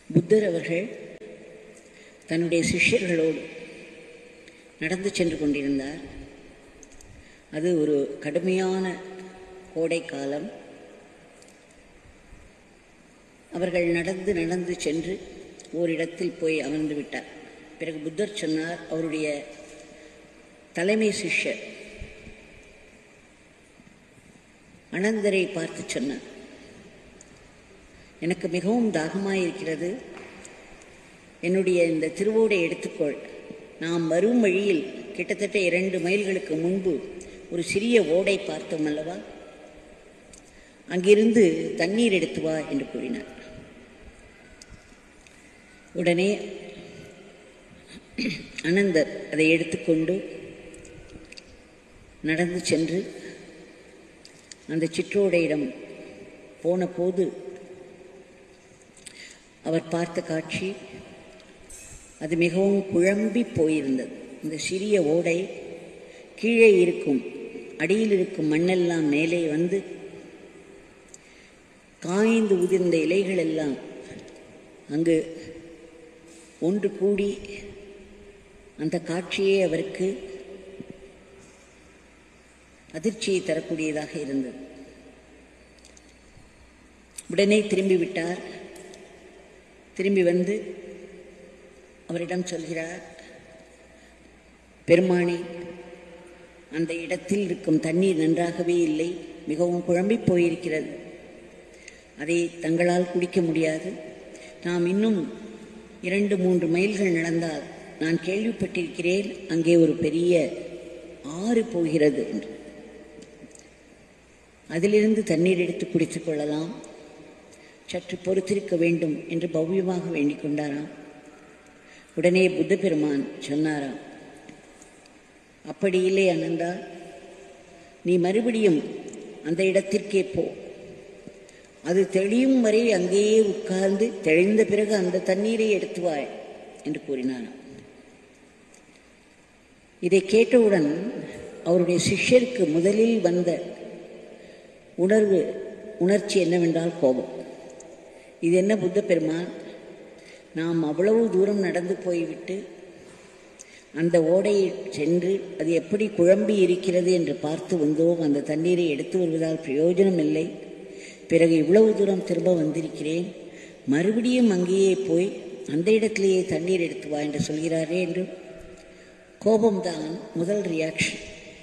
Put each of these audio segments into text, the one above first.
புத்தர் அவர்கள் தன்னுடைய சிஷ்யர்களோடு நடந்து சென்று கொண்டிருந்தார் அது ஒரு கடுமையான கோடை காலம் அவர்கள் நடந்து நடந்து சென்று ஓரிடத்தில் போய் அமர்ந்து விட்டார் பிறகு புத்தர் சொன்னார் அவருடைய தலைமை சிஷ்யர் அனந்தரை பார்த்து சொன்னார் எனக்கு மிகவும் தாகமாயிருக்கிறது என்னுடைய இந்த திருவோடை எடுத்துக்கொள் நாம் வரும் வழியில் கிட்டத்தட்ட இரண்டு மைல்களுக்கு முன்பு ஒரு சிறிய ஓடை பார்த்தோம் அல்லவா அங்கிருந்து தண்ணீர் எடுத்து வா என்று கூறினார் உடனே அனந்தர் அதை எடுத்துக்கொண்டு நடந்து சென்று அந்த சிற்றோடையிடம் போன போது அவர் பார்த்த காட்சி அது மிகவும் குழம்பி போயிருந்தது இந்த சிறிய ஓடை கீழே இருக்கும் அடியில் இருக்கும் மண்ணெல்லாம் மேலே வந்து காய்ந்து உதிர்ந்த இலைகள் எல்லாம் அங்கு ஒன்று கூடி அந்த காட்சியே அவருக்கு அதிர்ச்சியை தரக்கூடியதாக இருந்தது உடனே திரும்பி விட்டார் திரும்பி வந்து அவரிடம் சொல்கிறார் பெருமானே அந்த இடத்தில் இருக்கும் தண்ணீர் நன்றாகவே இல்லை மிகவும் குழம்பி போயிருக்கிறது அதை தங்களால் குடிக்க முடியாது நாம் இன்னும் இரண்டு மூன்று மைல்கள் நடந்தால் நான் கேள்விப்பட்டிருக்கிறேன் அங்கே ஒரு பெரிய ஆறு போகிறது என்று அதிலிருந்து தண்ணீர் எடுத்து குடித்துக் கொள்ளலாம் சற்று பொறுத்திருக்க வேண்டும் என்று பவ்யமாக வேண்டிக் கொண்டாராம் உடனே புத்த பெருமான் சொன்னாராம் அப்படி இல்லை அனந்தா நீ மறுபடியும் அந்த இடத்திற்கே போ அது தெளியும் வரை அங்கேயே உட்கார்ந்து தெளிந்த பிறகு அந்த தண்ணீரை எடுத்து வாய் என்று கூறினாராம் இதை கேட்டவுடன் அவருடைய சிஷ்யருக்கு முதலில் வந்த உணர்வு உணர்ச்சி என்னவென்றால் கோபம் இது என்ன புத்த பெருமான் நாம் அவ்வளவு தூரம் நடந்து போய்விட்டு அந்த ஓடையில் சென்று அது எப்படி குழம்பி இருக்கிறது என்று பார்த்து வந்தோம் அந்த தண்ணீரை எடுத்து வருவதால் பிரயோஜனம் இல்லை பிறகு இவ்வளவு தூரம் திரும்ப வந்திருக்கிறேன் மறுபடியும் அங்கேயே போய் அந்த இடத்திலேயே தண்ணீர் எடுத்து வா என்று சொல்கிறாரே என்று கோபம்தான் முதல் ரியாக்ஷன்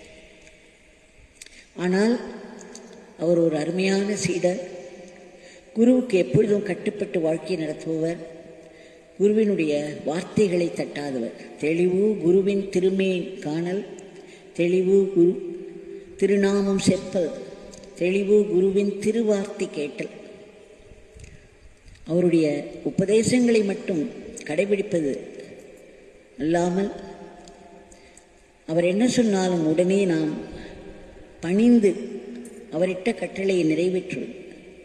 ஆனால் அவர் ஒரு அருமையான சீடர் குருவுக்கு எப்பொழுதும் கட்டுப்பட்டு வாழ்க்கை நடத்துபவர் குருவினுடைய வார்த்தைகளை தட்டாதவர் தெளிவு குருவின் திருமேன் காணல் தெளிவு குரு திருநாமம் செப்பல் தெளிவு குருவின் திருவார்த்தை கேட்டல் அவருடைய உபதேசங்களை மட்டும் கடைபிடிப்பது அல்லாமல் அவர் என்ன சொன்னாலும் உடனே நாம் பணிந்து அவரிட்ட கட்டளையை நிறைவேற்றுவது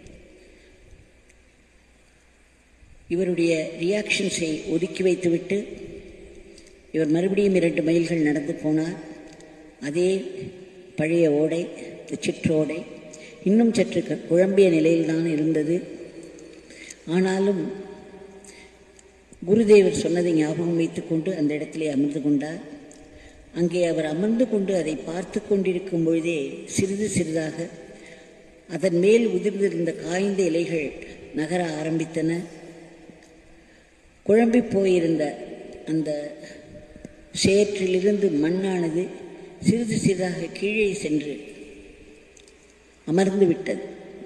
இவருடைய ரியாக்ஷன்ஸை ஒதுக்கி வைத்துவிட்டு இவர் மறுபடியும் இரண்டு மைல்கள் நடந்து போனார் அதே பழைய ஓடை சிற்றோடை இன்னும் சற்று க- குழம்பிய நிலையில்தான் இருந்தது ஆனாலும் குருதேவர் சொன்னதை ஞாபகம் வைத்துக்கொண்டு அந்த இடத்திலே அமர்ந்து கொண்டார் அங்கே அவர் அமர்ந்து கொண்டு அதை பார்த்து கொண்டிருக்கும் பொழுதே சிறிது சிறிதாக அதன் மேல் உதிர்ந்திருந்த காய்ந்த இலைகள் நகர ஆரம்பித்தன குழம்பி போயிருந்த அந்த சேற்றிலிருந்து மண்ணானது சிறிது சிறிதாக கீழே சென்று அமர்ந்து விட்டது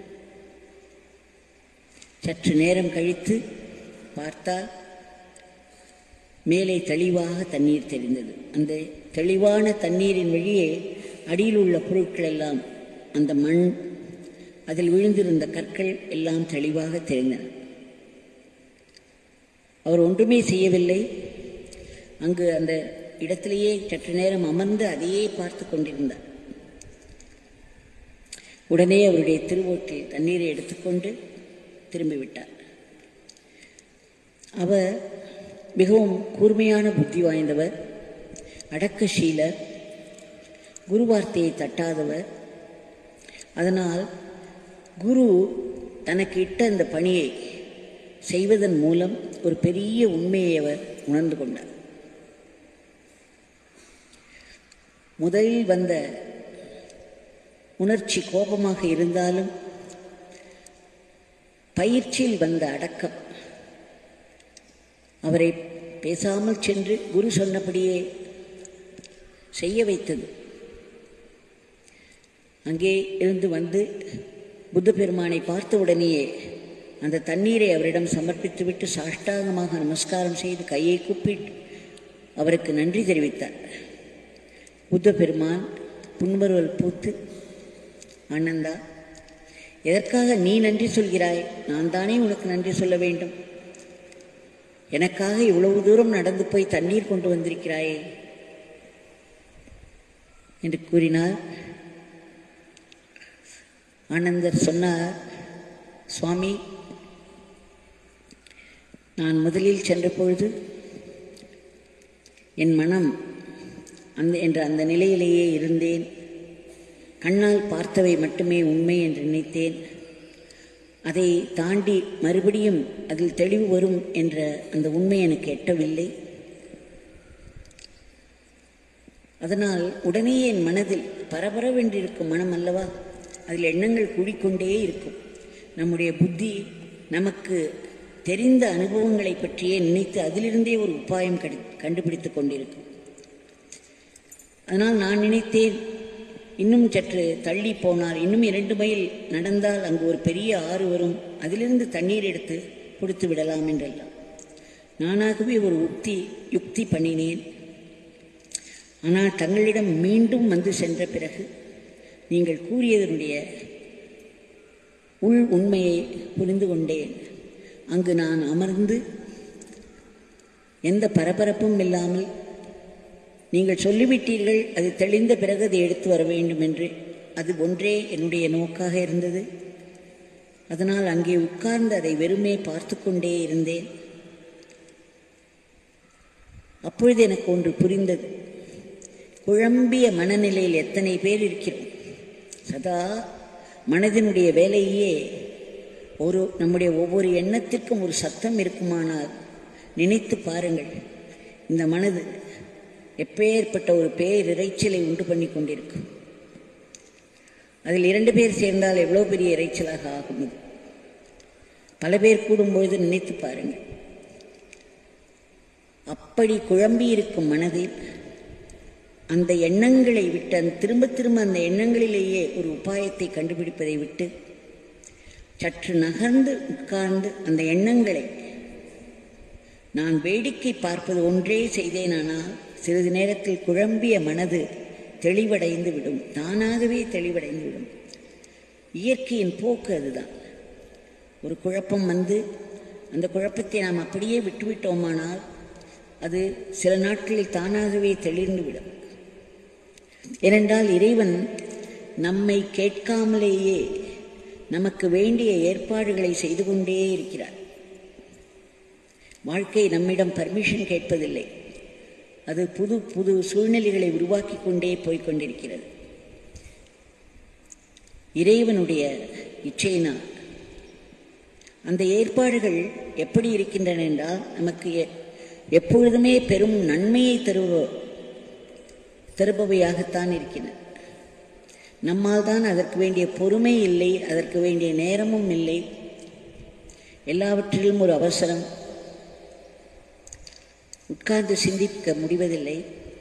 சற்று நேரம் கழித்து பார்த்தால் மேலே தெளிவாக தண்ணீர் தெரிந்தது அந்த தெளிவான தண்ணீரின் வழியே அடியில் உள்ள பொருட்கள் எல்லாம் அந்த மண் அதில் விழுந்திருந்த கற்கள் எல்லாம் தெளிவாக தெரிந்தன அவர் ஒன்றுமே செய்யவில்லை அங்கு அந்த இடத்திலேயே சற்று நேரம் அமர்ந்து அதையே பார்த்து கொண்டிருந்தார் உடனே அவருடைய திருவோட்டில் தண்ணீரை எடுத்துக்கொண்டு திரும்பிவிட்டார் அவர் மிகவும் கூர்மையான புத்தி வாய்ந்தவர் அடக்கசீலர் குரு வார்த்தையை தட்டாதவர் அதனால் குரு தனக்கு இட்ட அந்த பணியை செய்வதன் மூலம் ஒரு பெரிய உண்மையை அவர் உணர்ந்து கொண்டார் முதலில் வந்த உணர்ச்சி கோபமாக இருந்தாலும் பயிற்சியில் வந்த அடக்கம் அவரை பேசாமல் சென்று குரு சொன்னபடியே செய்ய வைத்தது அங்கே இருந்து வந்து புத்த பெருமானை பார்த்த உடனேயே அந்த தண்ணீரை அவரிடம் சமர்ப்பித்துவிட்டு சாஷ்டாங்கமாக நமஸ்காரம் செய்து கையை கூப்பிட்டு அவருக்கு நன்றி தெரிவித்தார் புத்த பெருமான் புன்மருவல் பூத்து ஆனந்தா எதற்காக நீ நன்றி சொல்கிறாய் நான் தானே உனக்கு நன்றி சொல்ல வேண்டும் எனக்காக இவ்வளவு தூரம் நடந்து போய் தண்ணீர் கொண்டு வந்திருக்கிறாயே என்று கூறினார் ஆனந்தர் சொன்னார் சுவாமி நான் முதலில் சென்ற பொழுது என் மனம் அந்த என்ற அந்த நிலையிலேயே இருந்தேன் கண்ணால் பார்த்தவை மட்டுமே உண்மை என்று நினைத்தேன் அதை தாண்டி மறுபடியும் அதில் தெளிவு வரும் என்ற அந்த உண்மை எனக்கு எட்டவில்லை அதனால் உடனே என் மனதில் பரபரவென்றிருக்கும் மனம் அல்லவா அதில் எண்ணங்கள் கூடிக்கொண்டே இருக்கும் நம்முடைய புத்தி நமக்கு தெரிந்த அனுபவங்களை பற்றியே நினைத்து அதிலிருந்தே ஒரு உபாயம் கடி கண்டுபிடித்து கொண்டிருக்கும் அதனால் நான் நினைத்தேன் இன்னும் சற்று தள்ளி போனார் இன்னும் இரண்டு மைல் நடந்தால் அங்கு ஒரு பெரிய ஆறு வரும் அதிலிருந்து தண்ணீர் எடுத்து கொடுத்து விடலாம் என்றெல்லாம் நானாகவே ஒரு உக்தி யுக்தி பண்ணினேன் ஆனால் தங்களிடம் மீண்டும் வந்து சென்ற பிறகு நீங்கள் கூறியதனுடைய உள் உண்மையை புரிந்து கொண்டேன் அங்கு நான் அமர்ந்து எந்த பரபரப்பும் இல்லாமல் நீங்கள் சொல்லிவிட்டீர்கள் அது தெளிந்த பிறகு அதை எடுத்து வர வேண்டும் என்று அது ஒன்றே என்னுடைய நோக்காக இருந்தது அதனால் அங்கே உட்கார்ந்து அதை வெறுமே பார்த்து கொண்டே இருந்தேன் அப்பொழுது எனக்கு ஒன்று புரிந்தது குழம்பிய மனநிலையில் எத்தனை பேர் இருக்கிறோம் சதா மனதினுடைய வேலையே ஒரு நம்முடைய ஒவ்வொரு எண்ணத்திற்கும் ஒரு சத்தம் இருக்குமானால் நினைத்து பாருங்கள் இந்த மனது எப்பேற்பட்ட ஒரு பேரிரைச்சலை உண்டு பண்ணி கொண்டிருக்கும் அதில் இரண்டு பேர் சேர்ந்தால் எவ்வளோ பெரிய இறைச்சலாக ஆகும் இது பல பேர் கூடும்பொழுது நினைத்து பாருங்கள் அப்படி குழம்பி இருக்கும் மனதில் அந்த எண்ணங்களை விட்டு அந்த திரும்ப திரும்ப அந்த எண்ணங்களிலேயே ஒரு உபாயத்தை கண்டுபிடிப்பதை விட்டு சற்று நகர்ந்து உட்கார்ந்து அந்த எண்ணங்களை நான் வேடிக்கை பார்ப்பது ஒன்றே செய்தேனானால் சிறிது நேரத்தில் குழம்பிய மனது தெளிவடைந்து விடும் தானாகவே தெளிவடைந்து விடும் இயற்கையின் போக்கு அதுதான் ஒரு குழப்பம் வந்து அந்த குழப்பத்தை நாம் அப்படியே விட்டுவிட்டோமானால் அது சில நாட்களில் தானாகவே தெளிர்ந்து விடும் ஏனென்றால் இறைவன் நம்மை கேட்காமலேயே நமக்கு வேண்டிய ஏற்பாடுகளை செய்து கொண்டே இருக்கிறார் வாழ்க்கை நம்மிடம் பர்மிஷன் கேட்பதில்லை அது புது புது சூழ்நிலைகளை உருவாக்கி கொண்டே போய்கொண்டிருக்கிறது இறைவனுடைய இச்சையினால் அந்த ஏற்பாடுகள் எப்படி இருக்கின்றன என்றால் நமக்கு எப்பொழுதுமே பெரும் நன்மையை தருவ தருபவையாகத்தான் இருக்கின்றன நம்மால் தான் அதற்கு வேண்டிய பொறுமை இல்லை அதற்கு வேண்டிய நேரமும் இல்லை எல்லாவற்றிலும் ஒரு அவசரம் உட்கார்ந்து சிந்திக்க முடிவதில்லை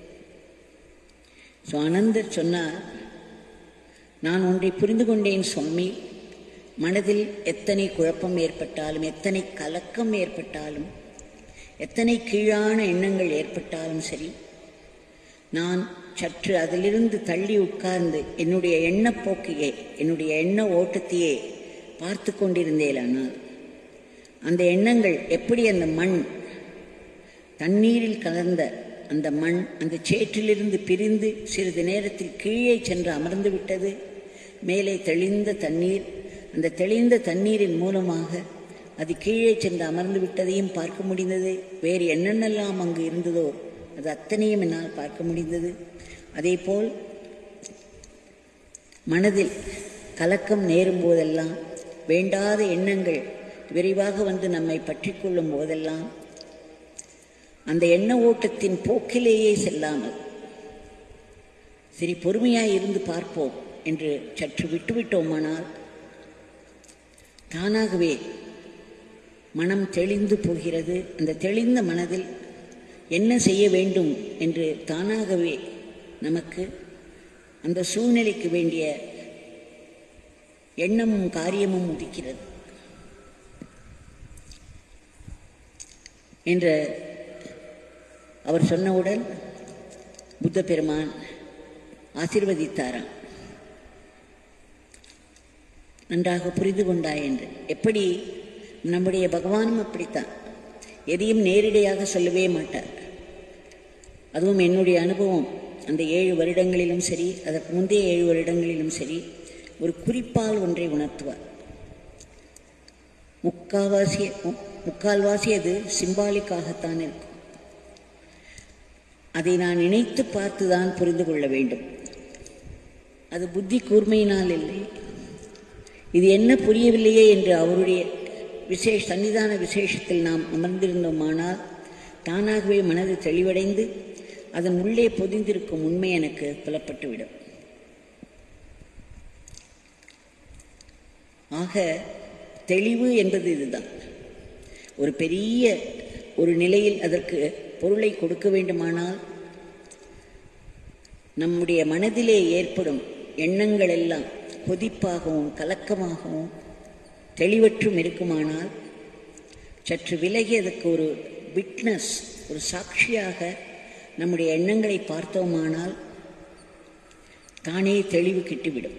ஸோ அனந்தர் சொன்னார் நான் ஒன்றை புரிந்து கொண்டேன் சுவாமி மனதில் எத்தனை குழப்பம் ஏற்பட்டாலும் எத்தனை கலக்கம் ஏற்பட்டாலும் எத்தனை கீழான எண்ணங்கள் ஏற்பட்டாலும் சரி நான் சற்று அதிலிருந்து தள்ளி உட்கார்ந்து என்னுடைய எண்ணப்போக்கையே என்னுடைய எண்ண ஓட்டத்தையே பார்த்து கொண்டிருந்தேனானால் அந்த எண்ணங்கள் எப்படி அந்த மண் தண்ணீரில் கலந்த அந்த மண் அந்த சேற்றிலிருந்து பிரிந்து சிறிது நேரத்தில் கீழே சென்று அமர்ந்து விட்டது மேலே தெளிந்த தண்ணீர் அந்த தெளிந்த தண்ணீரின் மூலமாக அது கீழே சென்று அமர்ந்து விட்டதையும் பார்க்க முடிந்தது வேறு என்னென்னலாம் அங்கு இருந்ததோ அது அத்தனையும் என்னால் பார்க்க முடிந்தது அதேபோல் மனதில் கலக்கம் நேரும் போதெல்லாம் வேண்டாத எண்ணங்கள் விரைவாக வந்து நம்மை பற்றி கொள்ளும் போதெல்லாம் அந்த எண்ண ஓட்டத்தின் போக்கிலேயே செல்லாமல் சரி பொறுமையாய் இருந்து பார்ப்போம் என்று சற்று விட்டுவிட்டோமானால் தானாகவே மனம் தெளிந்து போகிறது அந்த தெளிந்த மனதில் என்ன செய்ய வேண்டும் என்று தானாகவே நமக்கு அந்த சூழ்நிலைக்கு வேண்டிய எண்ணமும் காரியமும் உதிக்கிறது என்ற அவர் சொன்னவுடன் புத்த பெருமான் ஆசிர்வதித்தாராம் நன்றாக புரிந்து கொண்டாய் என்று எப்படி நம்முடைய பகவானும் அப்படித்தான் எதையும் நேரடியாக சொல்லவே மாட்டார் அதுவும் என்னுடைய அனுபவம் அந்த ஏழு வருடங்களிலும் சரி அதற்கு முந்தைய ஏழு வருடங்களிலும் சரி ஒரு குறிப்பால் ஒன்றை உணர்த்துவார் முக்கால்வாசி முக்கால்வாசி அது சிம்பாலிக்காகத்தான் இருக்கும் அதை நான் நினைத்து பார்த்துதான் புரிந்து கொள்ள வேண்டும் அது புத்தி கூர்மையினால் இல்லை இது என்ன புரியவில்லையே என்று அவருடைய விசேஷ சன்னிதான விசேஷத்தில் நாம் அமர்ந்திருந்தோமானால் தானாகவே மனது தெளிவடைந்து அதன் உள்ளே பொதிந்திருக்கும் உண்மை எனக்கு புலப்பட்டுவிடும் ஆக தெளிவு என்பது இதுதான் ஒரு பெரிய ஒரு நிலையில் அதற்கு பொருளை கொடுக்க வேண்டுமானால் நம்முடைய மனதிலே ஏற்படும் எண்ணங்கள் எல்லாம் கொதிப்பாகவும் கலக்கமாகவும் தெளிவற்றும் இருக்குமானால் சற்று விலகி அதற்கு ஒரு விட்னஸ் ஒரு சாட்சியாக நம்முடைய எண்ணங்களை பார்த்தோமானால் தானே தெளிவு கிட்டுவிடும்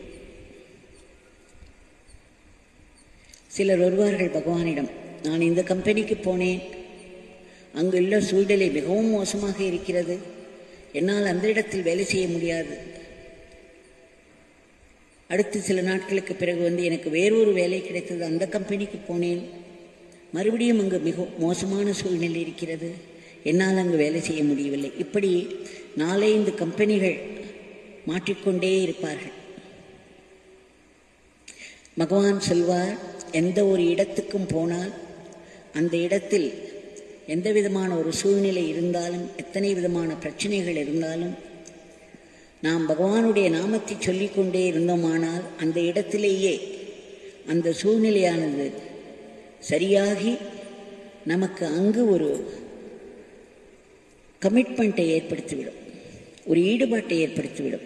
சிலர் வருவார்கள் பகவானிடம் நான் இந்த கம்பெனிக்கு போனேன் அங்குள்ள சூழ்நிலை மிகவும் மோசமாக இருக்கிறது என்னால் அந்த இடத்தில் வேலை செய்ய முடியாது அடுத்து சில நாட்களுக்கு பிறகு வந்து எனக்கு வேறொரு வேலை கிடைத்தது அந்த கம்பெனிக்கு போனேன் மறுபடியும் அங்கு மிக மோசமான சூழ்நிலை இருக்கிறது என்னால் அங்கு வேலை செய்ய முடியவில்லை இப்படி நாலைந்து கம்பெனிகள் மாற்றிக்கொண்டே இருப்பார்கள் பகவான் சொல்வார் எந்த ஒரு இடத்துக்கும் போனால் அந்த இடத்தில் எந்த விதமான ஒரு சூழ்நிலை இருந்தாலும் எத்தனை விதமான பிரச்சனைகள் இருந்தாலும் நாம் பகவானுடைய நாமத்தை சொல்லிக்கொண்டே இருந்தோமானால் அந்த இடத்திலேயே அந்த சூழ்நிலையானது சரியாகி நமக்கு அங்கு ஒரு கமிட்மெண்ட்டை ஏற்படுத்திவிடும் ஒரு ஈடுபாட்டை ஏற்படுத்திவிடும்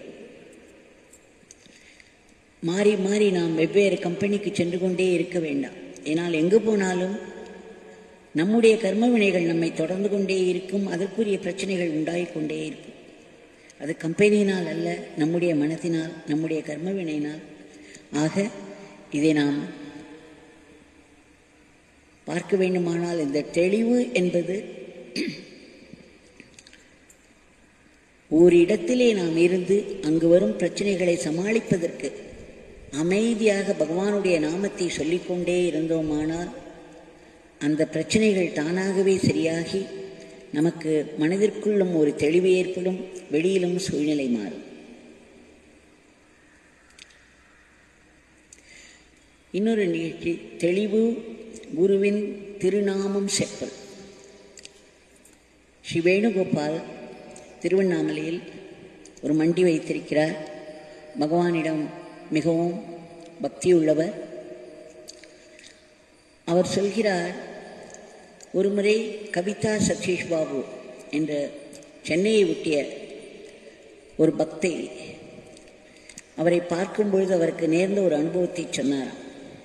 மாறி மாறி நாம் வெவ்வேறு கம்பெனிக்கு சென்று கொண்டே இருக்க வேண்டாம் ஏனால் எங்கு போனாலும் நம்முடைய கர்ம வினைகள் நம்மை தொடர்ந்து கொண்டே இருக்கும் அதற்குரிய பிரச்சனைகள் உண்டாகிக் கொண்டே இருக்கும் அது கம்பெனியினால் அல்ல நம்முடைய மனத்தினால் நம்முடைய கர்ம வினையினால் ஆக இதை நாம் பார்க்க வேண்டுமானால் இந்த தெளிவு என்பது ஓரிடத்திலே நாம் இருந்து அங்கு வரும் பிரச்சனைகளை சமாளிப்பதற்கு அமைதியாக பகவானுடைய நாமத்தை சொல்லிக்கொண்டே இருந்தோமானால் அந்த பிரச்சனைகள் தானாகவே சரியாகி நமக்கு மனதிற்குள்ளும் ஒரு தெளிவு ஏற்படும் வெளியிலும் சூழ்நிலை மாறும் இன்னொரு நிகழ்ச்சி தெளிவு குருவின் திருநாமம் செப்பல் ஸ்ரீ வேணுகோபால் திருவண்ணாமலையில் ஒரு மண்டி வைத்திருக்கிறார் பகவானிடம் மிகவும் பக்தியுள்ளவர் அவர் சொல்கிறார் ஒருமுறை கவிதா சதீஷ் பாபு என்ற சென்னையை ஒட்டிய ஒரு பக்தை அவரை பார்க்கும் பொழுது அவருக்கு நேர்ந்த ஒரு அனுபவத்தை சொன்னாராம்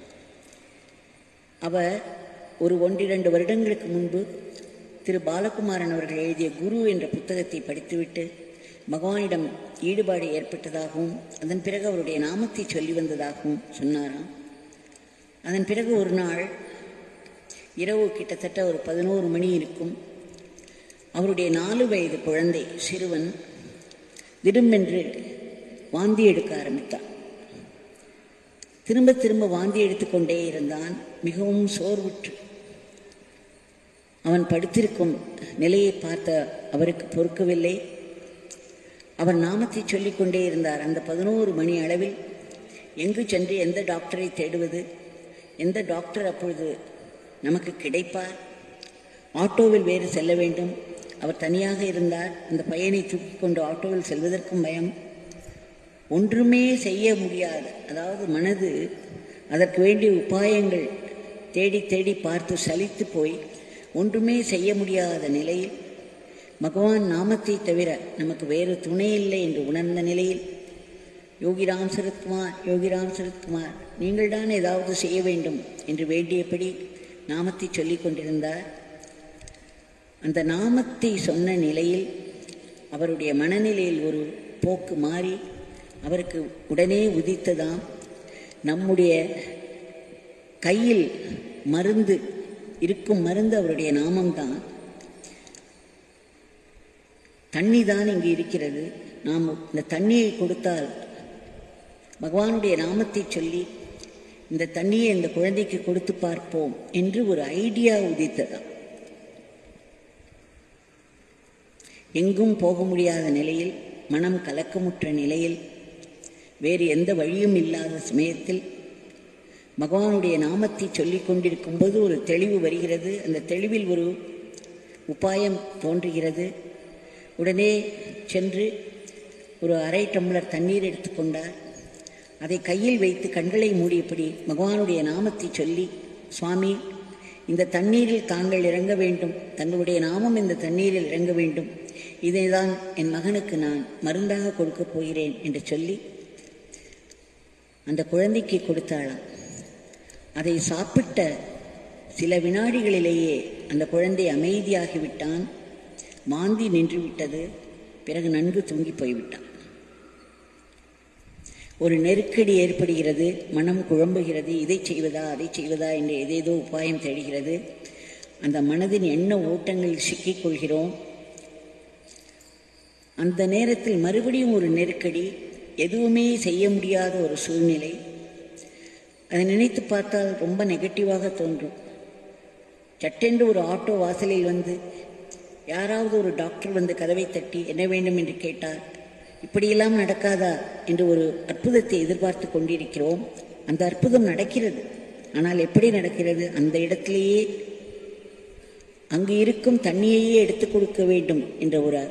அவர் ஒரு ஒன்றிரண்டு வருடங்களுக்கு முன்பு திரு பாலகுமாரன் அவர்கள் எழுதிய குரு என்ற புத்தகத்தை படித்துவிட்டு பகவானிடம் ஈடுபாடு ஏற்பட்டதாகவும் அதன் பிறகு அவருடைய நாமத்தை சொல்லி வந்ததாகவும் சொன்னாராம் அதன் பிறகு ஒரு நாள் இரவு கிட்டத்தட்ட ஒரு பதினோரு மணி இருக்கும் அவருடைய நாலு வயது குழந்தை சிறுவன் திடுமென்று வாந்தி எடுக்க ஆரம்பித்தான் திரும்ப திரும்ப வாந்தி எடுத்துக்கொண்டே இருந்தான் மிகவும் சோர்வுற்று அவன் படுத்திருக்கும் நிலையை பார்த்த அவருக்கு பொறுக்கவில்லை அவர் நாமத்தை சொல்லிக்கொண்டே இருந்தார் அந்த பதினோரு மணி அளவில் எங்கு சென்று எந்த டாக்டரை தேடுவது எந்த டாக்டர் அப்பொழுது நமக்கு கிடைப்பார் ஆட்டோவில் வேறு செல்ல வேண்டும் அவர் தனியாக இருந்தார் அந்த பையனை தூக்கி கொண்டு ஆட்டோவில் செல்வதற்கும் பயம் ஒன்றுமே செய்ய முடியாது அதாவது மனது அதற்கு வேண்டிய உபாயங்கள் தேடி தேடி பார்த்து சலித்து போய் ஒன்றுமே செய்ய முடியாத நிலையில் பகவான் நாமத்தை தவிர நமக்கு வேறு துணை இல்லை என்று உணர்ந்த நிலையில் யோகிராம் சரத்குமார் யோகிராம் சரத்குமார் நீங்கள் தான் ஏதாவது செய்ய வேண்டும் என்று வேண்டியபடி நாமத்தை சொல்லிக் கொண்டிருந்தார் அந்த நாமத்தை சொன்ன நிலையில் அவருடைய மனநிலையில் ஒரு போக்கு மாறி அவருக்கு உடனே உதித்ததாம் நம்முடைய கையில் மருந்து இருக்கும் மருந்து அவருடைய நாமம்தான் தண்ணி தான் இங்கு இருக்கிறது நாம் இந்த தண்ணியை கொடுத்தால் பகவானுடைய நாமத்தை சொல்லி இந்த தண்ணியை இந்த குழந்தைக்கு கொடுத்து பார்ப்போம் என்று ஒரு ஐடியா உதித்ததாம் எங்கும் போக முடியாத நிலையில் மனம் கலக்கமுற்ற நிலையில் வேறு எந்த வழியும் இல்லாத சமயத்தில் பகவானுடைய நாமத்தை சொல்லிக் கொண்டிருக்கும் போது ஒரு தெளிவு வருகிறது அந்த தெளிவில் ஒரு உபாயம் தோன்றுகிறது உடனே சென்று ஒரு அரை டம்ளர் தண்ணீர் எடுத்துக்கொண்டார் அதை கையில் வைத்து கண்களை மூடியபடி பகவானுடைய நாமத்தை சொல்லி சுவாமி இந்த தண்ணீரில் தாங்கள் இறங்க வேண்டும் தங்களுடைய நாமம் இந்த தண்ணீரில் இறங்க வேண்டும் இதைதான் என் மகனுக்கு நான் மருந்தாக கொடுக்கப் போகிறேன் என்று சொல்லி அந்த குழந்தைக்கு கொடுத்தாளாம் அதை சாப்பிட்ட சில வினாடிகளிலேயே அந்த குழந்தை அமைதியாகிவிட்டான் மாந்தி நின்று விட்டது பிறகு நன்கு தூங்கி போய்விட்டான் ஒரு நெருக்கடி ஏற்படுகிறது மனம் குழம்புகிறது இதை செய்வதா அதை செய்வதா என்று ஏதேதோ உபாயம் தேடுகிறது அந்த மனதின் எண்ண ஓட்டங்களில் சிக்கிக் கொள்கிறோம் அந்த நேரத்தில் மறுபடியும் ஒரு நெருக்கடி எதுவுமே செய்ய முடியாத ஒரு சூழ்நிலை அதை நினைத்து பார்த்தால் ரொம்ப நெகட்டிவாக தோன்றும் சட்டென்று ஒரு ஆட்டோ வாசலில் வந்து யாராவது ஒரு டாக்டர் வந்து கதவை தட்டி என்ன வேண்டும் என்று கேட்டார் இப்படியெல்லாம் நடக்காதா என்று ஒரு அற்புதத்தை எதிர்பார்த்து கொண்டிருக்கிறோம் அந்த அற்புதம் நடக்கிறது ஆனால் எப்படி நடக்கிறது அந்த இடத்திலேயே அங்கு இருக்கும் தண்ணியையே எடுத்துக் கொடுக்க வேண்டும் என்ற ஒரு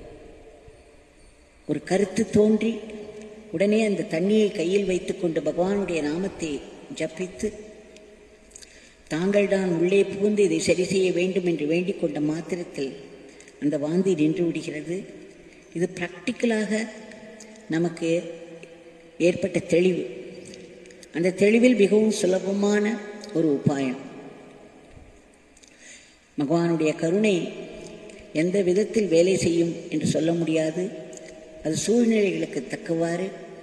ஒரு கருத்து தோன்றி உடனே அந்த தண்ணியை கையில் வைத்துக்கொண்டு பகவானுடைய நாமத்தை ஜபித்து தாங்கள் தான் உள்ளே புகுந்து இதை சரி செய்ய வேண்டும் என்று வேண்டிக் கொண்ட மாத்திரத்தில் அந்த வாந்தி நின்று விடுகிறது இது ப்ராக்டிக்கலாக நமக்கு ஏற்பட்ட தெளிவு அந்த தெளிவில் மிகவும் சுலபமான ஒரு உபாயம் பகவானுடைய கருணை எந்த விதத்தில் வேலை செய்யும் என்று சொல்ல முடியாது அது சூழ்நிலைகளுக்கு தக்கவாறு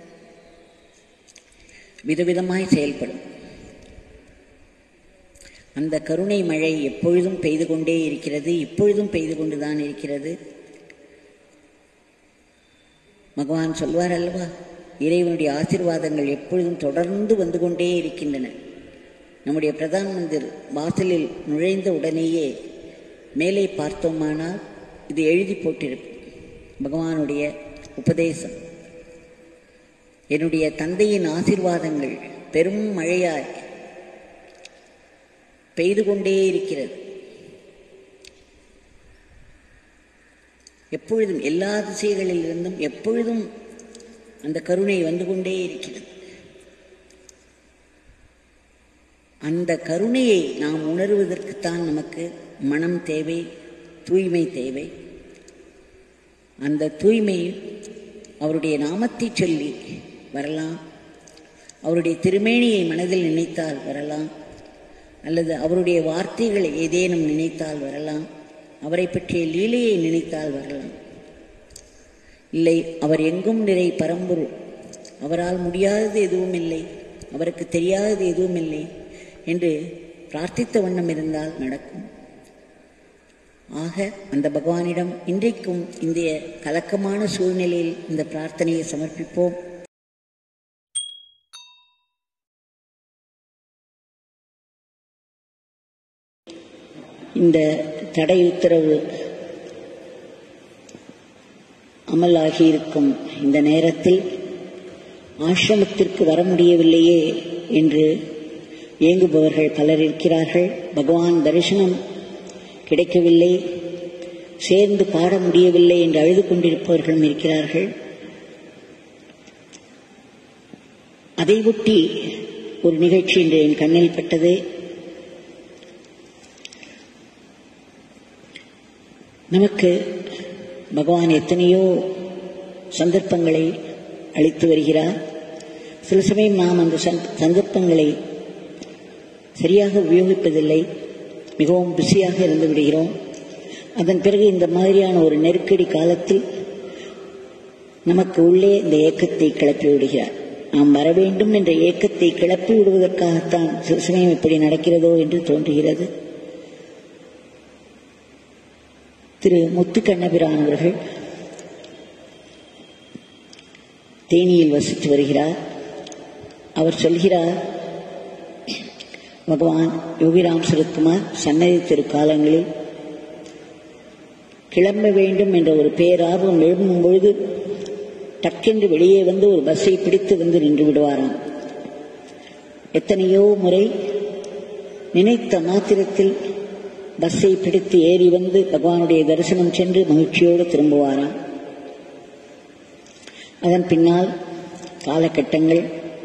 விதவிதமாய் செயல்படும் அந்த கருணை மழை எப்பொழுதும் பெய்து கொண்டே இருக்கிறது இப்பொழுதும் பெய்து கொண்டுதான் இருக்கிறது பகவான் சொல்வார் அல்லவா இறைவனுடைய ஆசிர்வாதங்கள் எப்பொழுதும் தொடர்ந்து வந்து கொண்டே இருக்கின்றன நம்முடைய பிரதான் மந்திர் வாசலில் நுழைந்த உடனேயே மேலே பார்த்தோமானால் இது எழுதி போட்டிருக்கும் பகவானுடைய உபதேசம் என்னுடைய தந்தையின் ஆசிர்வாதங்கள் பெரும் மழையாய் பெய்து கொண்டே இருக்கிறது எப்பொழுதும் எல்லா திசைகளிலிருந்தும் எப்பொழுதும் அந்த கருணை வந்து கொண்டே இருக்கிறது அந்த கருணையை நாம் உணர்வதற்குத்தான் நமக்கு மனம் தேவை தூய்மை தேவை அந்த தூய்மை அவருடைய நாமத்தை சொல்லி வரலாம் அவருடைய திருமேனியை மனதில் நினைத்தால் வரலாம் அல்லது அவருடைய வார்த்தைகளை ஏதேனும் நினைத்தால் வரலாம் அவரை பற்றிய லீலையை நினைத்தால் வரலாம் இல்லை அவர் எங்கும் நிறை பரம்பொருள் அவரால் முடியாதது எதுவும் இல்லை அவருக்கு தெரியாதது எதுவும் இல்லை என்று பிரார்த்தித்த வண்ணம் இருந்தால் நடக்கும் ஆக அந்த பகவானிடம் இன்றைக்கும் இந்த கலக்கமான சூழ்நிலையில் இந்த பிரார்த்தனையை சமர்ப்பிப்போம் இந்த தடை உத்தரவு அமலாகியிருக்கும் இந்த நேரத்தில் ஆசிரமத்திற்கு வர முடியவில்லையே என்று ஏங்குபவர்கள் பலர் இருக்கிறார்கள் பகவான் தரிசனம் கிடைக்கவில்லை சேர்ந்து பாட முடியவில்லை என்று அழுது கொண்டிருப்பவர்களும் இருக்கிறார்கள் அதை ஒட்டி ஒரு நிகழ்ச்சி இன்று என் கண்ணில் பட்டது நமக்கு பகவான் எத்தனையோ சந்தர்ப்பங்களை அளித்து வருகிறார் சில சமயம் நாம் அந்த சந்தர்ப்பங்களை சரியாக உபயோகிப்பதில்லை மிகவும் பிஸியாக இருந்து விடுகிறோம் அதன் பிறகு இந்த மாதிரியான ஒரு நெருக்கடி காலத்தில் நமக்கு உள்ளே இந்த ஏக்கத்தை கிளப்பி விடுகிறார் நாம் வர வேண்டும் என்ற ஏக்கத்தை கிளப்பி விடுவதற்காகத்தான் சில சமயம் இப்படி நடக்கிறதோ என்று தோன்றுகிறது திரு முத்துக்கண்ணபிரான் அவர்கள் தேனியில் வசித்து வருகிறார் அவர் சொல்கிறார் பகவான் யோகிராம் சரத்குமார் சன்னதி திருக்காலங்களில் கிளம்ப வேண்டும் என்ற ஒரு பேரார்வம் எழும்பும் பொழுது டக்கென்று வெளியே வந்து ஒரு பஸ்ஸை பிடித்து வந்து நின்று விடுவாராம் எத்தனையோ முறை நினைத்த மாத்திரத்தில் பஸ்ஸை பிடித்து ஏறி வந்து பகவானுடைய தரிசனம் சென்று மகிழ்ச்சியோடு திரும்புவாராம் அதன் பின்னால் காலகட்டங்கள்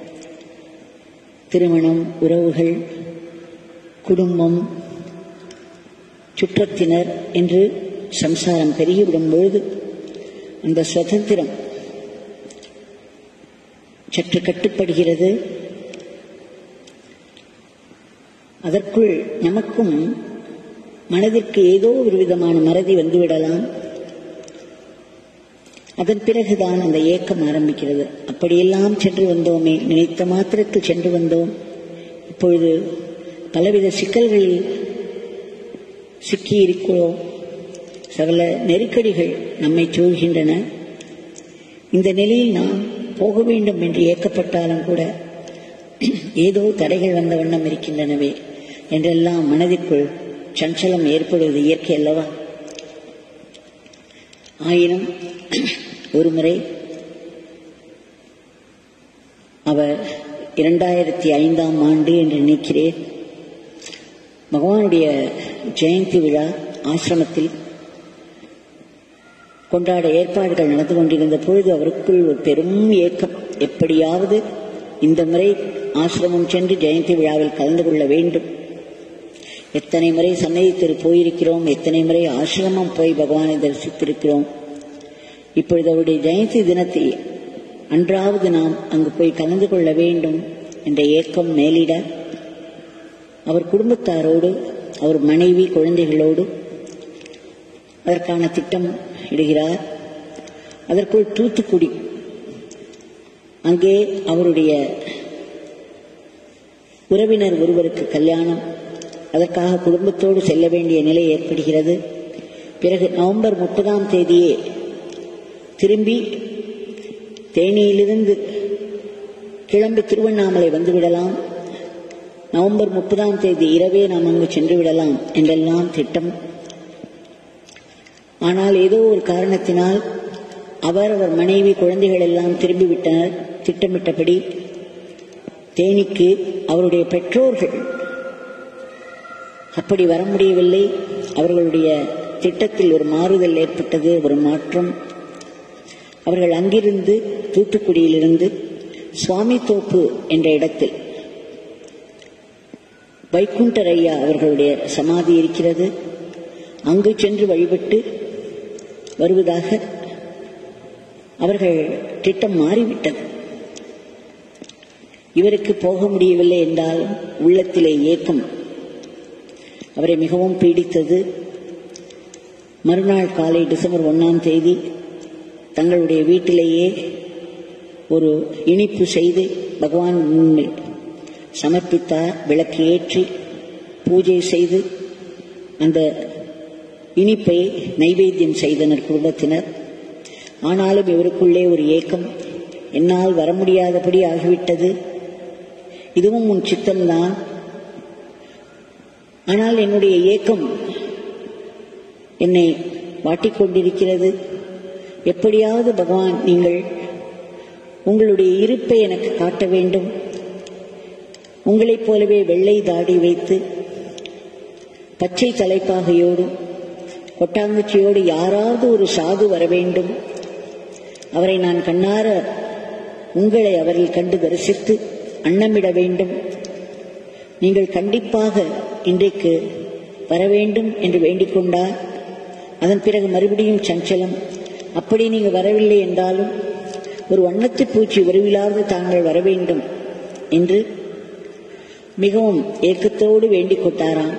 திருமணம் உறவுகள் குடும்பம் சுற்றத்தினர் என்று சம்சாரம் பெருகிவிடும் பொழுது அந்த சுதந்திரம் சற்று கட்டுப்படுகிறது அதற்குள் நமக்கும் மனதிற்கு ஏதோ ஒரு விதமான மறதி வந்துவிடலாம் அதன் பிறகுதான் அந்த ஏக்கம் ஆரம்பிக்கிறது அப்படியெல்லாம் சென்று வந்தோமே நினைத்த மாத்திரத்தில் சென்று வந்தோம் இப்பொழுது பலவித சிக்கல்களில் சிக்கி இருக்கிறோம் சகல நெருக்கடிகள் நம்மை சூழ்கின்றன இந்த நிலையில் நாம் போக வேண்டும் என்று ஏக்கப்பட்டாலும் கூட ஏதோ தடைகள் வந்த வண்ணம் இருக்கின்றனவே என்றெல்லாம் மனதிற்குள் சஞ்சலம் ஏற்படுவது இயற்கை அல்லவா ஆயினும் ஒருமுறை அவர் இரண்டாயிரத்தி ஐந்தாம் ஆண்டு என்று நினைக்கிறேன் பகவானுடைய ஜெயந்தி விழா ஆசிரமத்தில் கொண்டாட ஏற்பாடுகள் நடந்து கொண்டிருந்த பொழுது அவருக்குள் ஒரு பெரும் ஏக்கம் எப்படியாவது இந்த முறை ஆசிரமம் சென்று ஜெயந்தி விழாவில் கலந்து கொள்ள வேண்டும் எத்தனை முறை சன்னதி திரு போயிருக்கிறோம் எத்தனை முறை ஆசிரமம் போய் பகவானை தரிசித்திருக்கிறோம் இப்பொழுது அவருடைய ஜெயந்தி தினத்தை அன்றாவது நாம் அங்கு போய் கலந்து கொள்ள வேண்டும் என்ற ஏக்கம் மேலிட அவர் குடும்பத்தாரோடு அவர் மனைவி குழந்தைகளோடு அதற்கான திட்டம் இடுகிறார் அதற்குள் தூத்துக்குடி அங்கே அவருடைய உறவினர் ஒருவருக்கு கல்யாணம் அதற்காக குடும்பத்தோடு செல்ல வேண்டிய நிலை ஏற்படுகிறது பிறகு நவம்பர் முப்பதாம் தேதியே திரும்பி தேனியிலிருந்து கிளம்பி திருவண்ணாமலை வந்துவிடலாம் நவம்பர் முப்பதாம் தேதி இரவே நாம் அங்கு சென்று விடலாம் என்றெல்லாம் திட்டம் ஆனால் ஏதோ ஒரு காரணத்தினால் அவர் அவர் மனைவி குழந்தைகள் எல்லாம் திரும்பிவிட்டனர் திட்டமிட்டபடி தேனிக்கு அவருடைய பெற்றோர்கள் அப்படி வர முடியவில்லை அவர்களுடைய திட்டத்தில் ஒரு மாறுதல் ஏற்பட்டது ஒரு மாற்றம் அவர்கள் அங்கிருந்து தூத்துக்குடியிலிருந்து சுவாமி தோப்பு என்ற இடத்தில் வைகுண்டரையா அவர்களுடைய சமாதி இருக்கிறது அங்கு சென்று வழிபட்டு வருவதாக அவர்கள் திட்டம் மாறிவிட்டது இவருக்கு போக முடியவில்லை என்றாலும் உள்ளத்திலே ஏக்கம் அவரை மிகவும் பீடித்தது மறுநாள் காலை டிசம்பர் ஒன்னாம் தேதி தங்களுடைய வீட்டிலேயே ஒரு இனிப்பு செய்து பகவான் முன்னில் சமர்ப்பித்தார் விளக்கு ஏற்றி பூஜை செய்து அந்த இனிப்பை நைவேத்தியம் செய்தனர் குடும்பத்தினர் ஆனாலும் இவருக்குள்ளே ஒரு ஏக்கம் என்னால் வர முடியாதபடி ஆகிவிட்டது இதுவும் உன் சித்தம்தான் ஆனால் என்னுடைய ஏக்கம் என்னை வாட்டிக்கொண்டிருக்கிறது எப்படியாவது பகவான் நீங்கள் உங்களுடைய இருப்பை எனக்கு காட்ட வேண்டும் உங்களைப் போலவே வெள்ளை தாடி வைத்து பச்சை தலைப்பாகையோடு கொட்டாங்குச்சியோடு யாராவது ஒரு சாது வர வேண்டும் அவரை நான் கண்ணார உங்களை அவரில் கண்டு தரிசித்து அன்னமிட வேண்டும் நீங்கள் கண்டிப்பாக இன்றைக்கு வர வேண்டும் என்று வேண்டிக் கொண்டார் அதன் பிறகு மறுபடியும் சஞ்சலம் அப்படி நீங்கள் வரவில்லை என்றாலும் ஒரு வண்ணத்து பூச்சி உருவிலாவது தாங்கள் வர வேண்டும் என்று மிகவும் ஏக்கத்தோடு வேண்டிக் கொண்டாராம்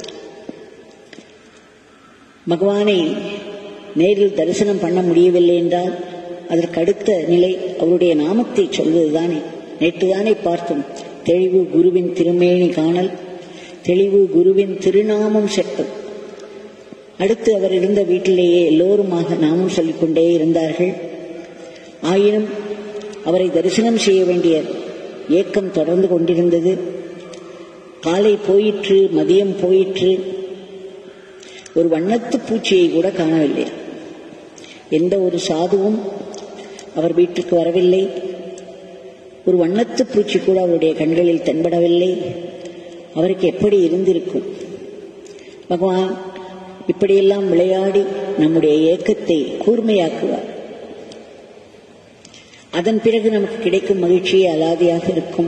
பகவானை நேரில் தரிசனம் பண்ண முடியவில்லை என்றால் அதற்கு அடுத்த நிலை அவருடைய நாமத்தை சொல்வதுதானே நேற்றுதானே பார்த்தோம் தெளிவு குருவின் திருமேனி காணல் தெளிவு குருவின் திருநாமம் செப்பல் அடுத்து அவர் இருந்த வீட்டிலேயே எல்லோருமாக நாமம் சொல்லிக்கொண்டே இருந்தார்கள் ஆயினும் அவரை தரிசனம் செய்ய வேண்டிய ஏக்கம் தொடர்ந்து கொண்டிருந்தது காலை போயிற்று மதியம் போயிற்று ஒரு வண்ணத்து பூச்சியை கூட காணவில்லை எந்த ஒரு சாதுவும் அவர் வீட்டுக்கு வரவில்லை ஒரு வண்ணத்து பூச்சி கூட அவருடைய கண்களில் தென்படவில்லை அவருக்கு எப்படி இருந்திருக்கும் பகவான் இப்படியெல்லாம் விளையாடி நம்முடைய ஏக்கத்தை கூர்மையாக்குவார் அதன் பிறகு நமக்கு கிடைக்கும் மகிழ்ச்சியே அலாதியாக இருக்கும்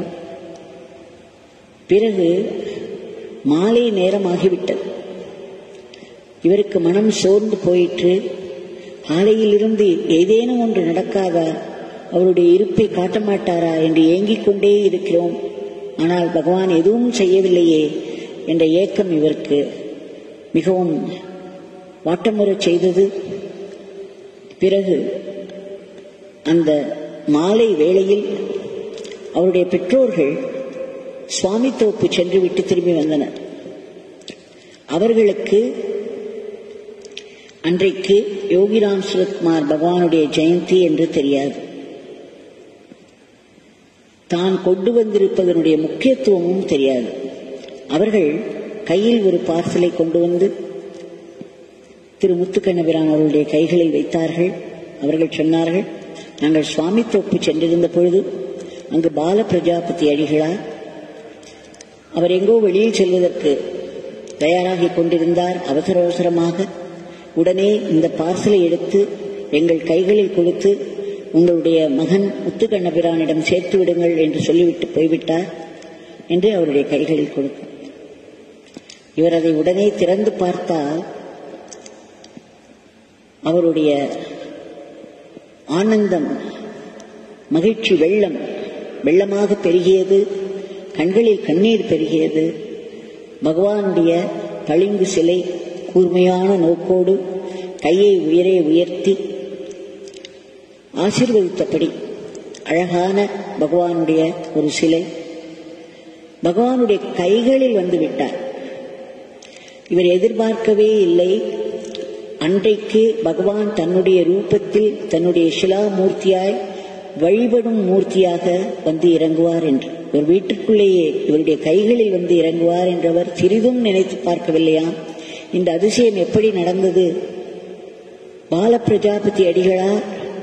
பிறகு மாலை நேரமாகிவிட்டது இவருக்கு மனம் சோர்ந்து போயிற்று காலையிலிருந்து ஏதேனும் ஒன்று நடக்காதா அவருடைய இருப்பை காட்ட மாட்டாரா என்று ஏங்கிக் கொண்டே இருக்கிறோம் ஆனால் பகவான் எதுவும் செய்யவில்லையே என்ற ஏக்கம் இவருக்கு மிகவும் வாட்டமுறச் செய்தது பிறகு அந்த மாலை வேளையில் அவருடைய பெற்றோர்கள் சுவாமி தோப்பு சென்று விட்டு திரும்பி வந்தனர் அவர்களுக்கு அன்றைக்கு யோகிராம் சுரத்குமார் பகவானுடைய ஜெயந்தி என்று தெரியாது தான் கொண்டு வந்திருப்பதனுடைய முக்கியத்துவமும் தெரியாது அவர்கள் கையில் ஒரு பார்சலை கொண்டு வந்து திரு முத்துக்கண்ணபிரான் அவருடைய கைகளில் வைத்தார்கள் அவர்கள் சொன்னார்கள் நாங்கள் சுவாமி தோப்பு சென்றிருந்த பொழுது அங்கு பால பிரஜாபதி அடிகளார் அவர் எங்கோ வெளியில் செல்வதற்கு தயாராகிக் கொண்டிருந்தார் அவசர அவசரமாக உடனே இந்த பார்சலை எடுத்து எங்கள் கைகளில் கொடுத்து உங்களுடைய மகன் முத்துக்கண்ணபிரானிடம் சேர்த்து விடுங்கள் என்று சொல்லிவிட்டு போய்விட்டார் என்று அவருடைய கைகளில் கொடுத்தார் இவர் அதை உடனே திறந்து பார்த்தால் அவருடைய ஆனந்தம் மகிழ்ச்சி வெள்ளம் வெள்ளமாக பெருகியது கண்களில் கண்ணீர் பெருகியது பகவானுடைய பளிங்கு சிலை கூர்மையான நோக்கோடு கையை உயரே உயர்த்தி ஆசிர்வதித்தபடி அழகான பகவானுடைய ஒரு சிலை பகவானுடைய கைகளில் வந்து விட்டார் இவர் எதிர்பார்க்கவே இல்லை அன்றைக்கு பகவான் தன்னுடைய ரூபத்தில் தன்னுடைய சிலா மூர்த்தியாய் வழிபடும் மூர்த்தியாக வந்து இறங்குவார் என்று ஒரு வீட்டுக்குள்ளேயே இவருடைய கைகளில் வந்து இறங்குவார் என்றவர் சிறிதும் நினைத்து பார்க்கவில்லையாம் இந்த அதிசயம் எப்படி நடந்தது பால பிரஜாபதி அடிகளார்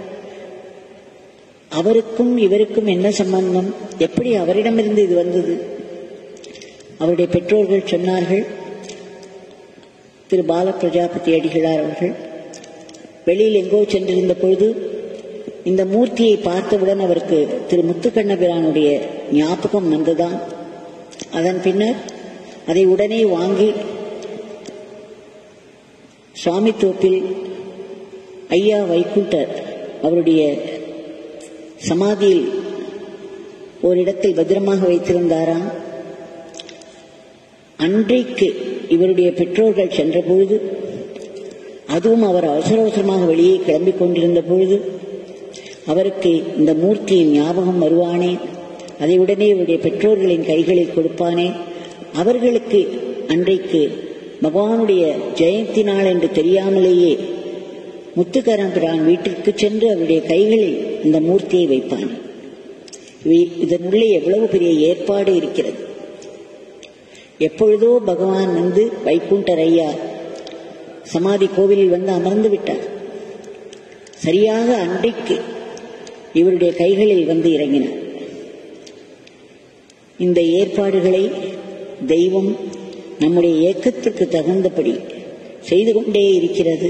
அவருக்கும் இவருக்கும் என்ன சம்பந்தம் எப்படி அவரிடமிருந்து இது வந்தது அவருடைய பெற்றோர்கள் சொன்னார்கள் திரு பால பிரஜாபதி அடிகளார் அவர்கள் வெளியில் எங்கோ சென்றிருந்த பொழுது இந்த மூர்த்தியை பார்த்தவுடன் அவருக்கு திரு முத்துக்கண்ணபிரானுடைய ஞாபகம் வந்ததான் அதன் பின்னர் அதை உடனே வாங்கி சுவாமி தோப்பில் ஐயா வைகுண்டர் அவருடைய சமாதியில் ஓரிடத்தில் பத்திரமாக வைத்திருந்தாராம் அன்றைக்கு இவருடைய பெற்றோர்கள் சென்ற பொழுது அதுவும் அவர் அவசர அவசரமாக வெளியே கிளம்பிக் கொண்டிருந்த பொழுது அவருக்கு இந்த மூர்த்தியின் ஞாபகம் வருவானே அதை உடனே இவருடைய பெற்றோர்களின் கைகளில் கொடுப்பானே அவர்களுக்கு அன்றைக்கு பகவானுடைய ஜெயந்தி நாள் என்று தெரியாமலேயே முத்துக்கரம்பிரான் வீட்டிற்கு சென்று அவருடைய கைகளில் இந்த மூர்த்தியை வைப்பான் இதனுள்ளே எவ்வளவு பெரிய ஏற்பாடு இருக்கிறது எப்பொழுதோ பகவான் வந்து வைகுண்டர் ஐயா சமாதி கோவிலில் வந்து அமர்ந்து விட்டார் சரியாக அன்றைக்கு இவருடைய கைகளில் வந்து இறங்கினார் இந்த ஏற்பாடுகளை தெய்வம் நம்முடைய இயக்கத்திற்கு தகுந்தபடி செய்து கொண்டே இருக்கிறது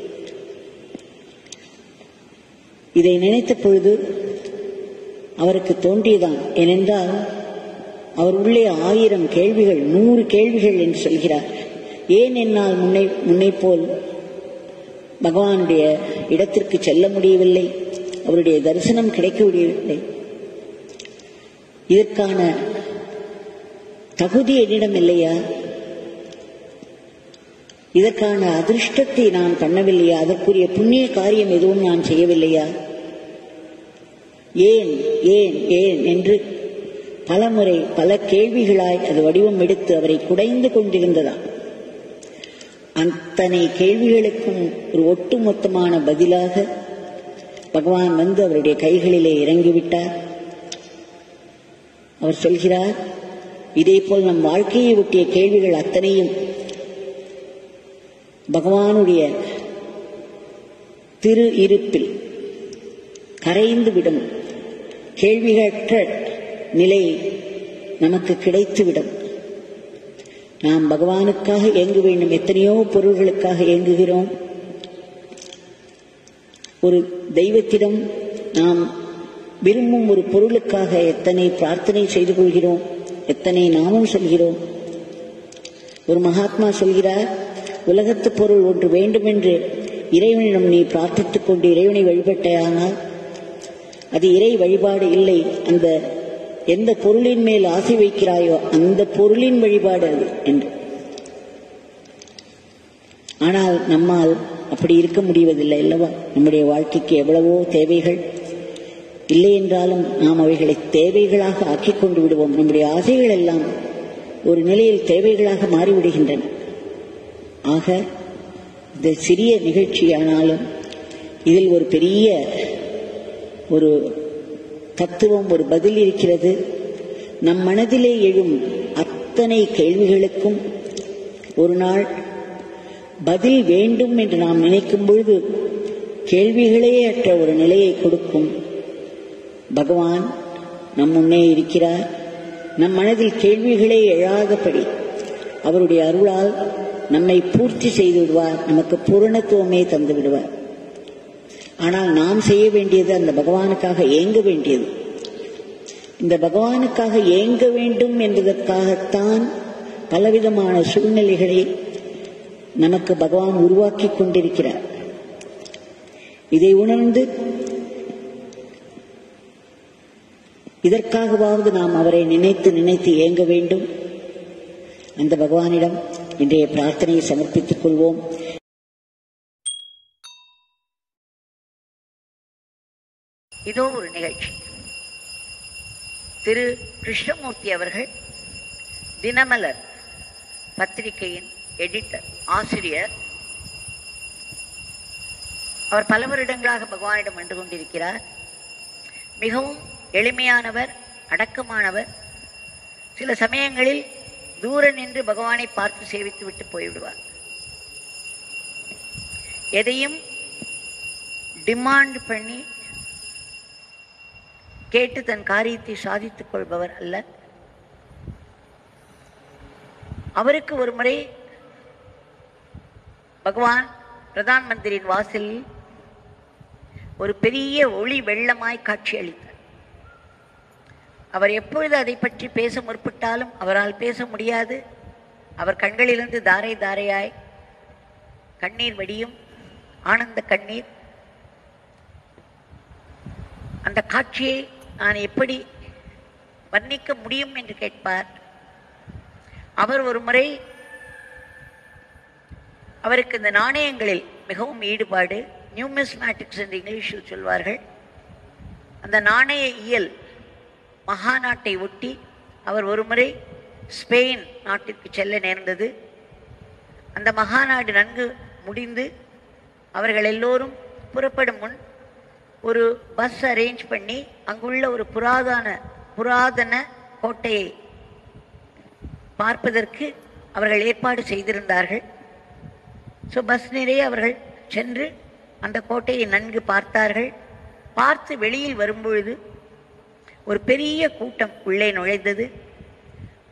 இதை நினைத்த பொழுது அவருக்கு தோன்றியதான் ஏனென்றால் அவர் உள்ளே ஆயிரம் கேள்விகள் நூறு கேள்விகள் என்று சொல்கிறார் ஏன் என்னால் முன்னை முன்னை போல் பகவானுடைய இடத்திற்கு செல்ல முடியவில்லை அவருடைய தரிசனம் கிடைக்க முடியவில்லை இதற்கான தகுதி என்னிடம் இல்லையா இதற்கான அதிர்ஷ்டத்தை நான் பண்ணவில்லையா அதற்குரிய புண்ணிய காரியம் எதுவும் நான் செய்யவில்லையா ஏன் ஏன் ஏன் என்று பலமுறை பல கேள்விகளாய் அது வடிவம் எடுத்து அவரை குடைந்து கொண்டிருந்ததா அத்தனை கேள்விகளுக்கும் ஒரு ஒட்டுமொத்தமான பதிலாக பகவான் வந்து அவருடைய கைகளிலே இறங்கிவிட்டார் அவர் சொல்கிறார் இதே போல் நம் வாழ்க்கையை ஒட்டிய கேள்விகள் அத்தனையும் பகவானுடைய திரு இருப்பில் கரைந்துவிடும் கேள்விகளற்ற நிலை நமக்கு கிடைத்துவிடும் நாம் பகவானுக்காக இயங்க வேண்டும் எத்தனையோ பொருள்களுக்காக இயங்குகிறோம் ஒரு தெய்வத்திடம் நாம் விரும்பும் ஒரு பொருளுக்காக எத்தனை பிரார்த்தனை செய்து கொள்கிறோம் எத்தனை நாமும் சொல்கிறோம் ஒரு மகாத்மா சொல்கிறார் உலகத்து பொருள் ஒன்று வேண்டுமென்று இறைவனிடம் நீ பிரார்த்தித்துக் கொண்டு இறைவனை வழிபட்டானால் அது இறை வழிபாடு இல்லை அந்த எந்த பொருளின் மேல் ஆசை வைக்கிறாயோ அந்த பொருளின் வழிபாடு அது என்று ஆனால் நம்மால் அப்படி இருக்க முடிவதில்லை அல்லவா நம்முடைய வாழ்க்கைக்கு எவ்வளவோ தேவைகள் இல்லை என்றாலும் நாம் அவைகளை தேவைகளாக ஆக்கிக் கொண்டு விடுவோம் நம்முடைய ஆசைகள் எல்லாம் ஒரு நிலையில் தேவைகளாக மாறிவிடுகின்றன ஆக இந்த சிறிய நிகழ்ச்சியானாலும் இதில் ஒரு பெரிய ஒரு தத்துவம் ஒரு பதில் இருக்கிறது நம் மனதிலே எழும் அத்தனை கேள்விகளுக்கும் ஒரு நாள் பதில் வேண்டும் என்று நாம் நினைக்கும் பொழுது கேள்விகளே அற்ற ஒரு நிலையை கொடுக்கும் பகவான் நம் முன்னே இருக்கிறார் நம் மனதில் கேள்விகளே எழாதபடி அவருடைய அருளால் நம்மை பூர்த்தி செய்து விடுவார் நமக்கு பூரணத்துவமே தந்து விடுவார் ஆனால் நாம் செய்ய வேண்டியது அந்த பகவானுக்காக ஏங்க வேண்டியது இந்த பகவானுக்காக ஏங்க வேண்டும் என்பதற்காகத்தான் பலவிதமான சூழ்நிலைகளை நமக்கு பகவான் உருவாக்கி கொண்டிருக்கிறார் இதை உணர்ந்து இதற்காகவாவது நாம் அவரை நினைத்து நினைத்து ஏங்க வேண்டும் அந்த பகவானிடம் இன்றைய பிரார்த்தனையை சமர்ப்பித்துக் கொள்வோம் இதோ ஒரு நிகழ்ச்சி திரு கிருஷ்ணமூர்த்தி அவர்கள் தினமலர் பத்திரிகையின் எடிட்டர் ஆசிரியர் அவர் பல வருடங்களாக பகவானிடம் வந்து கொண்டிருக்கிறார் மிகவும் எளிமையானவர் அடக்கமானவர் சில சமயங்களில் தூர நின்று பகவானை பார்த்து சேவித்து விட்டு போய்விடுவார் எதையும் டிமாண்ட் பண்ணி கேட்டு தன் காரியத்தை சாதித்துக் கொள்பவர் அல்ல அவருக்கு ஒரு முறை பகவான் பிரதான் மந்திரியின் வாசலில் ஒரு பெரிய ஒளி வெள்ளமாய் காட்சியளித்தார் அவர் எப்பொழுது அதை பற்றி பேச முற்பட்டாலும் அவரால் பேச முடியாது அவர் கண்களிலிருந்து தாரை தாரையாய் கண்ணீர் வடியும் ஆனந்த கண்ணீர் அந்த காட்சியை நான் எப்படி வர்ணிக்க முடியும் என்று கேட்பார் அவர் ஒரு முறை அவருக்கு இந்த நாணயங்களில் மிகவும் ஈடுபாடு நியூமிஸ்மேட்டிக்ஸ் என்று இங்கிலீஷில் சொல்வார்கள் அந்த நாணய இயல் மகாநாட்டை ஒட்டி அவர் ஒருமுறை ஸ்பெயின் நாட்டிற்கு செல்ல நேர்ந்தது அந்த மகாநாடு நன்கு முடிந்து அவர்கள் எல்லோரும் புறப்படும் முன் ஒரு பஸ் அரேஞ்ச் பண்ணி அங்குள்ள ஒரு புராதன புராதன கோட்டையை பார்ப்பதற்கு அவர்கள் ஏற்பாடு செய்திருந்தார்கள் ஸோ பஸ் நிறைய அவர்கள் சென்று அந்த கோட்டையை நன்கு பார்த்தார்கள் பார்த்து வெளியில் வரும்பொழுது ஒரு பெரிய கூட்டம் உள்ளே நுழைந்தது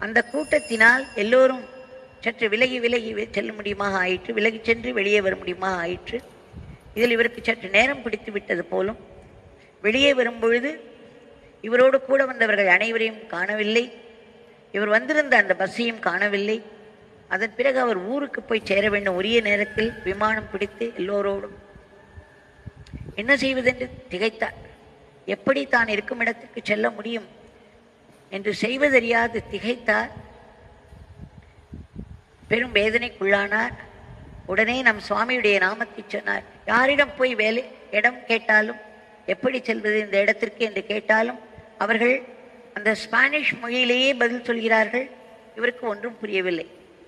அந்த கூட்டத்தினால் எல்லோரும் சற்று விலகி விலகி வெ- செல்ல முடியுமாக ஆயிற்று விலகி சென்று வெளியே வர முடியுமாக ஆயிற்று இதில் இவருக்கு சற்று நேரம் பிடித்து விட்டது போலும் வெளியே வரும் பொழுது இவரோடு கூட வந்தவர்கள் அனைவரையும் காணவில்லை இவர் வந்திருந்த அந்த பஸ்ஸையும் காணவில்லை அதன் பிறகு அவர் ஊருக்கு போய் சேர வேண்டும் உரிய நேரத்தில் விமானம் பிடித்து எல்லோரோடும் என்ன செய்வதென்று திகைத்தார் எப்படி தான் இருக்கும் இடத்துக்கு செல்ல முடியும் என்று செய்வதறியாது திகைத்தார் பெரும் வேதனைக்குள்ளானார் உடனே நம் சுவாமியுடைய நாமத்தை சொன்னார் யாரிடம் போய் வேலை இடம் கேட்டாலும் எப்படி செல்வது இந்த இடத்திற்கு என்று கேட்டாலும் அவர்கள் அந்த ஸ்பானிஷ் மொழியிலேயே பதில் சொல்கிறார்கள் இவருக்கு ஒன்றும் புரியவில்லை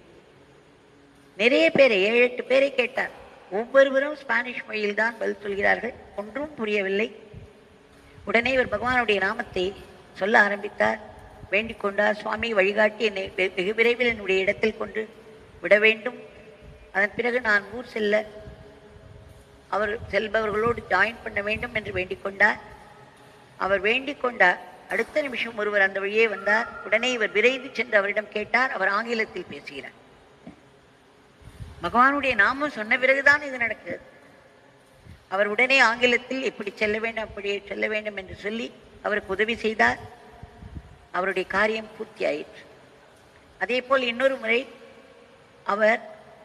நிறைய பேரை ஏழு எட்டு பேரை கேட்டார் ஒவ்வொருவரும் ஸ்பானிஷ் மொழியில் தான் பதில் சொல்கிறார்கள் ஒன்றும் புரியவில்லை உடனே இவர் பகவானுடைய நாமத்தை சொல்ல ஆரம்பித்தார் வேண்டிக் கொண்டார் சுவாமி வழிகாட்டி என்னை வெ- வெகு விரைவில் என்னுடைய இடத்தில் கொண்டு விட வேண்டும் அதன் பிறகு நான் ஊர் செல்ல அவர் செல்பவர்களோடு ஜாயின் பண்ண வேண்டும் என்று வேண்டிக் கொண்டார் அவர் வேண்டிக் கொண்டார் அடுத்த நிமிஷம் ஒருவர் அந்த வழியே வந்தார் உடனே இவர் விரைந்து சென்று அவரிடம் கேட்டார் அவர் ஆங்கிலத்தில் பேசுகிறார் பகவானுடைய நாமம் சொன்ன பிறகுதான் இது நடக்கிறது அவர் உடனே ஆங்கிலத்தில் எப்படி செல்ல வேண்டும் அப்படி செல்ல வேண்டும் என்று சொல்லி அவருக்கு உதவி செய்தார் அவருடைய காரியம் பூர்த்தியாயிற்று அதே போல் இன்னொரு முறை அவர்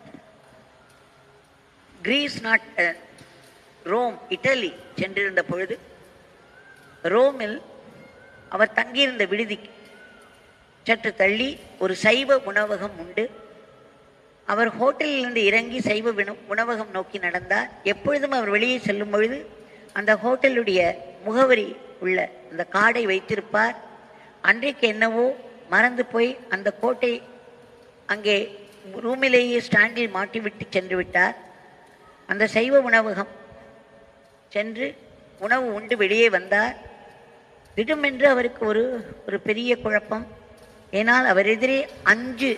கிரீஸ் நாட் ரோம் இட்டலி சென்றிருந்த பொழுது ரோமில் அவர் தங்கியிருந்த விடுதிக்கு சற்று தள்ளி ஒரு சைவ உணவகம் உண்டு அவர் ஹோட்டலிலிருந்து இறங்கி சைவ வினு- உணவகம் நோக்கி நடந்தார் எப்பொழுதும் அவர் வெளியே செல்லும் பொழுது அந்த ஹோட்டலுடைய முகவரி உள்ள அந்த கார்டை வைத்திருப்பார் அன்றைக்கு என்னவோ மறந்து போய் அந்த கோட்டை அங்கே ரூமிலேயே ஸ்டாண்டில் மாட்டிவிட்டு சென்று விட்டார் அந்த சைவ உணவகம் சென்று உணவு உண்டு வெளியே வந்தார் திடுமென்று அவருக்கு ஒரு ஒரு பெரிய குழப்பம் ஏனால் அவர் எதிரே அஞ்சு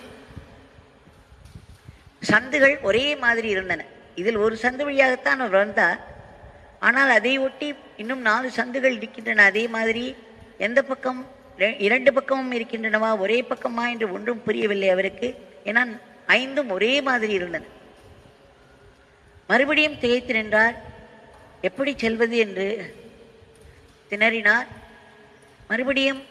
சந்துகள் ஒரே மாதிரி இருந்தன இதில் ஒரு சந்து வழியாகத்தான் அவர் வந்தார் ஆனால் அதை ஒட்டி இன்னும் நாலு சந்துகள் இருக்கின்றன அதே மாதிரி எந்த பக்கம் ரெ- இரண்டு பக்கமும் இருக்கின்றனவா ஒரே பக்கமா என்று ஒன்றும் புரியவில்லை அவருக்கு ஏன்னா ஐந்தும் ஒரே மாதிரி இருந்தன மறுபடியும் திகைத்து நின்றார் எப்படி செல்வது என்று திணறினார் மறுபடியும்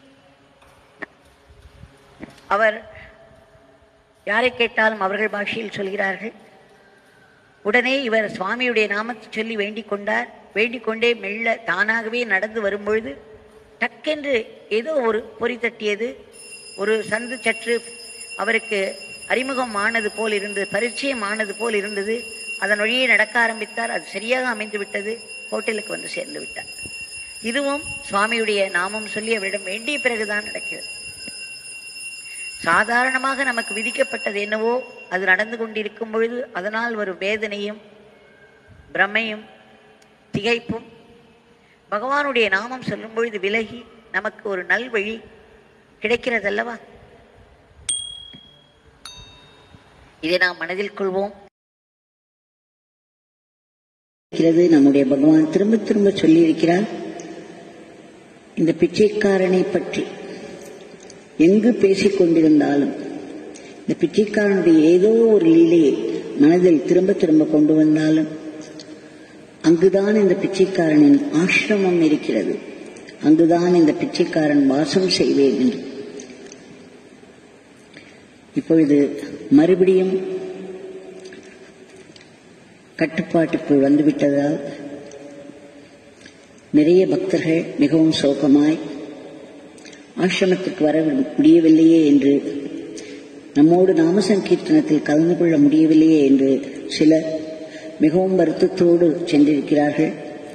அவர் யாரை கேட்டாலும் அவர்கள் பாஷையில் சொல்கிறார்கள் உடனே இவர் சுவாமியுடைய நாமத்தை சொல்லி வேண்டிக் கொண்டார் வேண்டிக் கொண்டே மெல்ல தானாகவே நடந்து வரும்பொழுது டக்கென்று ஏதோ ஒரு பொறி தட்டியது ஒரு சந்து சற்று அவருக்கு அறிமுகம் ஆனது போல் இருந்தது பரிச்சயம் ஆனது போல் இருந்தது அதன் வழியே நடக்க ஆரம்பித்தார் அது சரியாக அமைந்து விட்டது ஹோட்டலுக்கு வந்து சேர்ந்து விட்டார் இதுவும் சுவாமியுடைய நாமம் சொல்லி அவரிடம் வேண்டிய பிறகுதான் நடக்கிறது சாதாரணமாக நமக்கு விதிக்கப்பட்டது என்னவோ அது நடந்து கொண்டிருக்கும் பொழுது அதனால் வரும் வேதனையும் பிரமையும் திகைப்பும் பகவானுடைய நாமம் சொல்லும் பொழுது விலகி நமக்கு ஒரு நல்வழி கிடைக்கிறதல்லவா இதை நாம் மனதில் கொள்வோம் இருக்கிறது நம்முடைய பகவான் திரும்ப திரும்ப சொல்லி இருக்கிறார் இந்த பிச்சைக்காரனை பற்றி எங்கு பேசிக் கொண்டிருந்தாலும் இந்த பிச்சைக்காரனுடைய ஏதோ ஒரு லீலையை மனதில் திரும்ப திரும்ப கொண்டு வந்தாலும் அங்குதான் இந்த பிச்சைக்காரனின் ஆசிரமம் இருக்கிறது அங்குதான் இந்த பிச்சைக்காரன் வாசம் செய்வேன் என்று இப்பொழுது மறுபடியும் கட்டுப்பாட்டுக்குள் வந்துவிட்டதால் நிறைய பக்தர்கள் மிகவும் சோகமாய் ஆசிரமத்திற்கு வர முடியவில்லையே என்று நம்மோடு நாம சங்கீர்த்தனத்தில் கலந்து கொள்ள முடியவில்லையே என்று சிலர் மிகவும் வருத்தத்தோடு சென்றிருக்கிறார்கள்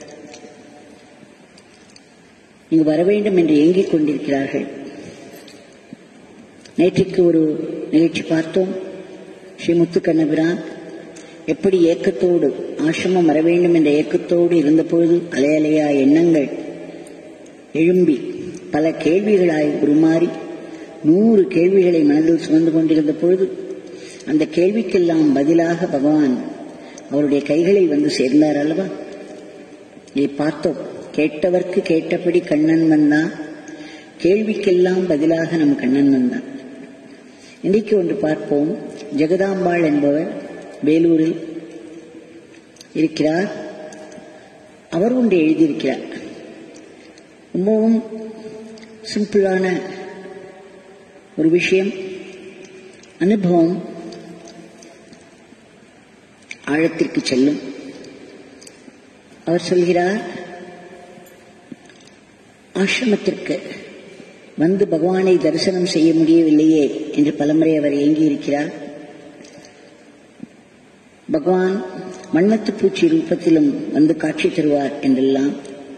இங்கு வர வேண்டும் என்று ஏங்கிக் கொண்டிருக்கிறார்கள் நேற்றுக்கு ஒரு நிகழ்ச்சி பார்த்தோம் ஸ்ரீ முத்துக்கண்ணபிரான் எப்படி ஏக்கத்தோடு ஆசிரமம் வர வேண்டும் என்ற ஏக்கத்தோடு இருந்தபொழுது அலையலையா எண்ணங்கள் எழும்பி பல கேள்விகளாய் உருமாறி நூறு கேள்விகளை மனதில் சுமந்து கொண்டிருந்த பொழுது அந்த கேள்விக்கெல்லாம் பதிலாக பகவான் அவருடைய கைகளில் வந்து சேர்ந்தார் அல்லவா இதை பார்த்தோம் கேட்டவர்க்கு கேட்டபடி கண்ணன் வந்தான் கேள்விக்கெல்லாம் பதிலாக நம் கண்ணன் வந்தான் இன்றைக்கு ஒன்று பார்ப்போம் ஜெகதாம்பாள் என்பவர் வேலூரில் இருக்கிறார் அவர் ஒன்று எழுதியிருக்கிறார் ரொம்பவும் சிம்பிளான ஒரு விஷயம் அனுபவம் ஆழத்திற்கு செல்லும் அவர் சொல்கிறார் ஆசிரமத்திற்கு வந்து பகவானை தரிசனம் செய்ய முடியவில்லையே என்று பலமுறை அவர் ஏங்கியிருக்கிறார் பகவான் வண்ணத்து பூச்சி ரூபத்திலும் வந்து காட்சி தருவார் என்றெல்லாம்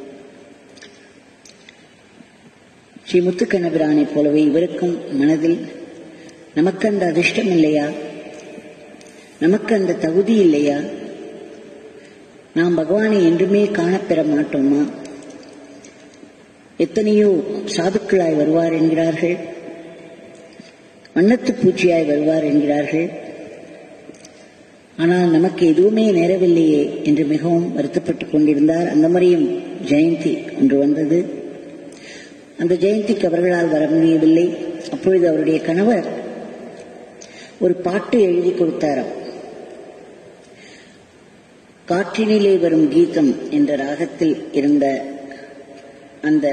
ஸ்ரீ முத்துக்கண்ணபிரானை போலவே இவருக்கும் மனதில் நமக்கு அந்த அதிர்ஷ்டம் இல்லையா நமக்கு அந்த தகுதி இல்லையா நாம் பகவானை என்றுமே காணப்பெற மாட்டோமா எத்தனையோ சாதுக்களாய் வருவார் என்கிறார்கள் வண்ணத்து பூச்சியாய் வருவார் என்கிறார்கள் ஆனால் நமக்கு எதுவுமே நேரவில்லையே என்று மிகவும் வருத்தப்பட்டுக் கொண்டிருந்தார் அந்த முறையும் ஜெயந்தி ஒன்று வந்தது அந்த ஜெயந்திக்கு அவர்களால் வர முடியவில்லை அப்பொழுது அவருடைய கணவர் ஒரு பாட்டு எழுதி கொடுத்தாராம் காற்றினிலே வரும் கீதம் என்ற ராகத்தில் இருந்த அந்த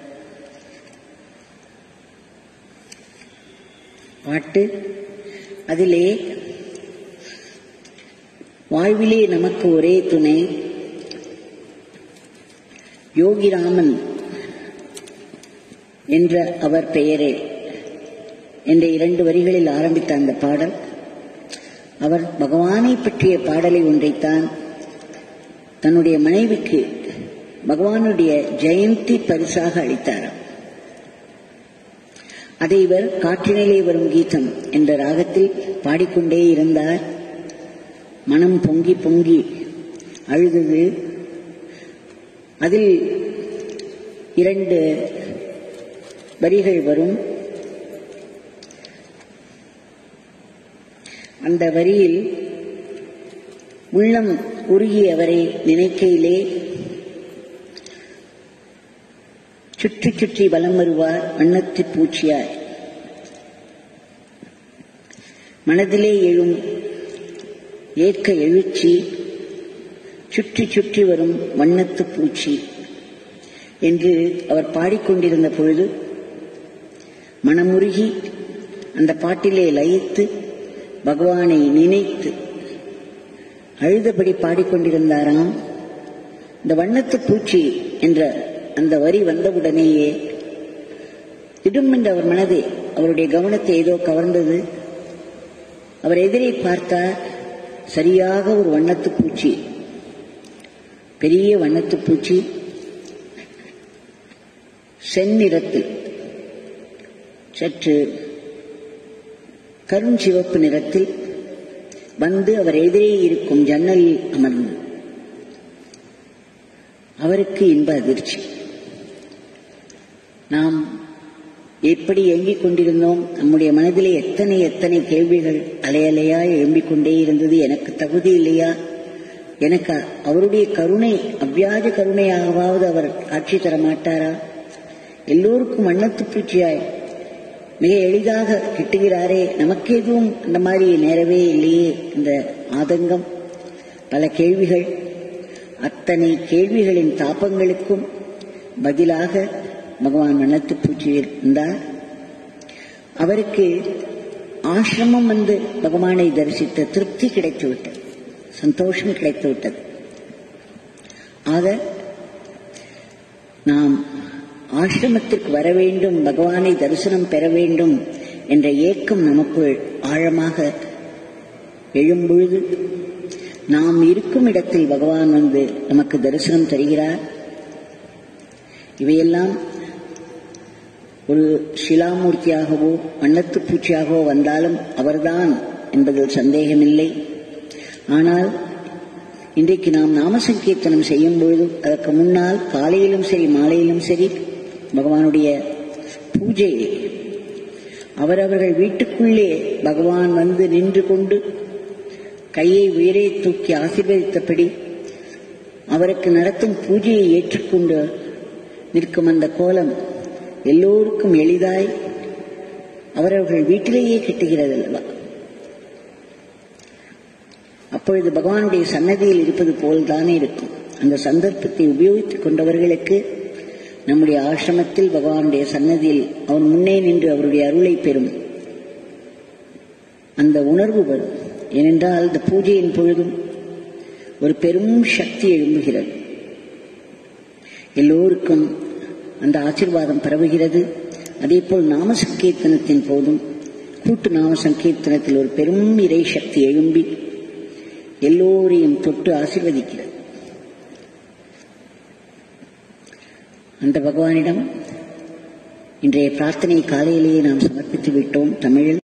பாட்டு அதிலே வாழ்விலே நமக்கு ஒரே துணை யோகிராமன் என்ற அவர் பெயரே என்ற இரண்டு வரிகளில் ஆரம்பித்த அந்த பாடல் அவர் பகவானை பற்றிய பாடலை ஒன்றைத்தான் தன்னுடைய மனைவிக்கு பகவானுடைய ஜெயந்தி பரிசாக அளித்தாராம் அதை இவர் காற்றினிலே வரும் கீதம் என்ற ராகத்தில் பாடிக்கொண்டே இருந்தார் மனம் பொங்கி பொங்கி அழுதது அதில் இரண்டு வரிகள் வரும் அந்த வரியில் உள்ளம் உருகி அவரை நினைக்கையிலே சுற்றி சுற்றி வலம் வருவார் வண்ணத்து பூச்சியாய் மனதிலே எழும் ஏற்க எழுச்சி சுற்றி சுற்றி வரும் வண்ணத்து பூச்சி என்று அவர் பாடிக்கொண்டிருந்த பொழுது மனமுருகி அந்த பாட்டிலே லயித்து பகவானை நினைத்து அழுதபடி பாடிக்கொண்டிருந்தாராம் இந்த வண்ணத்து பூச்சி என்ற அந்த வரி வந்தவுடனேயே இடும் என்று அவர் மனது அவருடைய கவனத்தை ஏதோ கவர்ந்தது அவர் எதிரே பார்த்தார் சரியாக ஒரு வண்ணத்து பூச்சி பெரிய வண்ணத்து பூச்சி செந்நிறத்தில் சற்று கருஞ்சிவப்பு நிறத்தில் வந்து அவர் எதிரே இருக்கும் ஜன்னலில் அமர்ந்து அவருக்கு இன்ப அதிர்ச்சி நாம் எப்படி இயங்கிக் கொண்டிருந்தோம் நம்முடைய மனதிலே எத்தனை எத்தனை கேள்விகள் அலையலையாய் எழும்பிக் கொண்டே இருந்தது எனக்கு தகுதி இல்லையா எனக்கு அவருடைய கருணை அவ்வியாஜ கருணையாகவாவது அவர் காட்சி தர மாட்டாரா எல்லோருக்கும் வண்ணத்து பூச்சியாய் மிக எளிதாக கிட்டுகிறாரே நமக்கு எதுவும் அந்த மாதிரி நேரவே இல்லையே இந்த ஆதங்கம் பல கேள்விகள் அத்தனை கேள்விகளின் தாபங்களுக்கும் பதிலாக பகவான் வண்ணத்து பூச்சியில் இருந்தார் அவருக்கு ஆசிரமம் வந்து பகவானை தரிசித்த திருப்தி கிடைத்துவிட்டது சந்தோஷம் கிடைத்துவிட்டது ஆக நாம் ஆசிரமத்திற்கு வர வேண்டும் பகவானை தரிசனம் பெற வேண்டும் என்ற ஏக்கம் நமக்குள் ஆழமாக எழும்பொழுது நாம் இருக்கும் இடத்தில் பகவான் வந்து நமக்கு தரிசனம் தருகிறார் இவையெல்லாம் ஒரு சிலாமூர்த்தியாகவோ வண்ணத்து பூச்சியாகவோ வந்தாலும் அவர்தான் என்பதில் சந்தேகமில்லை ஆனால் இன்றைக்கு நாம் நாம சங்கீர்த்தனம் செய்யும் பொழுது அதற்கு முன்னால் காலையிலும் சரி மாலையிலும் சரி பகவானுடைய பூஜை அவரவர்கள் வீட்டுக்குள்ளே பகவான் வந்து நின்று கொண்டு கையை உயரே தூக்கி ஆசீர்வதித்தபடி அவருக்கு நடத்தும் பூஜையை ஏற்றுக்கொண்டு நிற்கும் அந்த கோலம் எல்லோருக்கும் எளிதாய் அவரவர்கள் வீட்டிலேயே கிட்டுகிறது அல்லவா அப்பொழுது பகவானுடைய சன்னதியில் இருப்பது போல்தானே இருக்கும் அந்த சந்தர்ப்பத்தை உபயோகித்துக் கொண்டவர்களுக்கு நம்முடைய ஆசிரமத்தில் பகவானுடைய சன்னதியில் அவன் முன்னே நின்று அவருடைய அருளை பெறும் அந்த உணர்வு வரும் ஏனென்றால் இந்த பூஜையின் பொழுதும் ஒரு பெரும் சக்தி எழும்புகிறது எல்லோருக்கும் அந்த ஆசிர்வாதம் பரவுகிறது அதேபோல் நாம சங்கீர்த்தனத்தின் போதும் கூட்டு நாம சங்கீர்த்தனத்தில் ஒரு பெரும் இறை சக்தி எழும்பி எல்லோரையும் தொட்டு ஆசிர்வதிக்கிறது அந்த பகவானிடம் இன்றைய பிரார்த்தனை காலையிலேயே நாம் சமர்ப்பித்து விட்டோம் தமிழில்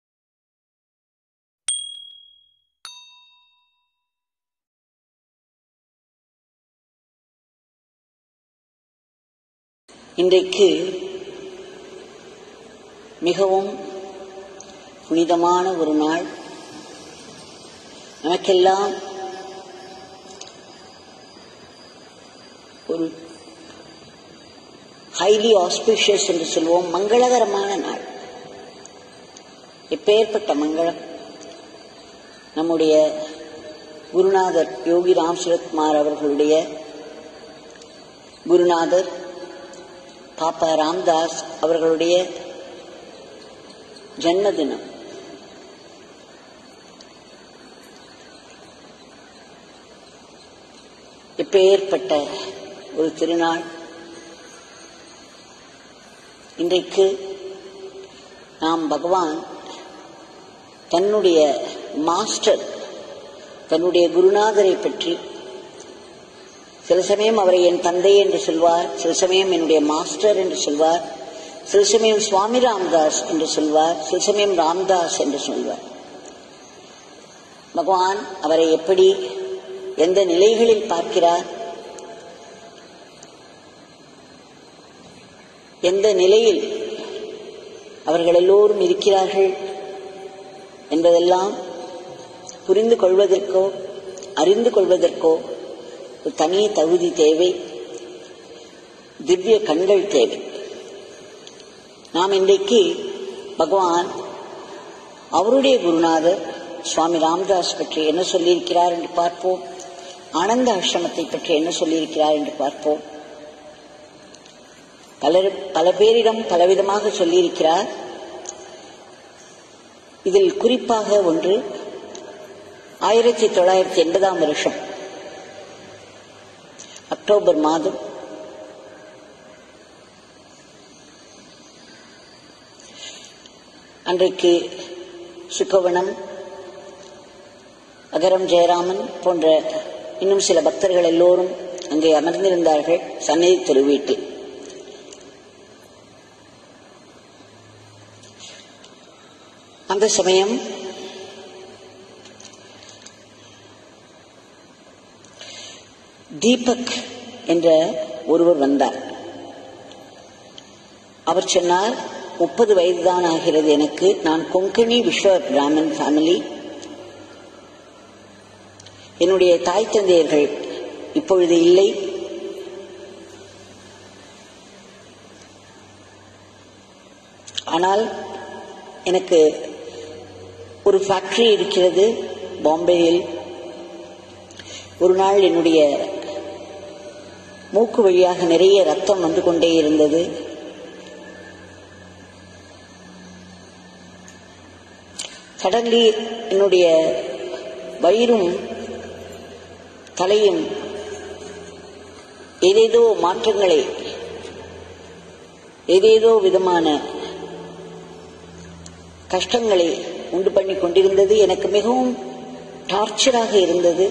இன்றைக்கு மிகவும் புனிதமான ஒரு நாள் நமக்கெல்லாம் ஒரு ஹைலி ஆஸ்பிஷியஸ் என்று சொல்வோம் மங்களகரமான நாள் எப்பேற்பட்ட மங்களம் நம்முடைய குருநாதர் யோகி ராம் சுரத்குமார் அவர்களுடைய குருநாதர் பாப்பா ராம்தாஸ் அவர்களுடைய ஜன்மதினம் எப்பேற்பட்ட ஒரு திருநாள் இன்றைக்கு நாம் பகவான் தன்னுடைய மாஸ்டர் தன்னுடைய குருநாதரை பற்றி சில சமயம் அவரை என் தந்தை என்று சொல்வார் சில சமயம் என்னுடைய மாஸ்டர் என்று சொல்வார் சில சமயம் சுவாமி ராம்தாஸ் என்று சொல்வார் சில சமயம் ராம்தாஸ் என்று சொல்வார் பகவான் அவரை எப்படி எந்த நிலைகளில் பார்க்கிறார் எந்த நிலையில் அவர்கள் எல்லோரும் இருக்கிறார்கள் என்பதெல்லாம் புரிந்து கொள்வதற்கோ அறிந்து கொள்வதற்கோ ஒரு தனி தகுதி தேவை திவ்ய கண்கள் தேவை நாம் இன்றைக்கு பகவான் அவருடைய குருநாதர் சுவாமி ராமதாஸ் பற்றி என்ன சொல்லியிருக்கிறார் என்று பார்ப்போம் ஆனந்த ஆசிரமத்தை பற்றி என்ன சொல்லியிருக்கிறார் என்று பார்ப்போம் பலர் பல பேரிடம் பலவிதமாக சொல்லியிருக்கிறார் இதில் குறிப்பாக ஒன்று ஆயிரத்தி தொள்ளாயிரத்தி எண்பதாம் வருஷம் அக்டோபர் மாதம் அன்றைக்கு சுக்கவனம் அகரம் ஜெயராமன் போன்ற இன்னும் சில பக்தர்கள் எல்லோரும் அங்கே அமர்ந்திருந்தார்கள் சன்னதி திரு வீட்டில் அந்த சமயம் தீபக் என்ற ஒருவர் வந்தார் அவர் சொன்னார் முப்பது வயதுதான் ஆகிறது எனக்கு நான் கொங்கணி விஸ்வ பிராமன் ஃபேமிலி என்னுடைய தாய் தந்தையர்கள் இப்பொழுது இல்லை ஆனால் எனக்கு ஒரு ஃபேக்டரி இருக்கிறது பாம்பேயில் ஒரு நாள் என்னுடைய மூக்கு வழியாக நிறைய ரத்தம் வந்து கொண்டே இருந்தது சடன்லி என்னுடைய வயிறும் தலையும் ஏதேதோ மாற்றங்களை ஏதேதோ விதமான கஷ்டங்களை உண்டு பண்ணி கொண்டிருந்தது எனக்கு மிகவும் டார்ச்சராக இருந்தது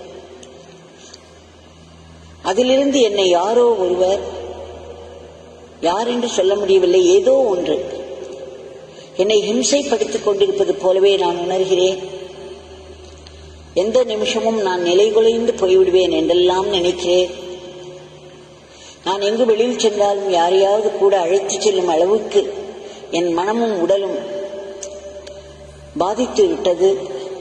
அதிலிருந்து என்னை யாரோ ஒருவர் யார் என்று சொல்ல முடியவில்லை ஏதோ ஒன்று என்னை ஹிம்சைப்படுத்திக் கொண்டிருப்பது போலவே நான் உணர்கிறேன் எந்த நிமிஷமும் நான் நிலைகுலைந்து போய்விடுவேன் என்றெல்லாம் நினைக்கிறேன் நான் எங்கு வெளியில் சென்றாலும் யாரையாவது கூட அழைத்து செல்லும் அளவுக்கு என் மனமும் உடலும் பாதித்து விட்டது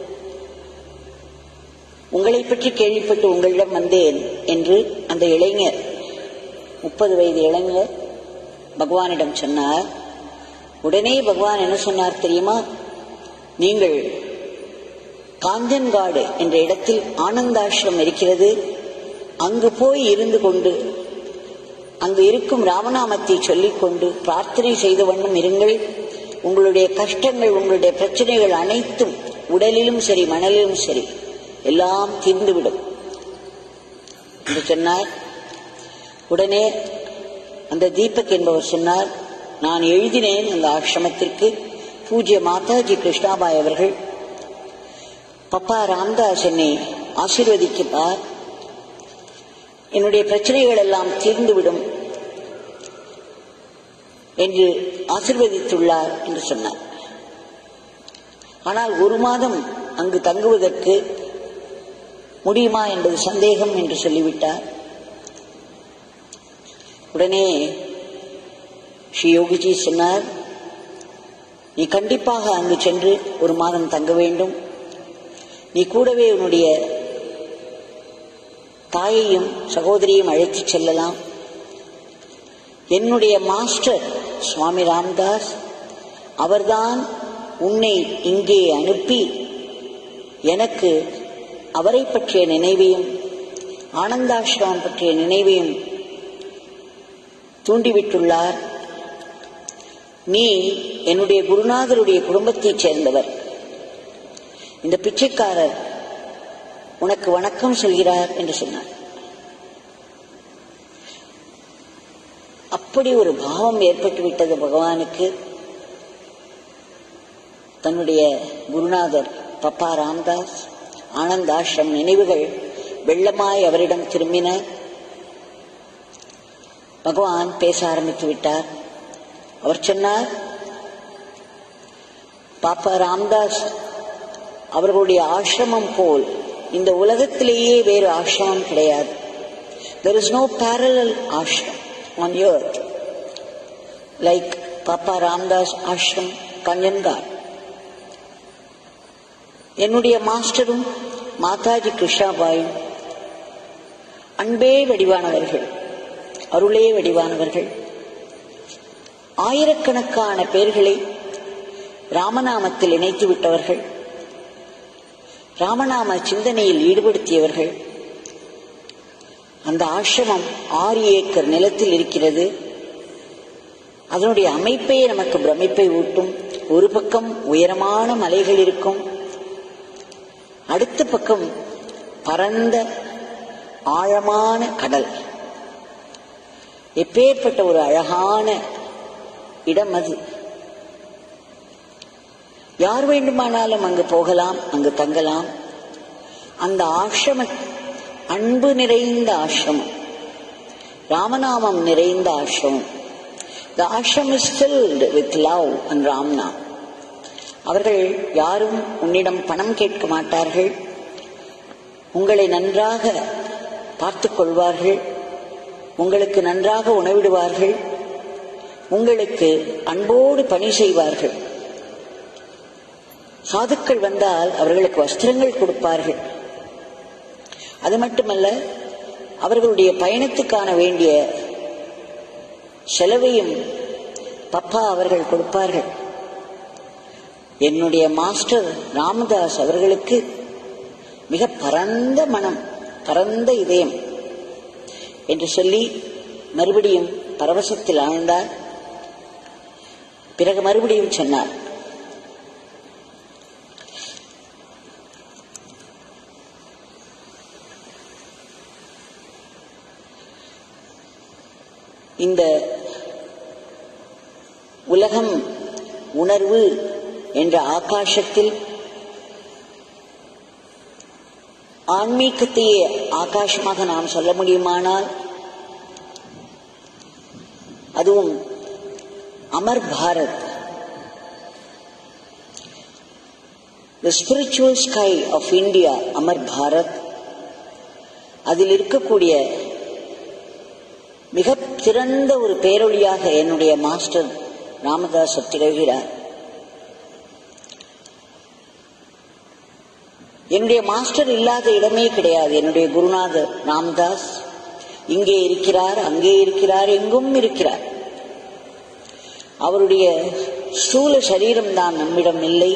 உங்களை பற்றி கேள்விப்பட்டு உங்களிடம் வந்தேன் என்று அந்த இளைஞர் முப்பது வயது இளைஞர் பகவானிடம் சொன்னார் உடனே பகவான் என்ன சொன்னார் தெரியுமா நீங்கள் காஞ்சன்காடு என்ற இடத்தில் ஆனந்தாசிரம் இருக்கிறது அங்கு போய் இருந்து கொண்டு அங்கு இருக்கும் ராமநாமத்தை சொல்லிக்கொண்டு பிரார்த்தனை செய்த வண்ணம் இருங்கள் உங்களுடைய கஷ்டங்கள் உங்களுடைய பிரச்சனைகள் அனைத்தும் உடலிலும் சரி மணலிலும் சரி எல்லாம் தீர்ந்துவிடும் என்று சொன்னார் உடனே அந்த தீபக் என்பவர் சொன்னார் நான் எழுதினேன் அந்த ஆசிரமத்திற்கு பூஜ்ய மாதாஜி கிருஷ்ணாபாய் அவர்கள் பப்பா ராம்தாஸ் என்னை ஆசீர்வதிக்கிறார் என்னுடைய பிரச்சனைகள் எல்லாம் தீர்ந்துவிடும் என்று ஆசிர்வதித்துள்ளார் என்று சொன்னார் ஆனால் ஒரு மாதம் அங்கு தங்குவதற்கு முடியுமா என்பது சந்தேகம் என்று சொல்லிவிட்டார் உடனே ஸ்ரீ யோகிஜி சொன்னார் நீ கண்டிப்பாக அங்கு சென்று ஒரு மாதம் தங்க வேண்டும் நீ கூடவே உன்னுடைய தாயையும் சகோதரியையும் அழைத்துச் செல்லலாம் என்னுடைய மாஸ்டர் சுவாமி ராம்தாஸ் அவர்தான் உன்னை இங்கே அனுப்பி எனக்கு அவரை பற்றிய நினைவையும் ஆனந்தாசிரமம் பற்றிய நினைவையும் தூண்டிவிட்டுள்ளார் நீ என்னுடைய குருநாதருடைய குடும்பத்தைச் சேர்ந்தவர் இந்த பிச்சைக்காரர் உனக்கு வணக்கம் சொல்கிறார் என்று சொன்னார் அப்படி ஒரு பாவம் ஏற்பட்டு விட்டது பகவானுக்கு தன்னுடைய குருநாதர் பப்பா ராம்தாஸ் ஆனந்தாசிரம் நினைவுகள் வெள்ளமாய் அவரிடம் திரும்பின பகவான் பேச ஆரம்பித்து விட்டார் அவர் சொன்னார் பாப்பா ராம்தாஸ் அவர்களுடைய ஆசிரமம் போல் இந்த உலகத்திலேயே வேறு ஆசிரமம் கிடையாது there is no parallel ashram on earth like பாப்பா ராம்தாஸ் ஆஷ்ரம் கஞ்சன்கார் என்னுடைய மாஸ்டரும் மாதாஜி கிருஷ்ணாபாயும் அன்பே வடிவானவர்கள் அருளே வடிவானவர்கள் ஆயிரக்கணக்கான பேர்களை ராமநாமத்தில் இணைத்து விட்டவர்கள் ராமநாம சிந்தனையில் ஈடுபடுத்தியவர்கள் அந்த ஆசிரமம் ஆறு ஏக்கர் நிலத்தில் இருக்கிறது அதனுடைய அமைப்பே நமக்கு பிரமிப்பை ஊட்டும் ஒரு பக்கம் உயரமான மலைகள் இருக்கும் அடுத்த பக்கம் பரந்த ஆழமான கடல் எப்பேற்பட்ட ஒரு அழகான இடம் அது யார் வேண்டுமானாலும் அங்கு போகலாம் அங்கு தங்கலாம் அந்த ஆசிரம அன்பு நிறைந்த ஆசிரமம் ராமநாமம் நிறைந்த ஆசிரமம் the ashram is filled with love and Ramnam அவர்கள் யாரும் உன்னிடம் பணம் கேட்க மாட்டார்கள் உங்களை நன்றாக பார்த்துக் கொள்வார்கள் உங்களுக்கு நன்றாக உணவிடுவார்கள் உங்களுக்கு அன்போடு பணி செய்வார்கள் சாதுக்கள் வந்தால் அவர்களுக்கு வஸ்திரங்கள் கொடுப்பார்கள் அது மட்டுமல்ல அவர்களுடைய பயணத்துக்கான வேண்டிய செலவையும் பப்பா அவர்கள் கொடுப்பார்கள் என்னுடைய மாஸ்டர் ராமதாஸ் அவர்களுக்கு மிக பரந்த மனம் பரந்த இதயம் என்று சொல்லி மறுபடியும் பரவசத்தில் ஆழ்ந்தார் பிறகு மறுபடியும் சொன்னார் இந்த உலகம் உணர்வு என்ற ஆகாசத்தில் ஆன்மீகத்தையே ஆகாசமாக நாம் சொல்ல முடியுமானால் அதுவும் Amar Bharat the spiritual sky of India Amar Bharat அதில் இருக்கக்கூடிய மிக சிறந்த ஒரு பேரொழியாக என்னுடைய மாஸ்டர் ராமதாஸ் திகழ்கிறார் என்னுடைய மாஸ்டர் இல்லாத இடமே கிடையாது என்னுடைய குருநாதர் ராம்தாஸ் இங்கே இருக்கிறார் அங்கே இருக்கிறார் எங்கும் இருக்கிறார் அவருடைய ஸ்தூல சரீரம்தான் நம்மிடம் இல்லை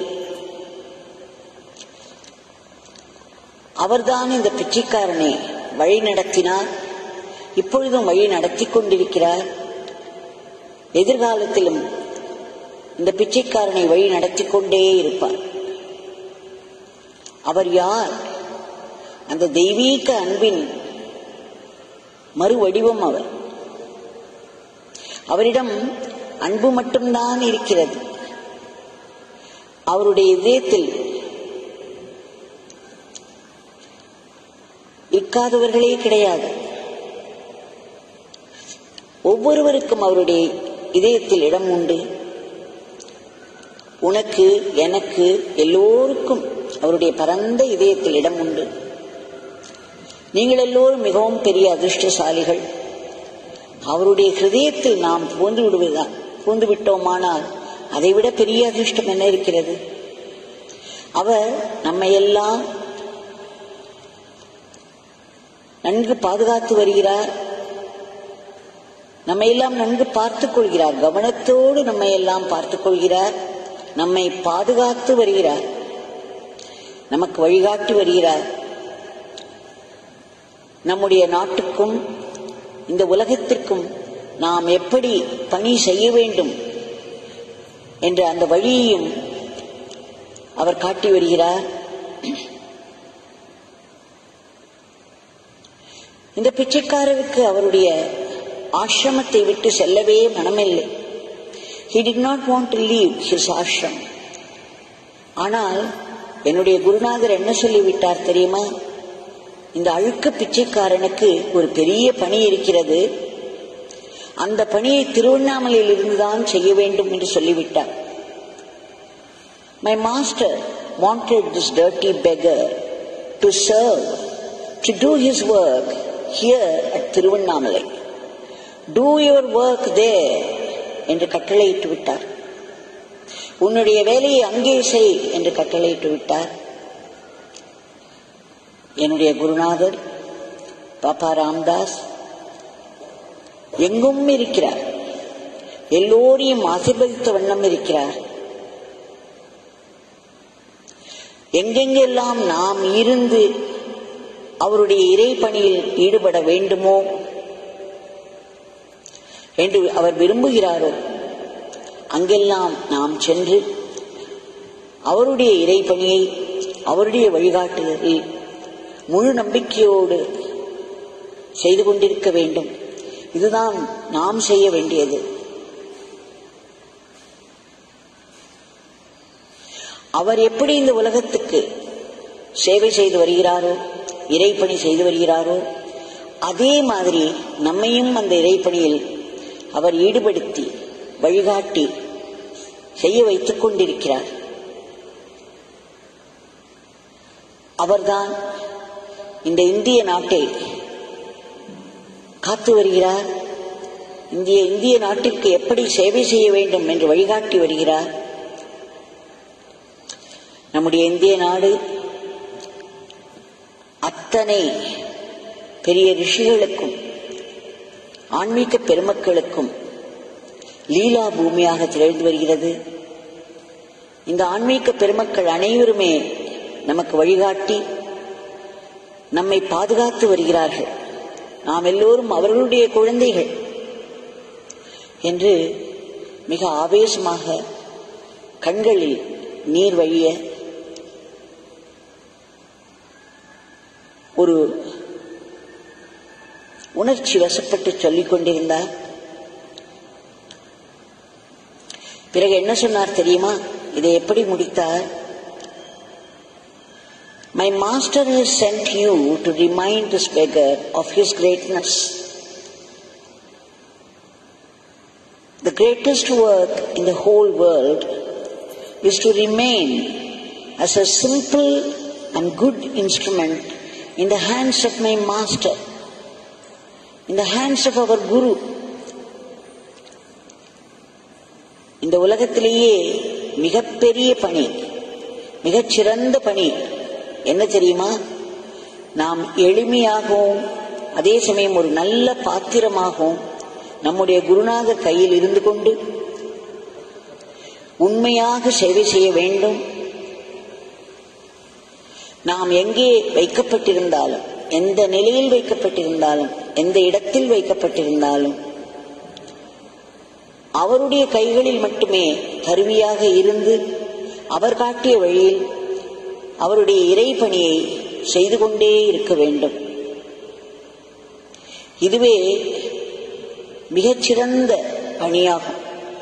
அவர்தான் இந்த பிச்சைக்காரனை வழி நடத்தினார் இப்பொழுதும் வழி நடத்தி கொண்டிருக்கிறார் எதிர்காலத்திலும் இந்த பிச்சைக்காரனை வழி நடத்தி கொண்டே இருப்பார் அவர் யார் அந்த தெய்வீக அன்பின் மறு வடிவம் அவர் அவரிடம் அன்பு மட்டும்தான் இருக்கிறது அவருடைய இதயத்தில் இருக்காதவர்களே கிடையாது ஒவ்வொருவருக்கும் அவருடைய இதயத்தில் இடம் உண்டு உனக்கு எனக்கு எல்லோருக்கும் அவருடைய பரந்த இதயத்தில் இடம் உண்டு நீங்கள் எல்லோரும் மிகவும் பெரிய அதிர்ஷ்டசாலிகள் அவருடைய ஹிருதயத்தில் நாம் புகுந்து விடுவதா புகுந்து விட்டோமானால் அதைவிட பெரிய அதிர்ஷ்டம் என்ன இருக்கிறது அவர் நம்மையெல்லாம் நன்கு பாதுகாத்து வருகிறார் நம்மை எல்லாம் நன்கு பார்த்துக் கொள்கிறார் கவனத்தோடு நம்மை எல்லாம் பார்த்துக் கொள்கிறார் நம்மை பாதுகாத்து வருகிறார் நமக்கு வழிகாட்டி வருகிறார் நம்முடைய நாட்டுக்கும் இந்த உலகத்திற்கும் நாம் எப்படி பணி செய்ய வேண்டும் என்ற அந்த வழியையும் அவர் காட்டி வருகிறார் இந்த பிச்சைக்காரருக்கு அவருடைய ஆசிரமத்தை விட்டு செல்லவே மனமில்லை he did not want to leave his ashram ஆனால் என்னுடைய குருநாதர் என்ன சொல்லிவிட்டார் தெரியுமா இந்த அழுக்க பிச்சைக்காரனுக்கு ஒரு பெரிய பணி இருக்கிறது அந்த பணியை திருவண்ணாமலையில் இருந்துதான் செய்ய வேண்டும் என்று சொல்லிவிட்டார் my master wanted this dirty beggar to serve, to do his work here at Tiruvannamalai do your work there என்று கட்டளையிட்டு விட்டார் உன்னுடைய வேலையை அங்கே செய் என்று கட்டளையிட்டு விட்டார் என்னுடைய குருநாதர் பாப்பா ராம்தாஸ் எங்கும் இருக்கிறார் எல்லோரையும் ஆசிர்வதித்த வண்ணம் இருக்கிறார் எங்கெங்கெல்லாம் நாம் இருந்து அவருடைய இறைப்பணியில் ஈடுபட வேண்டுமோ என்று அவர் விரும்புகிறாரோ அங்கெல்லாம் நாம் சென்று அவருடைய இறைப்பணியை அவருடைய வழிகாட்டுதலில் முழு நம்பிக்கையோடு செய்து கொண்டிருக்க வேண்டும் இதுதான் நாம் செய்ய வேண்டியது அவர் எப்படி இந்த உலகத்துக்கு சேவை செய்து வருகிறாரோ இறைப்பணி செய்து வருகிறாரோ அதே மாதிரி நம்மையும் அந்த இறைப்பணியில் அவர் ஈடுபடுத்தி வழிகாட்டி செய்ய வைத்துக் கொண்டிருக்கிறார் அவர்தான் இந்த இந்திய நாட்டை காத்து வருகிறார் இந்திய இந்திய நாட்டிற்கு எப்படி சேவை செய்ய வேண்டும் என்று வழிகாட்டி வருகிறார் நம்முடைய இந்திய நாடு அத்தனை பெரிய ரிஷிகளுக்கும் ஆன்மீக பெருமக்களுக்கும் லீலா பூமியாக திகழ்ந்து வருகிறது இந்த ஆன்மீக பெருமக்கள் அனைவருமே நமக்கு வழிகாட்டி நம்மை பாதுகாத்து வருகிறார்கள் நாம் எல்லோரும் அவர்களுடைய குழந்தைகள் என்று மிக ஆவேசமாக கண்களில் நீர் வழிய ஒரு உணர்ச்சி வசப்பட்டு சொல்லிக் கொண்டிருந்தார் பிறகு என்ன சொன்னார் தெரியுமா இதை எப்படி முடித்தார் my master has sent you to remind this beggar of his greatness. The greatest work in the whole world is to remain as a simple and good instrument in the hands of my master, in the hands of our guru. இந்த உலகத்திலேயே மிகப்பெரிய பணி மிகச்சிறந்த பணி என்ன தெரியுமா நாம் எளிமையாகவும் அதே சமயம் ஒரு நல்ல பாத்திரமாகவும் நம்முடைய குருநாதர் கையில் இருந்து கொண்டு உண்மையாக சேவை செய்ய வேண்டும் நாம் எங்கே வைக்கப்பட்டிருந்தாலும் எந்த நிலையில் வைக்கப்பட்டிருந்தாலும் எந்த இடத்தில் வைக்கப்பட்டிருந்தாலும் அவருடைய கைகளில் மட்டுமே கருவியாக இருந்து அவர் காட்டிய வழியில் அவருடைய இறைப்பணியை செய்து கொண்டே இருக்க வேண்டும் இதுவே மிகச்சிறந்த பணியாகும்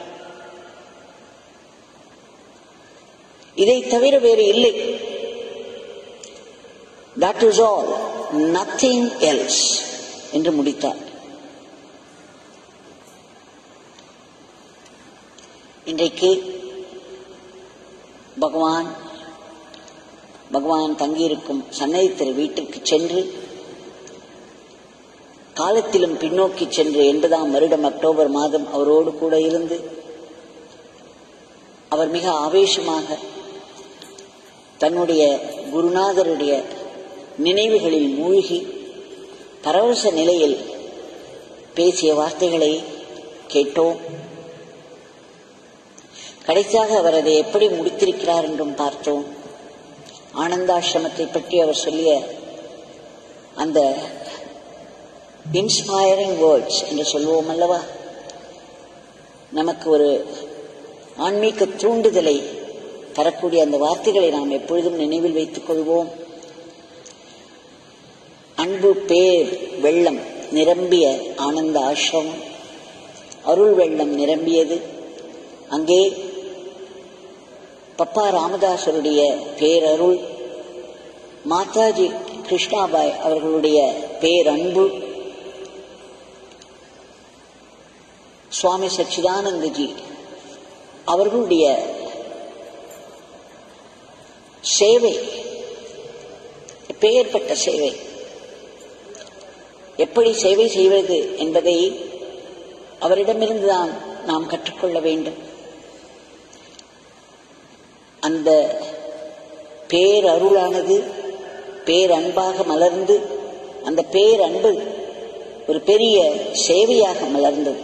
இதை தவிர வேறு இல்லை that is all nothing else என்று முடித்தார் இன்றைக்கு பகவான் பகவான் தங்கியிருக்கும் சன்னதி திரு வீட்டிற்கு சென்று காலத்திலும் பின்னோக்கி சென்று எண்பதாம் வருடம் அக்டோபர் மாதம் அவரோடு கூட இருந்து அவர் மிக ஆவேசமாக தன்னுடைய குருநாதருடைய நினைவுகளில் மூழ்கி பரவச நிலையில் பேசிய வார்த்தைகளை கேட்டோம் கடைசியாக அவர் அதை எப்படி முடித்திருக்கிறார் என்றும் பார்த்தோம் ஆனந்தாசிரமத்தை பற்றி அவர் சொல்லிய அந்த இன்ஸ்பயரிங் வேர்ட்ஸ் என்று சொல்லுவோம் அல்லவா நமக்கு ஒரு ஆன்மீக தூண்டுதலை தரக்கூடிய அந்த வார்த்தைகளை நாம் எப்பொழுதும் நினைவில் வைத்துக் கொள்வோம் அன்பு பேர் வெள்ளம் நிரம்பிய ஆனந்த ஆசிரமம் அருள் வெள்ளம் நிரம்பியது அங்கே பப்பா ராமதாசருடைய பேரருள் மாதாஜி கிருஷ்ணாபாய் அவர்களுடைய பேரன்பு சுவாமி சச்சிதானந்தஜி அவர்களுடைய சேவை பெயர்பட்ட சேவை எப்படி சேவை செய்வது என்பதை அவரிடமிருந்துதான் நாம் கற்றுக்கொள்ள வேண்டும் அந்த பேரருளானது பேரன்பாக மலர்ந்து அந்த பேரன்பு ஒரு பெரிய சேவையாக மலர்ந்தது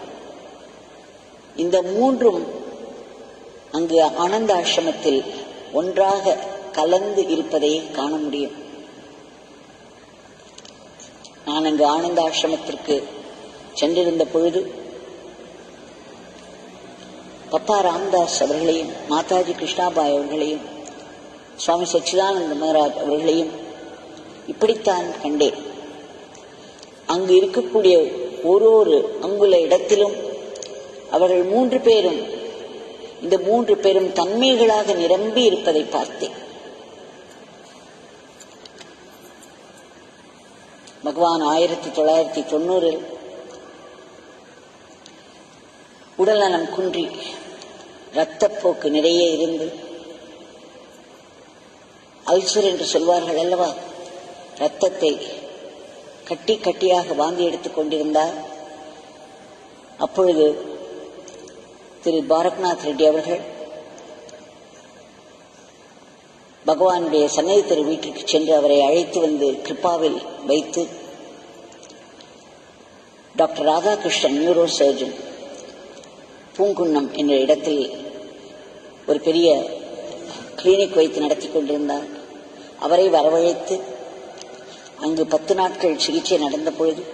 இந்த மூன்றும் அங்கு ஆனந்த ஆசிரமத்தில் ஒன்றாக கலந்து இருப்பதை காண முடியும் நான் அங்கு ஆனந்த ஆசிரமத்திற்கு சென்றிருந்த பொழுது பப்பா ராம்தாஸ் அவர்களையும் மாதாஜி கிருஷ்ணாபாய் அவர்களையும் சுவாமி சச்சிதானந்த மகாராஜ் அவர்களையும் இப்படித்தான் கண்டேன் அங்கு இருக்கக்கூடிய ஒரு ஒரு அங்குல இடத்திலும் அவர்கள் மூன்று பேரும் இந்த மூன்று பேரும் தன்மைகளாக நிரம்பி இருப்பதை பார்த்தேன் பகவான் ஆயிரத்தி தொள்ளாயிரத்தி தொண்ணூறில் உடல்நலம் குன்றி இரத்தப்போக்கு நிறைய இருந்து அல்சர் என்று சொல்வார்கள் அல்லவா ரத்தத்தை கட்டி கட்டியாக வாங்கி எடுத்துக் கொண்டிருந்தார் அப்பொழுது திரு பாரத்நாத் ரெட்டி அவர்கள் பகவானுடைய சன்னதி திரு வீட்டிற்கு சென்று அவரை அழைத்து வந்து கிருப்பாவில் வைத்து doctor Radhakrishnan neuro surgeon Poonkunnam என்ற இடத்தில் ஒரு பெரிய கிளினிக் வைத்து நடத்தி கொண்டிருந்தார் அவரை வரவழைத்து அங்கு பத்து நாட்கள் சிகிச்சை நடந்த பொழுது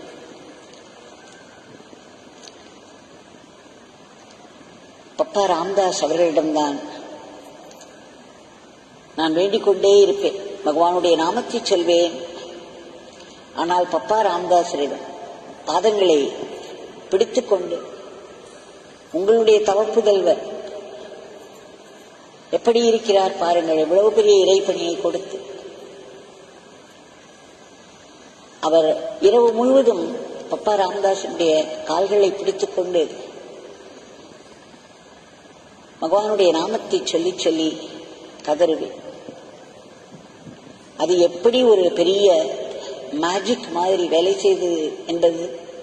பப்பா ராம்தாஸ் அவர்களிடம்தான் நான் வேண்டிக் கொண்டே இருப்பேன் பகவானுடைய நாமத்தை சொல்வேன் ஆனால் பப்பா ராம்தாசரிடம் பாதங்களை பிடித்துக்கொண்டு உங்களுடைய தவப்புதல்வர் எப்படி இருக்கிறார் பாருங்கள் எவ்வளவு பெரிய இறைப்பணியை கொடுத்து அவர் இரவு முழுவதும் பப்பா ராமதாசனுடைய கால்களை பிடித்துக்கொண்டு பகவானுடைய நாமத்தை சொல்லி சொல்லி கதறுவேன் அது எப்படி ஒரு பெரிய மேஜிக் மாதிரி வேலை செய்தது என்பது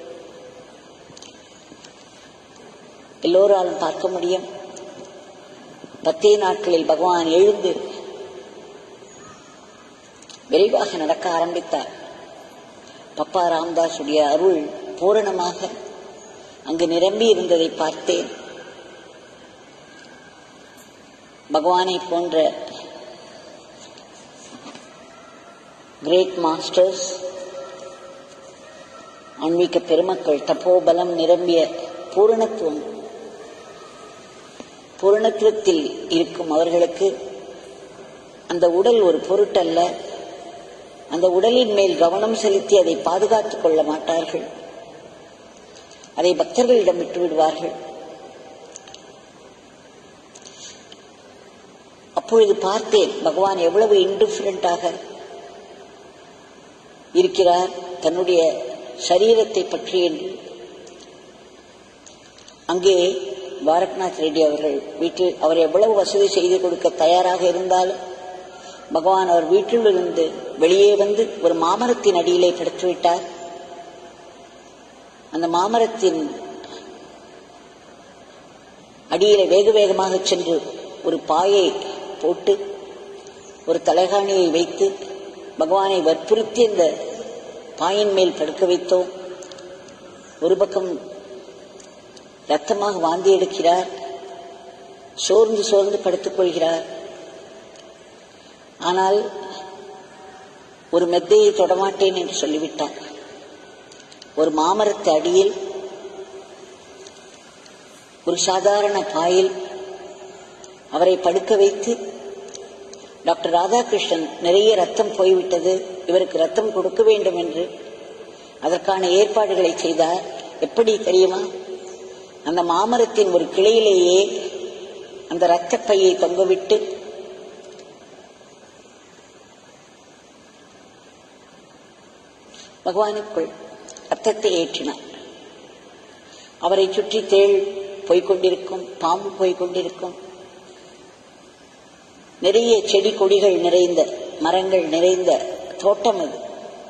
எல்லோராலும் பார்க்க முடியும் பத்தே நாட்களில் பகவான் எழுந்து விரைவாக நடக்க ஆரம்பித்தார் பப்பா ராம்தாஸுடைய அருள் பூரணமாக அங்கு நிரம்பி இருந்ததை பார்த்தேன் பகவானை போன்ற கிரேட் மாஸ்டர்ஸ் ஆன்மீக பெருமக்கள் தப்போபலம் நிரம்பிய பூரணத்துவம் பூரணத்துவத்தில் இருக்கும் அவர்களுக்கு அந்த உடல் ஒரு பொருட்டல்ல அந்த உடலின் மேல் கவனம் செலுத்தி அதை பாதுகாத்துக் கொள்ள மாட்டார்கள் அதை பக்தர்களிடம் விட்டு விடுவார்கள் அப்பொழுது பார்த்தேன் பகவான் எவ்வளவு இன்டிஃபரண்டாக இருக்கிறார் தன்னுடைய சரீரத்தை பற்றி என்று அங்கே பாரத்நாத் ரெட்டி அவர்கள் வீட்டில் அவர் எவ்வளவு வசதி செய்து கொடுக்க தயாராக இருந்தாலும் பகவான் அவர் வீட்டிலிருந்து வெளியே வந்து ஒரு மாமரத்தின் அடியிலே படுத்துவிட்டார் அந்த மாமரத்தின் அடியிலே வேக வேகமாக சென்று ஒரு பாயை போட்டு ஒரு தலைகாணியை வைத்து பகவானை வற்புறுத்தி அந்த பாயின் மேல் படுக்க வைத்தோம் ஒரு பக்கம் ரத்தமாக வாந்தி எடுக்கிறார் சோர்ந்து சோர்ந்து படுத்துக் கொள்கிறார் ஆனால் ஒரு மெத்தையை தொடமாட்டேன் என்று சொல்லிவிட்டார் ஒரு மாமரத்து அடியில் ஒரு சாதாரண பாயில் அவரை படுக்க வைத்து டாக்டர் ராதாகிருஷ்ணன் நிறைய ரத்தம் போய்விட்டது இவருக்கு ரத்தம் கொடுக்க வேண்டும் என்று அதற்கான ஏற்பாடுகளை செய்தார் எப்படி தெரியுமா அந்த மாமரத்தின் ஒரு கிளையிலேயே அந்த இரத்தப்பையை தொங்கவிட்டு பகவானுக்குள் ரத்தத்தை ஏற்றினார் அவரை சுற்றி தேள் போய்கொண்டிருக்கும் பாம்பு போய்கொண்டிருக்கும் நிறைய செடி கொடிகள் நிறைந்த மரங்கள் நிறைந்த தோட்டம் அது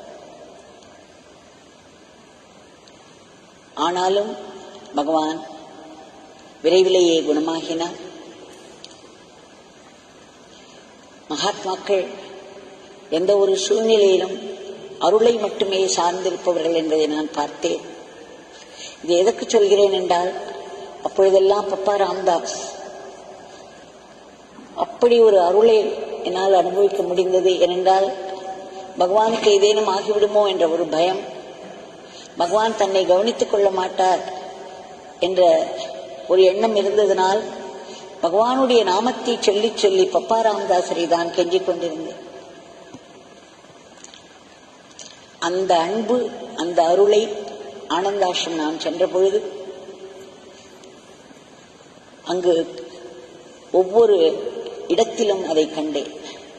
ஆனாலும் பகவான் விரைவிலேயே குணமாகினார் மகாத்மாக்கள் எந்த ஒரு சூழ்நிலையிலும் அருளை மட்டுமே சார்ந்திருப்பவர்கள் என்பதை நான் பார்த்தேன் இது எதற்கு சொல்கிறேன் என்றால் அப்பொழுதெல்லாம் பப்பா ராம்தாஸ் அப்படி ஒரு அருளை என்னால் அனுபவிக்க முடிந்தது ஏனென்றால் பகவானுக்கு ஏதேனும் ஆகிவிடுமோ என்ற ஒரு பயம் பகவான் தன்னை கவனித்துக் கொள்ள மாட்டார் என்ற ஒரு எண்ணம் இருந்ததனால் பகவானுடைய நாமத்தை சொல்லி சொல்லி பப்பா ராமதாசரை தான் கெஞ்சிக் கொண்டிருந்தேன் அந்த அன்பு அந்த அருளை ஆனந்தாஷம் நான் சென்ற பொழுது அங்கு ஒவ்வொரு இடத்திலும் அதை கண்டேன்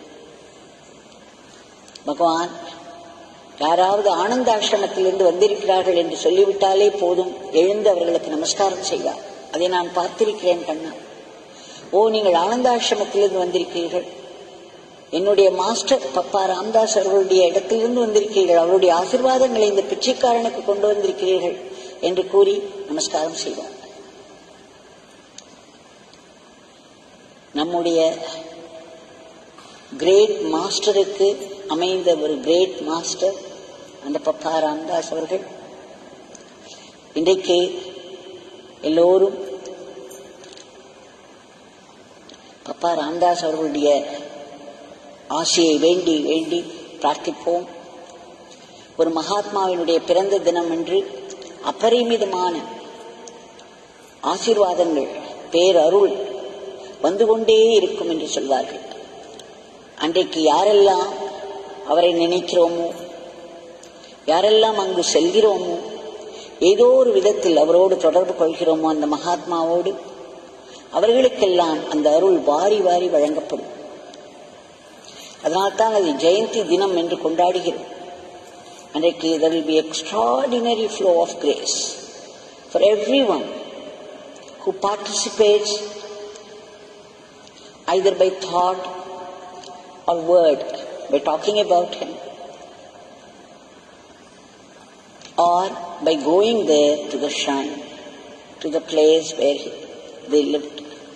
பகவான் யாராவது ஆனந்தாசிரமத்திலிருந்து வந்திருக்கிறார்கள் என்று சொல்லிவிட்டாலே போதும் எழுந்து அவர்களுக்கு நமஸ்காரம் செய்வார் அதை நான் பார்த்திருக்கிறேன் கண்ணா ஓ நீங்கள் ஆனந்தாசிரமத்திலிருந்து வந்திருக்கிறீர்கள் என்னுடைய மாஸ்டர் பப்பா ராம்தாஸ் அவர்களுடைய இடத்திலிருந்து வந்திருக்கிறீர்கள் அவருடைய ஆசிர்வாதங்களை இந்த பிச்சைக்காரனுக்கு கொண்டு வந்திருக்கிறீர்கள் என்று கூறி நமஸ்காரம் செய்வார் நம்முடைய கிரேட் மாஸ்டருக்கு அமைந்த ஒரு கிரேட் மாஸ்டர் அந்த பப்பா ராம்தாஸ் அவர்கள் இன்றைக்கு எல்லோரும் பப்பா ராம்தாஸ் அவர்களுடைய ஆசையை வேண்டி வேண்டி பிரார்த்திப்போம் ஒரு மகாத்மாவினுடைய பிறந்த தினம் என்று அபரிமிதமான ஆசீர்வாதங்கள் பேரருள் வந்து கொண்டே இருக்கும் என்று சொல்வார்கள் அன்றைக்கு யாரெல்லாம் அவரை நினைக்கிறோமோ யாரெல்லாம் அங்கு செல்கிறோமோ ஏதோ ஒரு விதத்தில் அவரோடு தொடர்பு கொள்கிறோமோ அந்த மகாத்மாவோடு அவர்களுக்கெல்லாம் அந்த அருள் வாரி வாரி வழங்கப்படும் அதனால்தான் அது ஜெயந்தி தினம் என்று கொண்டாடுகிறோம் அன்றைக்கு there will be extraordinary flow of grace for everyone who participates either by thought or word by talking about him or by going there to the shrine to the place where he, they lived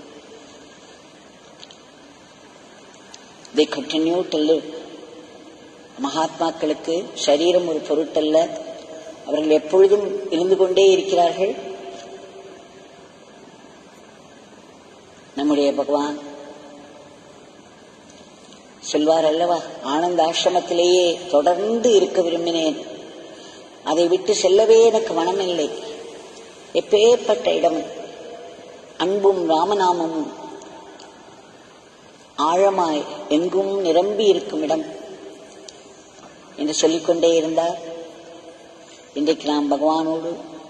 they continue to live மகாத்மாக்களுக்கு சரீரம் ஒரு பொருட்டல்ல அவர்கள் எப்பொழுதும் இருந்து கொண்டே இருக்கிறார்கள் நம்முடைய பகவான் சொல்வார் அல்லவா ஆனந்த ஆசிரமத்திலேயே தொடர்ந்து இருக்க விரும்பினேன் அதை விட்டு செல்லவே எனக்கு மனமில்லை எப்பேற்பட்ட இடம் அன்பும் ராமநாமமும் ஆழமாய் எங்கும் நிரம்பி இருக்கும் இடம் என்று சொல்லிக்கொண்டே இருந்தார் இன்றைக்கு நாம் பகவானோடு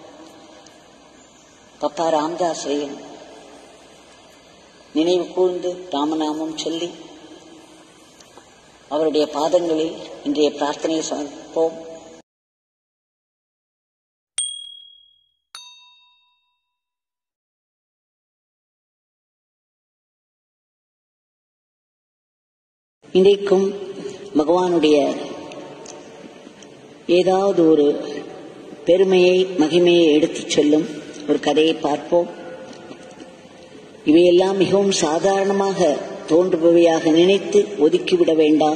பப்பா ராமதாசரையும் நினைவு கூர்ந்து ராமநாமம் சொல்லி அவருடைய பாதங்களில் இன்றைய பிரார்த்தனையை சமர்ப்போம் இன்றைக்கும் பகவானுடைய ஏதாவது ஒரு பெருமையை மகிமையை எடுத்துச் சொல்லும் ஒரு கதையை பார்ப்போம் இவையெல்லாம் மிகவும் சாதாரணமாக தோன்றுபவையாக நினைத்து ஒதுக்கிவிட வேண்டாம்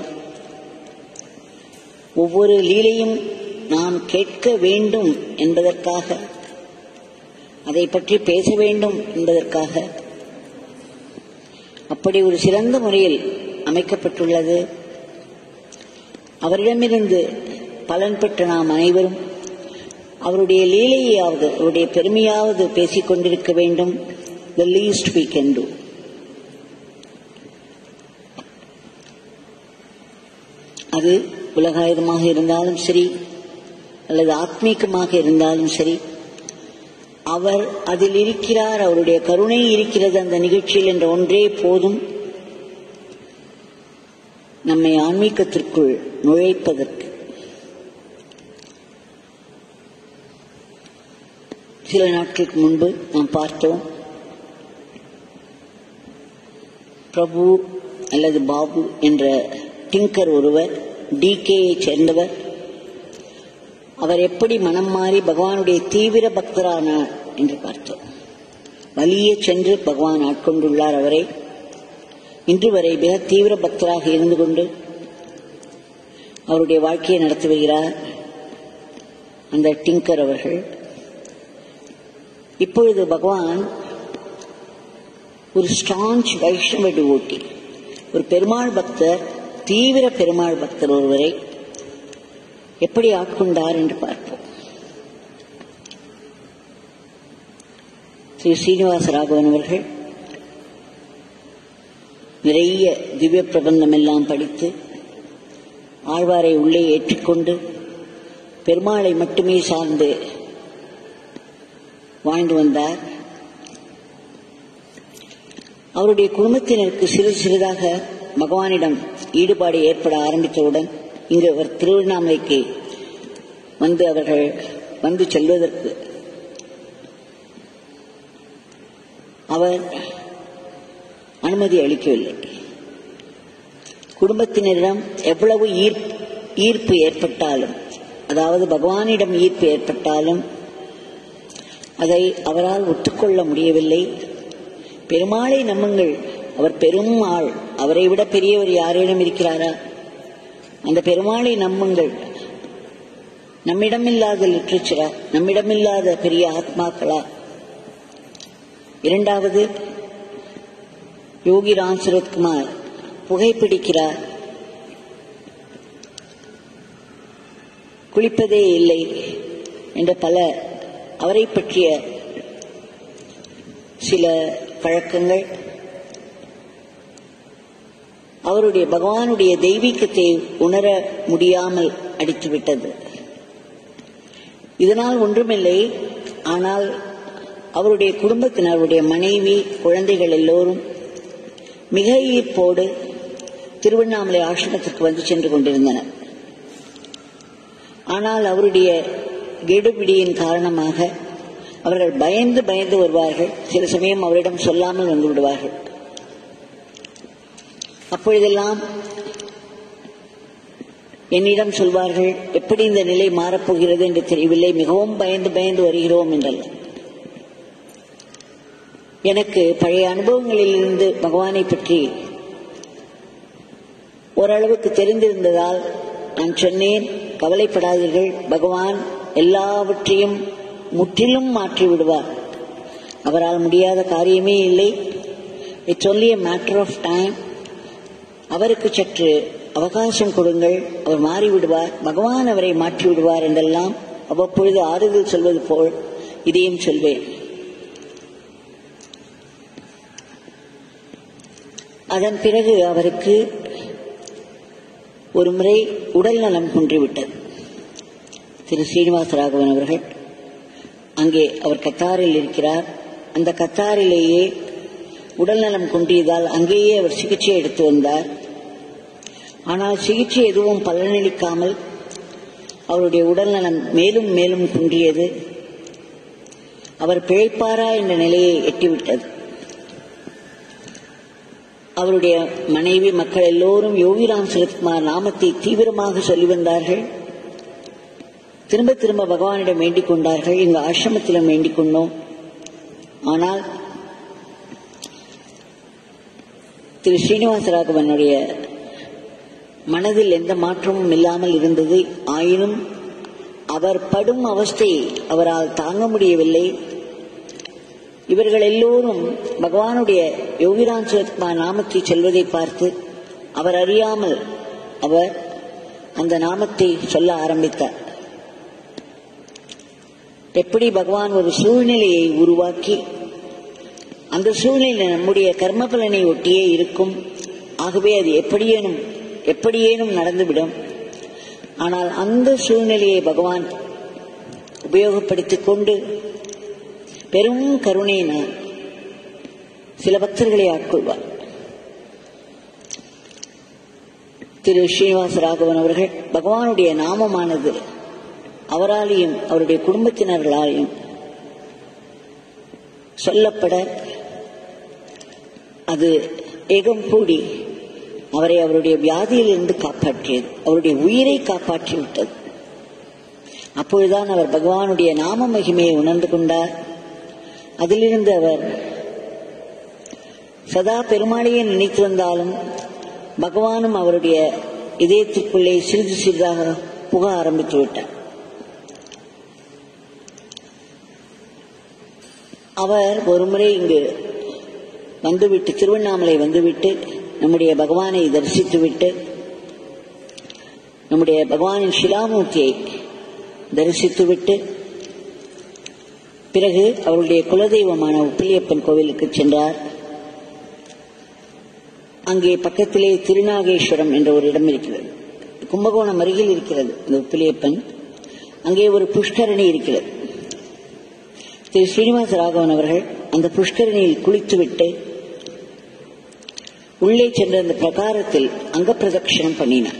ஒவ்வொரு லீலையும் நாம் கேட்க வேண்டும் என்பதற்காக அதை பற்றி பேச வேண்டும் என்பதற்காக அப்படி ஒரு சிறந்த முறையில் அமைக்கப்பட்டுள்ளது அவரிடமிருந்து பலன் பெற்ற நாம் அனைவரும் அவருடைய லீலையாவது அவருடைய பெருமையாவது பேசிக் கொண்டிருக்க வேண்டும் the least we can do அது உலகாயுதமாக இருந்தாலும் சரி அல்லது ஆத்மீகமாக இருந்தாலும் சரி அவர் அதில் இருக்கிறார் அவருடைய கருணை இருக்கிறது அந்த நிகழ்ச்சியில் என்ற ஒன்றே போதும் நம்மை ஆன்மீகத்திற்குள் நுழைப்பதற்கு சில நாட்களுக்கு முன்பு நாம் பார்த்தோம் பிரபு அல்லது பாபு என்ற டிங்கர் ஒருவர் டிகேயை சேர்ந்தவர் அவர் எப்படி மனம் மாறி பகவானுடைய தீவிர பக்தரானார் என்று பார்த்தோம் வலிய சென்று பகவான் ஆட்கொண்டுள்ளார் அவரை இன்று வரை மிக தீவிர பக்தராக இருந்து கொண்டு அவருடைய வாழ்க்கையை நடத்தி வருகிறார் அந்த டிங்கர் அவர்கள் இப்பொழுது பகவான் ஒரு ஸ்டான்ச் வைஷ்ணவ டிவோட்டி ஒரு பெருமாள் பக்தர் தீவிர பெருமாள் பக்தர் ஒருவரை எப்படி ஆட்கொண்டார் என்று பார்ப்போம் ஸ்ரீ சீனிவாச ராகவன் அவர்கள் நிறைய திவ்ய பிரபந்தம் எல்லாம் படித்து ஆழ்வாரை உள்ளே ஏற்றிக்கொண்டு பெருமாளை மட்டுமே சார்ந்து வாழ்ந்து வந்தார் அவருடைய குடும்பத்தினருக்கு சிறு சிறிதாக பகவானிடம் ஈடுபாடு ஏற்பட ஆரம்பித்தவுடன் இங்கு அவர் திருவண்ணாமலைக்கு வந்து அவர்கள் வந்து செல்வதற்கு அவர் அனுமதி அளிக்கவில்லை குடும்பத்தினரிடம் எவ்வளவு ஈர்ப்பு ஈர்ப்பு ஏற்பட்டாலும் அதாவது பகவானிடம் ஈர்ப்பு ஏற்பட்டாலும் அதை அவரால் ஒத்துக்கொள்ள முடியவில்லை பெருமாளை நம்புங்கள் அவர் பெரும் ஆள் அவரை விட பெரியவர் யாரேனும் இருக்கிறாரா அந்த பெருமாளை நம்புங்கள் நம்மிடமில்லாத லிட்ரேச்சரா நம்மிடமில்லாத பெரிய ஆத்மாக்களா இரண்டாவது யோகி ராம் சுரத்குமார் புகைப்பிடிக்கிறார் குளிப்பதே இல்லை என்ற பல அவரை பற்றிய சில பழக்கங்கள் அவருடைய பகவானுடைய தெய்வீகத்தை உணர முடியாமல் அடித்துவிட்டது இதனால் ஒன்றுமில்லை ஆனால் அவருடைய குடும்பத்தினர் அவருடைய மனைவி குழந்தைகள் எல்லோரும் மிக ஈர்ப்போடு திருவண்ணாமலை ஆசிரமத்திற்கு வந்து சென்று கொண்டிருந்தனர் ஆனால் அவருடைய கெடுபிடியின் காரணமாக அவர்கள் பயந்து பயந்து வருவார்கள் சில சமயம் அவரிடம் சொல்லாமல் வந்து விடுவார்கள் அப்பொழுதெல்லாம் என்னிடம் சொல்வார்கள் எப்படி இந்த நிலை மாறப்போகிறது என்று தெரியவில்லை மிகவும் பயந்து பயந்து வருகிறோம் என்றல்ல எனக்கு பழைய அனுபவங்களிலிருந்து பகவானை பற்றி ஓரளவுக்கு தெரிந்திருந்ததால் நான் சொன்னேன் கவலைப்படாதீர்கள் பகவான் எல்லாவற்றையும் முற்றிலும் மாற்றி விடுவார் அவரால் முடியாத காரியமே இல்லை it's only a matter of time அவருக்கு சற்று அவகாசம் கொடுங்கள் அவர் மாறிவிடுவார் பகவான் அவரை மாற்றி விடுவார் என்றெல்லாம் அவ்வப்பொழுது ஆறுதல் சொல்வது போல் இதையும் சொல்வேன் அதன் பிறகு அவருக்கு ஒரு முறை உடல் நலம் குன்றிவிட்டது திரு ஸ்ரீனிவாச ராகவன் அவர்கள் அங்கே அவர் கத்தாரில் இருக்கிறார் அந்த கத்தாரிலேயே உடல்நலம் குன்றியதால் அங்கேயே அவர் சிகிச்சை எடுத்து வந்தார் ஆனால் சிகிச்சை எதுவும் பலனளிக்காமல் அவருடைய உடல்நலம் மேலும் மேலும் குன்றியது அவர் பிழைப்பாரா என்ற நிலையை எட்டிவிட்டது அவருடைய மனைவி மக்கள் எல்லோரும் யோகிராம் சரத்குமார் நாமத்தை தீவிரமாக சொல்லி வந்தார்கள் திரும்ப திரும்ப பகவானிடம் வேண்டிக் கொண்டார்கள் எங்க ஆசிரமத்திலும் வேண்டிக் கொண்டோம் ஆனால் திரு ஸ்ரீனிவாச ராகவனுடைய மனதில் எந்த மாற்றமும் இல்லாமல் இருந்தது ஆயினும் அவர் படும் அவஸ்தையை அவரால் தாங்க முடியவில்லை இவர்கள் எல்லோரும் பகவானுடைய யோகிராம் சரத்குமார் நாமத்தை சொல்வதை பார்த்து அவர் அறியாமல் அவர் அந்த நாமத்தை சொல்ல ஆரம்பித்தார் எப்படி பகவான் ஒரு சூழ்நிலையை உருவாக்கி அந்த சூழ்நிலை நம்முடைய கர்ம பலனை ஒட்டியே இருக்கும் ஆகவே அது எப்படியேனும் எப்படியேனும் நடந்துவிடும் ஆனால் அந்த சூழ்நிலையை பகவான் உபயோகப்படுத்திக் கொண்டு பெரும் கருணையினால் சில பக்தர்களை ஆட்கொள்வார் திரு ஸ்ரீனிவாச ராகவன் அவர்கள் பகவானுடைய நாமமானது அவராலேயும் அவருடைய குடும்பத்தினர்களாலையும் சொல்லப்பட அது ஏகம் கூடி அவரை அவருடைய வியாதியிலிருந்து காப்பாற்றியது அவருடைய உயிரை காப்பாற்றி விட்டது அப்பொழுதுதான் அவர் பகவானுடைய நாம மகிமையை உணர்ந்து கொண்டார் அதிலிருந்து அவர் சதா பெருமாளையே நினைத்து வந்தாலும் பகவானும் அவருடைய இதயத்திற்குள்ளே சிறிது சிறிதாக புக ஆரம்பித்து விட்டார் அவர் ஒருமுறை இங்கு வந்துவிட்டு திருவண்ணாமலை வந்துவிட்டு நம்முடைய பகவானை தரிசித்துவிட்டு நம்முடைய பகவானின் சிலாமூர்த்தியை தரிசித்துவிட்டு பிறகு அவருடைய குலதெய்வமான உப்பிலியப்பன் கோவிலுக்கு சென்றார் அங்கே பக்கத்திலே திருநாகேஸ்வரம் என்ற ஒரு இடம் இருக்கிறது கும்பகோணம் அருகில் இருக்கிறது இந்த உப்பிலியப்பன் அங்கே ஒரு புஷ்கரணி இருக்கிறது திரு ஸ்ரீனிவாச ராகவன் அவர்கள் அந்த புஷ்கரணியில் குளித்துவிட்டு உள்ளே சென்ற அந்த பிரகாரத்தில் அங்க பிரதட்சணம் பண்ணினார்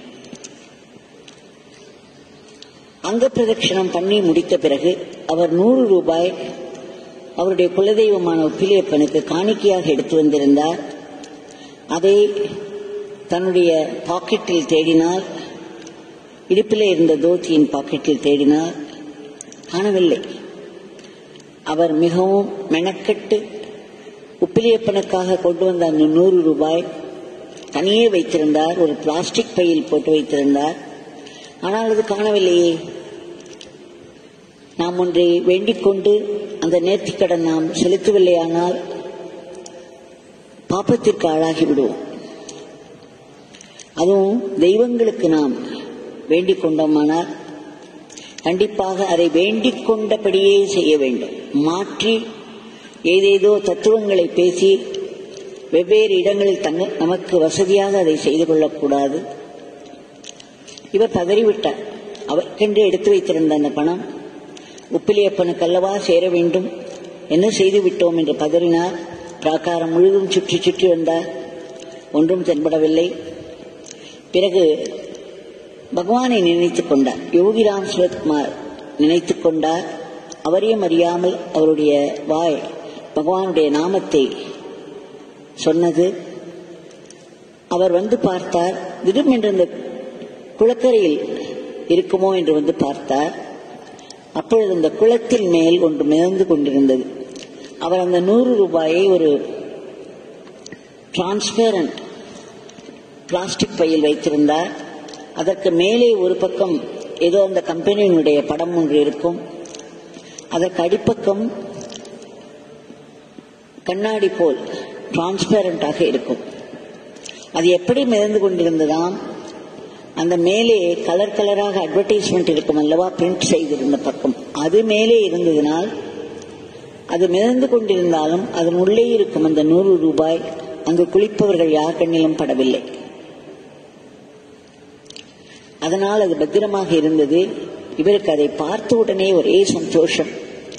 அங்க பிரதட்சணம் பண்ணி முடித்த பிறகு அவர் நூறு ரூபாய் அவருடைய குலதெய்வமான உப்பிலியப்பனுக்கு காணிக்கையாக எடுத்து வந்திருந்தார் அதை தன்னுடைய பாக்கெட்டில் தேடினால் இடுப்பிலே இருந்த தோத்தியின் பாக்கெட்டில் தேடினார் காணவில்லை அவர் மிகவும் மெனக்கெட்டு உப்பிலியப்பனுக்காக கொண்டு வந்த அந்த நூறு ரூபாய் தனியே வைத்திருந்தார் ஒரு பிளாஸ்டிக் பையில் போட்டு வைத்திருந்தார் ஆனால் அது காணவில்லையே நாம் ஒன்றை வேண்டிக் கொண்டு அந்த நேர்த்திக்கடன் நாம் செலுத்தவில்லையானால் பாப்பத்திற்கு ஆளாகி விடுவோம் அதுவும் தெய்வங்களுக்கு நாம் வேண்டிக் கொண்டோமானால் கண்டிப்பாக அதை வேண்டிக் கொண்டபடியே செய்ய வேண்டும் மாற்றி ஏதேதோ தத்துவங்களை பேசி வெவ்வேறு இடங்களில் தங்க நமக்கு வசதியாக அதை செய்து கொள்ளக்கூடாது இவர் பதறிவிட்டார் அவருக்கென்று எடுத்து வைத்திருந்த அந்த பணம் உப்பிலியப்பனுக்கு அல்லவா சேர வேண்டும் என்ன செய்து விட்டோம் என்று பதறினார் பிராகாரம் முழுதும் சுற்றி சுற்றி வந்தார் ஒன்றும் தென்படவில்லை பிறகு பகவானை நினைத்துக் கொண்டார் யோகிராம் சுரத்குமார் நினைத்துக் கொண்டார் அவரையும் அறியாமல் அவருடைய வாய் பகவானுடைய நாமத்தை சொன்னது அவர் வந்து பார்த்தார் திடும் என்று அந்த குளக்கரையில் இருக்குமோ என்று வந்து பார்த்தார் அப்பொழுது அந்த குளத்தில் மேல் ஒன்று மிதந்து கொண்டிருந்தது அவர் அந்த நூறு ரூபாயை ஒரு டிரான்ஸ்பேரண்ட் பிளாஸ்டிக் பையில் வைத்திருந்தார் அதற்கு மேலே ஒரு பக்கம் ஏதோ அந்த கம்பெனியினுடைய படம் ஒன்று இருக்கும் அதற்கு அடிப்பக்கம் கண்ணாடி போல் டிரான்ஸ்பேரண்டாக இருக்கும் அது எப்படி மிதந்து கொண்டிருந்ததாம் அந்த மேலே கலர் கலராக அட்வர்டைஸ்மெண்ட் இருக்கும் அல்லவா பிரிண்ட் செய்திருந்த பக்கம் அது மேலே இருந்ததினால் அது மிதந்து கொண்டிருந்தாலும் அதன் உள்ளே இருக்கும் அந்த நூறு ரூபாய் அங்கு குளிப்பவர்கள் யார் கண்ணிலும் படவில்லை அதனால் அது பத்திரமாக இருந்தது இவருக்கு அதை பார்த்த உடனே ஒரே சந்தோஷம்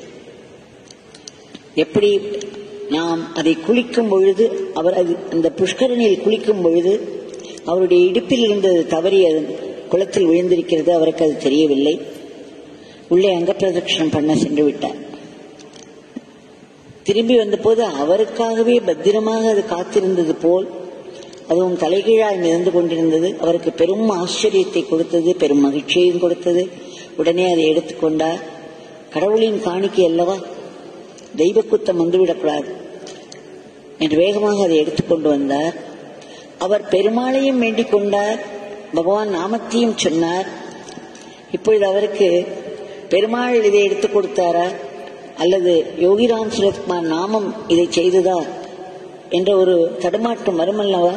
எப்படி நாம் அதை குளிக்கும் பொழுது அவர் அது அந்த புஷ்கரணியில் குளிக்கும் பொழுது அவருடைய இடுப்பில் இருந்தது தவறி அது குளத்தில் விழுந்திருக்கிறது அவருக்கு அது தெரியவில்லை உள்ளே அங்க பிரதட்சணம் பண்ண சென்று விட்டார் திரும்பி வந்தபோது அவருக்காகவே பத்திரமாக அது காத்திருந்தது போல் அதுவும் தலைகீழாய் மிதந்து கொண்டிருந்தது அவருக்கு பெரும் ஆச்சரியத்தை கொடுத்தது பெரும் மகிழ்ச்சியையும் கொடுத்தது உடனே அதை எடுத்துக்கொண்டார் கடவுளின் காணிக்கை அல்லவா தெய்வ குத்தம் வந்துவிடக்கூடாது என்று வேகமாக அதை எடுத்துக்கொண்டு வந்தார் அவர் பெருமாளையும் வேண்டிக் கொண்டார் பகவான் நாமத்தையும் சொன்னார் இப்பொழுது அவருக்கு பெருமாள் இதை எடுத்துக் கொடுத்தாரா அல்லது யோகிராம் சுரத்குமார் நாமம் இதை செய்ததா என்ற ஒரு தடுமாற்றம் வருமல்லவா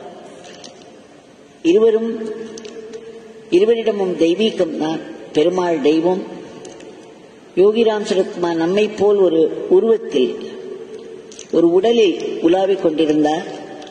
இருவரும் இருவரிடமும் தெய்வீகம் தான் பெருமாள் தெய்வம் யோகிராம் சுரத்குமார் நம்மை போல் ஒரு உருவத்தில் ஒரு உடலில் உலாவிக் கொண்டிருந்தார்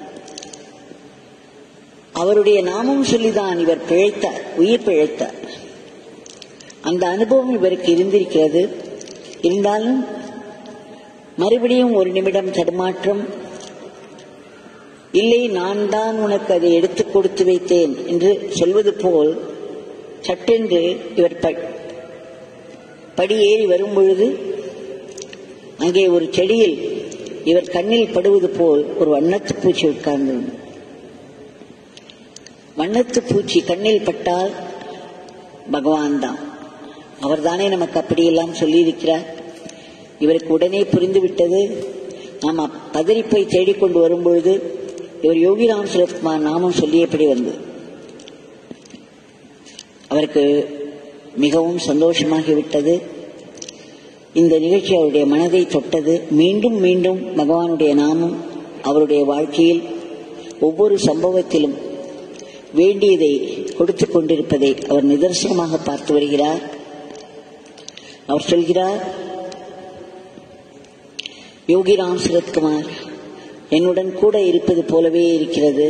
அவருடைய நாமம் சொல்லிதான் இவர் பிழைத்தார் உயிர் பிழைத்தார் அந்த அனுபவம் இவருக்கு இருந்திருக்கிறது இருந்தாலும் மறுபடியும் ஒரு நிமிடம் தடுமாற்றம் இல்லை நான் தான் உனக்கு அதை எடுத்துக் கொடுத்து வைத்தேன் என்று சொல்வது போல் சட்டென்று இவர் படி ஏறி வரும் பொழுது அங்கே ஒரு செடியில் இவர் கண்ணில் படுவது போல் ஒரு வண்ணத்து பூச்சி உட்கார்ந்திருந்தது வண்ணத்து பூச்சி கண்ணில் பட்டால் பகவான் தான் அவர்தானே நமக்கு அப்படியெல்லாம் சொல்லியிருக்கிறார் இவருக்கு உடனே புரிந்துவிட்டது நாம் பதறி போய் தேடிக்கொண்டு வரும்பொழுது இவர் யோகிராம் சுரத்குமார் நாமம் சொல்லியபடி வந்தது அவருக்கு மிகவும் சந்தோஷமாகிவிட்டது இந்த நிகழ்ச்சி அவருடைய மனதை தொட்டது மீண்டும் மீண்டும் பகவானுடைய நாமம் அவருடைய வாழ்க்கையில் ஒவ்வொரு சம்பவத்திலும் வேண்டியதை கொடுத்துக் கொண்டிருப்பதை அவர் நிதர்சனமாக பார்த்து வருகிறார் அவர் சொல்கிறார் யோகி ராம் சரத்குமார் என்னுடன் கூட இருப்பது போலவே இருக்கிறது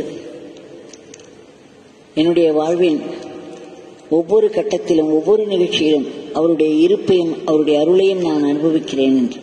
என்னுடைய வாழ்வின் ஒவ்வொரு கட்டத்திலும் ஒவ்வொரு நிகழ்ச்சியிலும் அவருடைய இருப்பையும் அவருடைய அருளையும் நான் அனுபவிக்கிறேன் என்று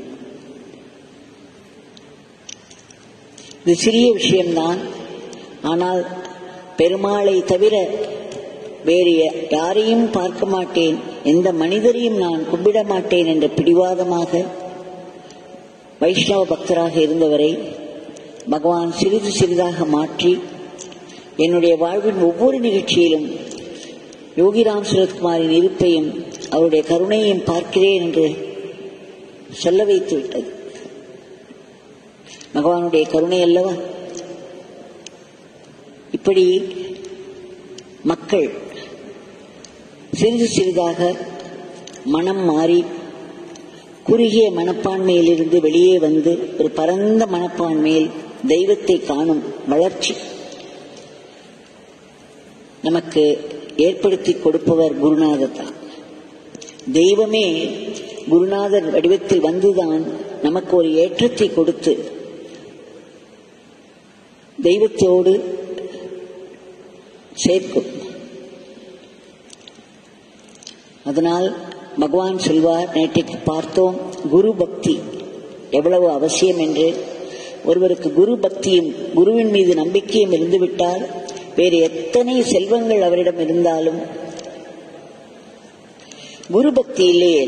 இது சிறிய விஷயம்தான் ஆனால் பெருமாளை தவிர வேறு யாரையும் பார்க்க மாட்டேன் எந்த மனிதரையும் நான் கும்பிட மாட்டேன் என்ற பிடிவாதமாக வைஷ்ணவ பக்தராக இருந்தவரை பகவான் சிறிது சிறிதாக மாற்றி என்னுடைய வாழ்வின் ஒவ்வொரு நிகழ்ச்சியிலும் யோகிராம் சுரத்குமாரின் இருப்பையும் அவருடைய கருணையையும் பார்க்கிறேன் என்று சொல்ல வைத்து விட்டது பகவானுடைய கருணை அல்லவா இப்படி மக்கள் சிறிது சிறிதாக மனம் மாறி குறுகிய மனப்பான்மையிலிருந்து வெளியே வந்து ஒரு பரந்த மனப்பான்மையில் தெய்வத்தை காணும் வளர்ச்சி நமக்கு ஏற்படுத்தி கொடுப்பவர் குருநாதர் தான் தெய்வமே குருநாதர் வடிவத்தில் வந்துதான் நமக்கு ஒரு ஏற்றத்தை கொடுத்து தெய்வத்தோடு சேர்க்கும் அதனால் பகவான் சொல்வார் நேற்றைக்கு பார்த்தோம் குரு பக்தி எவ்வளவு அவசியம் என்று ஒருவருக்கு குரு பக்தியும் குருவின் மீது நம்பிக்கையும் இருந்துவிட்டால் வேறு எத்தனை செல்வங்கள் அவரிடம் இருந்தாலும் குரு பக்தி இல்லையே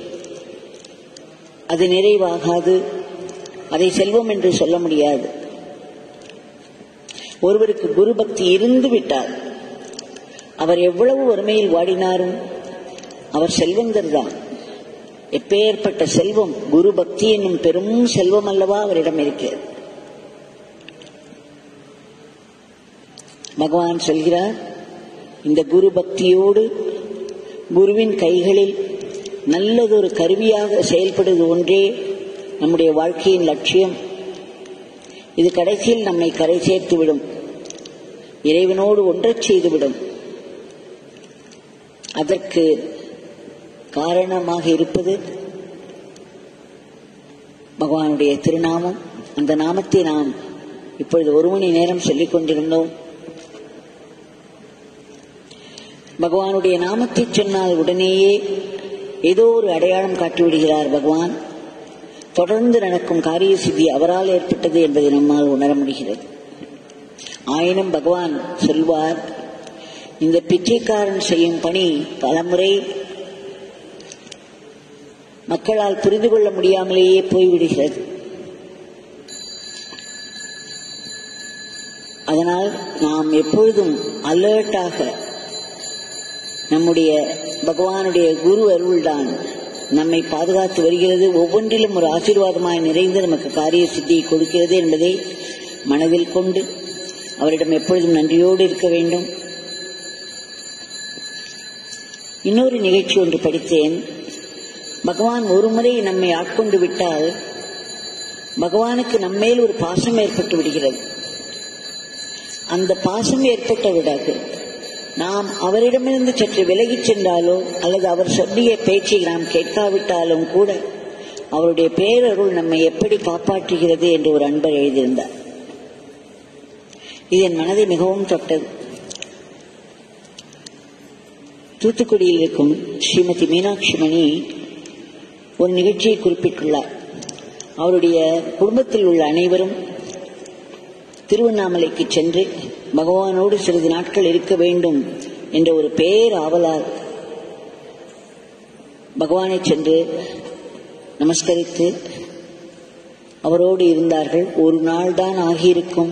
அது நிறைவாகாது அதை செல்வம் என்று சொல்ல முடியாது ஒருவருக்கு குரு பக்தி இருந்து விட்டால் அவர் எவ்வளவு வறுமையில் வாடினாரும் அவர் செல்வந்தர் தான் எப்பேற்பட்ட செல்வம் குரு பக்தி என்னும் பெரும் செல்வம் அல்லவா அவரிடம் இருக்கிறது பகவான் சொல்கிறார் இந்த குரு பக்தியோடு குருவின் கைகளில் நல்லதொரு கருவியாக செயல்படுவது ஒன்றே நம்முடைய வாழ்க்கையின் லட்சியம் இது கடைசியில் நம்மை கரை சேர்த்து விடும் இறைவனோடு ஒன்றச் செய்துவிடும் அதற்கு காரணமாக இருப்பது பகவானுடைய திருநாமம் அந்த நாமத்தை நாம் இப்பொழுது ஒரு மணி நேரம் சொல்லிக் கொண்டிருந்தோம் பகவானுடைய நாமத்தை சொன்னால் உடனேயே ஏதோ ஒரு அடையாளம் காட்டிவிடுகிறார் பகவான் தொடர்ந்து நடக்கும் காரிய சித்தி அவரால் ஏற்பட்டது என்பதை நம்மால் உணர முடிகிறது ஆயினும் பகவான் சொல்வார் இந்த பிச்சைக்காரன் செய்யும் பணி பலமுறை மக்களால் புரிந்து கொள்ள முடியாமலேயே போய்விடுகிறது அதனால் நாம் எப்பொழுதும் அலர்ட்டாக நம்முடைய பகவானுடைய குரு அருள்தான் நம்மை பாதுகாத்து வருகிறது ஒவ்வொன்றிலும் ஒரு ஆசீர்வாதமாய் நிறைந்து நமக்கு காரிய சித்தியை கொடுக்கிறது என்பதை மனதில் கொண்டு அவரிடம் எப்பொழுதும் நன்றியோடு இருக்க வேண்டும் இன்னொரு நிகழ்ச்சி ஒன்று படித்தேன் பகவான் ஒரு முறை நம்மை ஆட்கொண்டு விட்டால் பகவானுக்கு நம்மேல் ஒரு பாசம் ஏற்பட்டு விடுகிறது அந்த பாசம் ஏற்பட்ட விடாது நாம் அவரிடமிருந்து சற்று விலகிச் சென்றாலோ அல்லது அவர் சொல்லிய பேச்சை நாம் கேட்காவிட்டாலும் கூட அவருடைய பேரருள் நம்மை எப்படி காப்பாற்றுகிறது என்று ஒரு அன்பர் எழுதியிருந்தார் இது என் மனதை மிகவும் தொட்டது தூத்துக்குடியில் இருக்கும் ஸ்ரீமதி மீனாட்சி மணி ஒரு நிகழ்ச்சியை குறிப்பிட்டுள்ளார் அவருடைய குடும்பத்தில் உள்ள அனைவரும் திருவண்ணாமலைக்கு சென்று பகவானோடு சிறிது நாட்கள் இருக்க வேண்டும் என்ற ஒரு பேர் ஆவலால் பகவானை சென்று நமஸ்கரித்து அவரோடு இருந்தார்கள் ஒரு நாள் தான் ஆகியிருக்கும்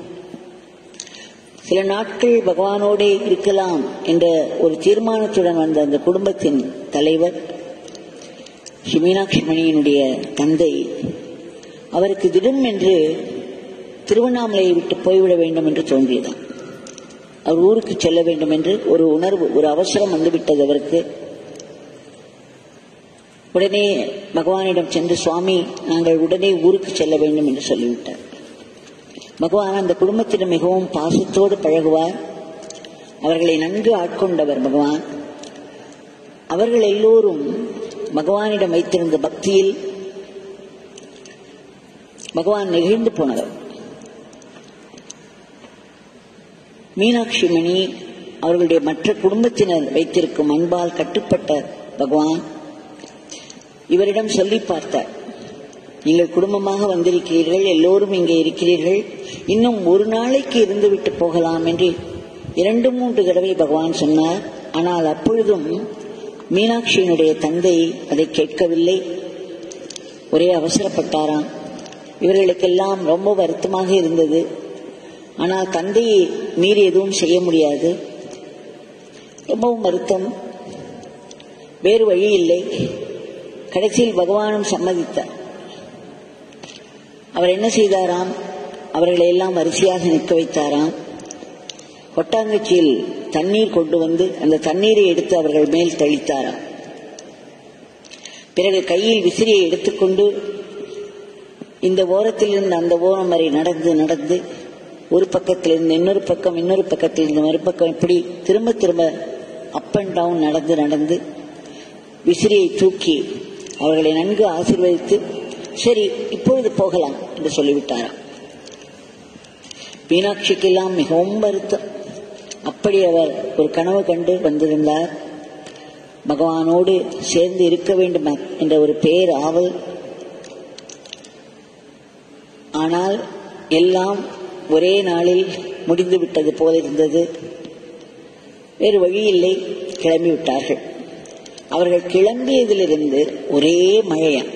சில நாட்கள் பகவானோடே இருக்கலாம் என்ற ஒரு தீர்மானத்துடன் வந்த அந்த குடும்பத்தின் தலைவர் ஸ்ரீ மீனாட்சி மணியினுடைய தந்தை அவருக்கு திடும் என்று திருவண்ணாமலையை விட்டு போய்விட வேண்டும் என்று தோன்றியதாம் அவர் ஊருக்கு செல்ல வேண்டும் என்று ஒரு உணர்வு ஒரு அவசரம் வந்துவிட்டது அவருக்கு உடனே பகவானிடம் சென்று சுவாமி நாங்கள் உடனே ஊருக்கு செல்ல வேண்டும் என்று சொல்லிவிட்டார் பகவான் அந்த குடும்பத்திடம் மிகவும் பாசத்தோடு பழகுவார் அவர்களை நன்கு ஆட்கொண்டவர் பகவான் அவர்கள் எல்லோரும் பகவானிடம் வைத்திருந்த பக்தியில் பகவான் நெகிழ்ந்து போனவர் மீனாட்சி மணி அவர்களுடைய மற்ற குடும்பத்தினர் வைத்திருக்கும் அன்பால் கட்டுப்பட்ட பகவான் இவரிடம் சொல்லி பார்த்தார் நீங்கள் குடும்பமாக வந்திருக்கிறீர்கள் எல்லோரும் இங்கே இருக்கிறீர்கள் இன்னும் ஒரு நாளைக்கு இருந்துவிட்டு போகலாம் என்று இரண்டு மூன்று தடவை பகவான் சொன்னார் ஆனால் அப்பொழுதும் மீனாட்சியினுடைய தந்தை அதை கேட்கவில்லை ஒரே அவசரப்பட்டாராம் இவர்களுக்கெல்லாம் ரொம்ப வருத்தமாக இருந்தது ஆனால் தந்தையை மீறி எதுவும் செய்ய முடியாது ரொம்பவும் வருத்தம் வேறு வழி இல்லை கடைசியில் பகவானும் சம்மதித்தார் அவர் என்ன செய்தாராம் அவர்களை எல்லாம் வரிசையாக நிற்க வைத்தாராம் கொட்டாங்கச்சியில் தண்ணீர் கொண்டு வந்து அந்த தண்ணீரை எடுத்து அவர்கள் மேல் தெளித்தாராம் பிறகு கையில் விசிறியை எடுத்துக்கொண்டு இந்த ஓரத்தில் இருந்து அந்த ஓரம் வரை நடந்து நடந்து ஒரு பக்கத்தில் இருந்து இன்னொரு பக்கம் இன்னொரு பக்கத்தில் இருந்து மறுபக்கம் இப்படி திரும்ப திரும்ப அப் அண்ட் டவுன் நடந்து நடந்து விசிறியை தூக்கி அவர்களை நன்கு ஆசீர்வதித்து சரி இப்பொழுது போகலாம் என்று சொல்லிவிட்டாராம் மீனாட்சிக்கெல்லாம் மிகவும் வருத்தம் அப்படி அவர் ஒரு கனவு கண்டு வந்திருந்தார் பகவானோடு சேர்ந்து இருக்க வேண்டும் என்ற ஒரு பேர் ஆவல் ஆனால் எல்லாம் ஒரே நாளில் முடிந்து விட்டது போல இருந்தது வேறு வழி இல்லை கிளம்பி விட்டார்கள் அவர்கள் கிளம்பியதிலிருந்து ஒரே மழையம்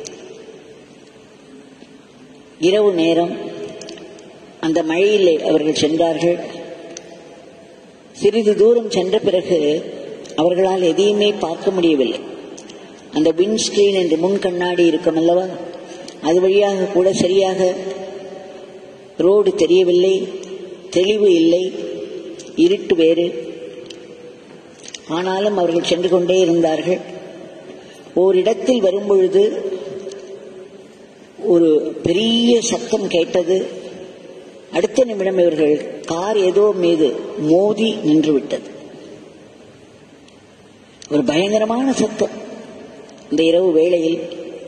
இரவு நேரம் அந்த மழையிலே அவர்கள் சென்றார்கள் சிறிது தூரம் சென்ற பிறகு அவர்களால் எதையுமே பார்க்க முடியவில்லை அந்த விண்ட் ஸ்கிரீன் என்று முன் கண்ணாடி இருக்கும் அல்லவா அது வழியாக கூட சரியாக ரோடு தெரியவில்லை தெளிவு இல்லை இருட்டு வேறு ஆனாலும் அவர்கள் சென்று கொண்டே இருந்தார்கள் ஓரிடத்தில் வரும்பொழுது ஒரு பெரிய சத்தம் கேட்டது அடுத்த நிமிடம் இவர்கள் கார் ஏதோ மீது மோதி நின்று விட்டது ஒரு பயங்கரமான சத்தம் இந்த இரவு வேளையில்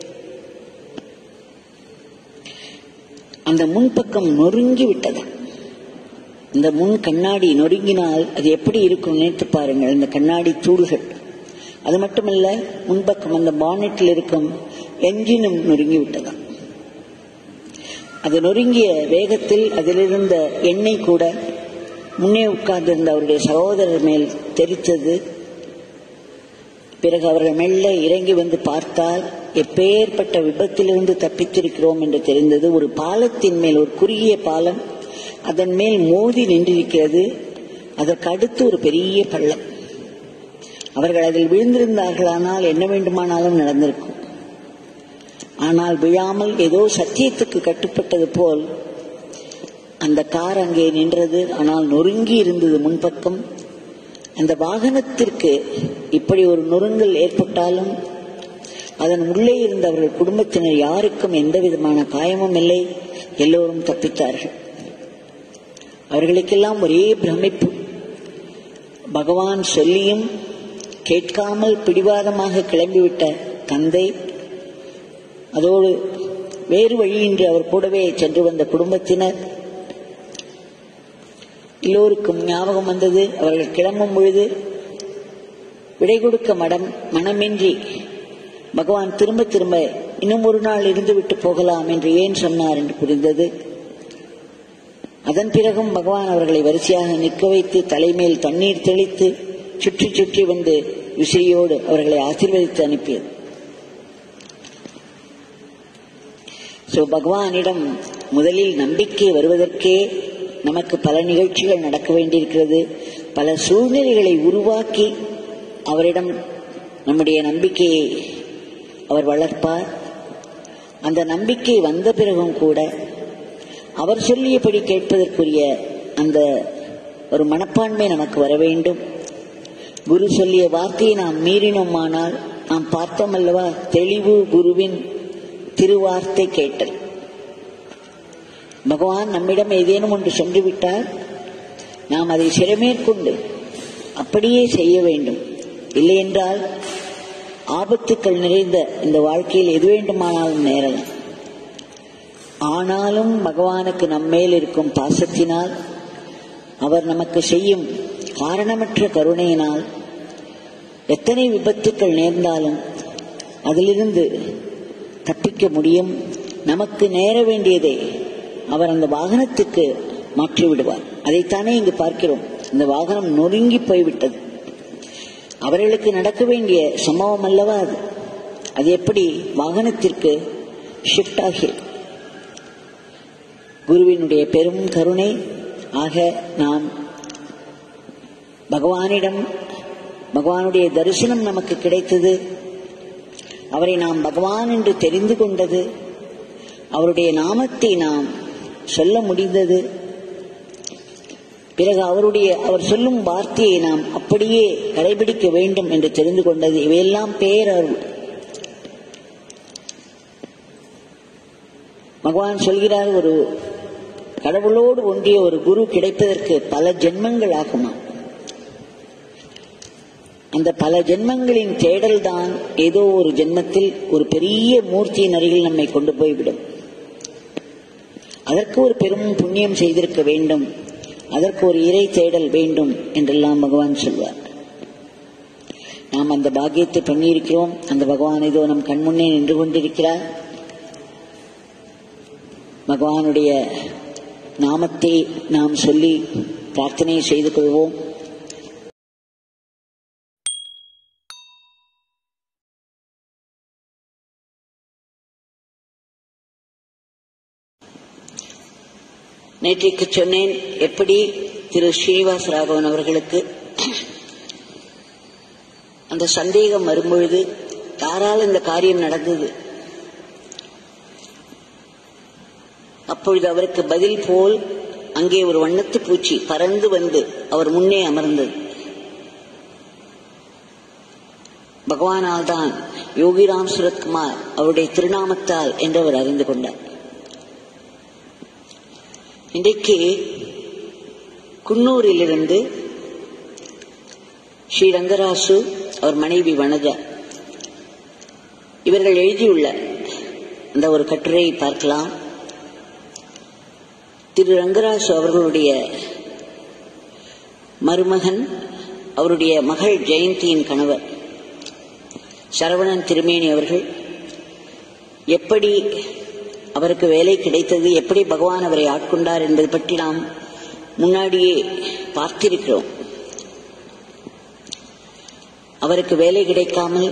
அந்த முன்பக்கம் நொறுங்கி விட்டது இந்த முன் கண்ணாடி நொறுங்கினால் அது எப்படி இருக்கும் நினைத்து பாருங்கள் இந்த கண்ணாடி தூள்கள் அது மட்டுமல்ல முன்பக்கம் அந்த பானெட்டில் இருக்கும் என்ஜினும் நொறுங்கி விட்டதாம் அது நொறுங்கிய வேகத்தில் அதிலிருந்த எண்ணெய் கூட முன்னே உட்கார்ந்திருந்த அவருடைய சகோதரர் மேல் தெரித்தது பிறகு அவர்கள் மெல்ல இறங்கி வந்து பார்த்தால் எப்பேற்பட்ட விபத்திலிருந்து தப்பித்திருக்கிறோம் என்று தெரிந்தது ஒரு பாலத்தின் மேல் ஒரு குறுகிய பாலம் அதன் மேல் மோதி நின்றிருக்கிறது அதற்கு அடுத்து ஒரு பெரிய பள்ளம் அவர்கள் அதில் விழுந்திருந்தார்களானால் என்ன வேண்டுமானாலும் நடந்திருக்கும் ஆனால் விழாமல் ஏதோ சத்தியத்துக்கு கட்டுப்பட்டது போல் அந்த கார் அங்கே நின்றது ஆனால் நொறுங்கி இருந்தது முன்பக்கம் அந்த வாகனத்திற்கு இப்படி ஒரு நொறுங்கல் ஏற்பட்டாலும் அதன் உள்ளே இருந்த அவர்கள் குடும்பத்தினர் யாருக்கும் எந்த விதமான காயமும் இல்லை எல்லோரும் தப்பித்தார்கள் அவர்களுக்கெல்லாம் ஒரே பிரமிப்பு பகவான் சொல்லியும் கேட்காமல் பிடிவாதமாக கிளம்பிவிட்ட தந்தை அதோடு வேறு வழியின்றி அவர் கூடவே சென்று வந்த குடும்பத்தினர் எல்லோருக்கும் ஞாபகம் வந்தது அவர்கள் கிளம்பும் பொழுது விடை கொடுக்க மடம் மனமின்றி பகவான் திரும்ப திரும்ப இன்னும் ஒரு நாள் இருந்துவிட்டு போகலாம் என்று ஏன் சொன்னார் என்று புரிந்தது அதன் பிறகும் பகவான் அவர்களை வரிசையாக நிற்க வைத்து தலைமேல் தண்ணீர் தெளித்து சுற்றி சுற்றி வந்து விசிறியோடு அவர்களை ஆசீர்வதித்து அனுப்பியது சோ பகவானிடம் முதலில் நம்பிக்கை வருவதற்கே நமக்கு பல நிகழ்ச்சிகள் நடக்க வேண்டியிருக்கிறது பல சூழ்நிலைகளை உருவாக்கி அவரிடம் நம்முடைய நம்பிக்கையை அவர் வளர்ப்பார் அந்த நம்பிக்கை வந்த பிறகும் கூட அவர் சொல்லியபடி கேட்பதற்குரிய அந்த ஒரு மனப்பான்மை நமக்கு வர வேண்டும் குரு சொல்லிய வார்த்தையை நாம் மீறினோமானால் நாம் பார்த்தோம் அல்லவா தெளிவு குருவின் திருவார்த்தை கேட்டல் பகவான் நம்மிடம் ஏதேனும் ஒன்று சென்று விட்டால் நாம் அதை சிறமேற்கொண்டு அப்படியே செய்ய வேண்டும் இல்லை என்றால் ஆபத்துக்கள் நிறைந்த இந்த வாழ்க்கையில் எது வேண்டுமானாலும் நேரலாம் ஆனாலும் பகவானுக்கு நம்மேல் இருக்கும் பாசத்தினால் அவர் நமக்கு செய்யும் காரணமற்ற கருணையினால் எத்தனை விபத்துக்கள் நேர்ந்தாலும் அதிலிருந்து தப்பிக்க முடியும் நமக்கு நேர வேண்டியதை அவர் அந்த வாகனத்துக்கு மாற்றி விடுவார் அதைத்தானே இங்கு பார்க்கிறோம் இந்த வாகனம் நொறுங்கி போய்விட்டது அவர்களுக்கு நடக்க வேண்டிய சம்பவம் அல்லவா அது அது எப்படி வாகனத்திற்கு ஷிஃப்ட் ஆகி குருவினுடைய பெரும் கருணை ஆக நாம் பகவானிடம் பகவானுடைய தரிசனம் நமக்கு கிடைத்தது அவரை நாம் பகவான் என்று தெரிந்து கொண்டது அவருடைய நாமத்தை நாம் சொல்ல முடிந்தது பிறகு அவருடைய அவர் சொல்லும் வார்த்தையை நாம் அப்படியே கடைபிடிக்க வேண்டும் என்று தெரிந்து கொண்டது இவையெல்லாம் பேரருள் பகவான் சொல்கிறார் ஒரு கடவுளோடு ஒன்றிய ஒரு குரு கிடைப்பதற்கு பல ஜென்மங்கள் ஆகுமா அந்த பல ஜென்மங்களின் தேடல் தான் ஏதோ ஒரு ஜென்மத்தில் ஒரு பெரிய மூர்த்தியின் அருகில் நம்மை கொண்டு போய்விடும் அதற்கு ஒரு பெரும் புண்ணியம் செய்திருக்க வேண்டும் அதற்கு ஒரு இறை தேடல் வேண்டும் என்றெல்லாம் பகவான் சொல்வார் நாம் அந்த பாக்கியத்தை பண்ணியிருக்கிறோம் அந்த பகவான் ஏதோ நம் கண்முன்னே நின்று கொண்டிருக்கிறார் பகவானுடைய நாமத்தை நாம் சொல்லி பிரார்த்தனை செய்து கொள்வோம் நேற்றைக்கு சொன்னேன் எப்படி திரு ஸ்ரீனிவாஸ் ராகவன் அவர்களுக்கு அந்த சந்தேகம் வரும்பொழுது யாரால் இந்த காரியம் நடந்தது அப்பொழுது அவருக்கு பதில் போல் அங்கே ஒரு வண்ணத்து பூச்சி பறந்து வந்து அவர் முன்னே அமர்ந்தது பகவானால் தான் யோகிராம் சுரத்குமார் அவருடைய திருநாமத்தால் என்று அவர் அறிந்து கொண்டார் இன்றைக்கு குன்னூரிலிருந்து ஸ்ரீ ரங்கராசு அவர் மனைவி வனஜா இவர்கள் எழுதியுள்ள அந்த ஒரு கட்டுரையை பார்க்கலாம் திரு ரங்கராசு அவர்களுடைய மருமகன் அவருடைய மகள் ஜெயந்தியின் கணவர் சரவணன் திருமேனி அவர்கள் எப்படி அவருக்கு வேலை கிடைத்தது எப்படி பகவான் அவரை ஆட்கொண்டார் என்பது பற்றி நாம் முன்னாடியே பார்த்திருக்கிறோம் அவருக்கு வேலை கிடைக்காமல்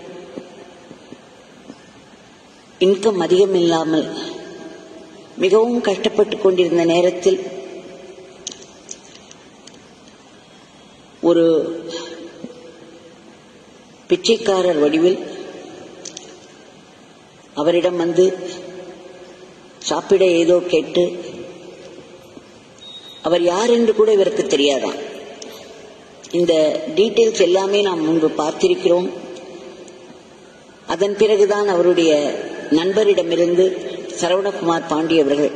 இன்கம் அதிகம் இல்லாமல் மிகவும் கஷ்டப்பட்டுக் கொண்டிருந்த நேரத்தில் ஒரு பிச்சைக்காரர் வடிவில் அவரிடம் வந்து சாப்பிட ஏதோ கேட்டு அவர் யார் என்று கூட இவருக்கு தெரியாதாம் இந்த டீட்டெயில்ஸ் எல்லாமே நாம் முன்பு பார்த்திருக்கிறோம் அதன் பிறகுதான் அவருடைய நண்பரிடமிருந்து சரவணகுமார் பாண்டி அவர்கள்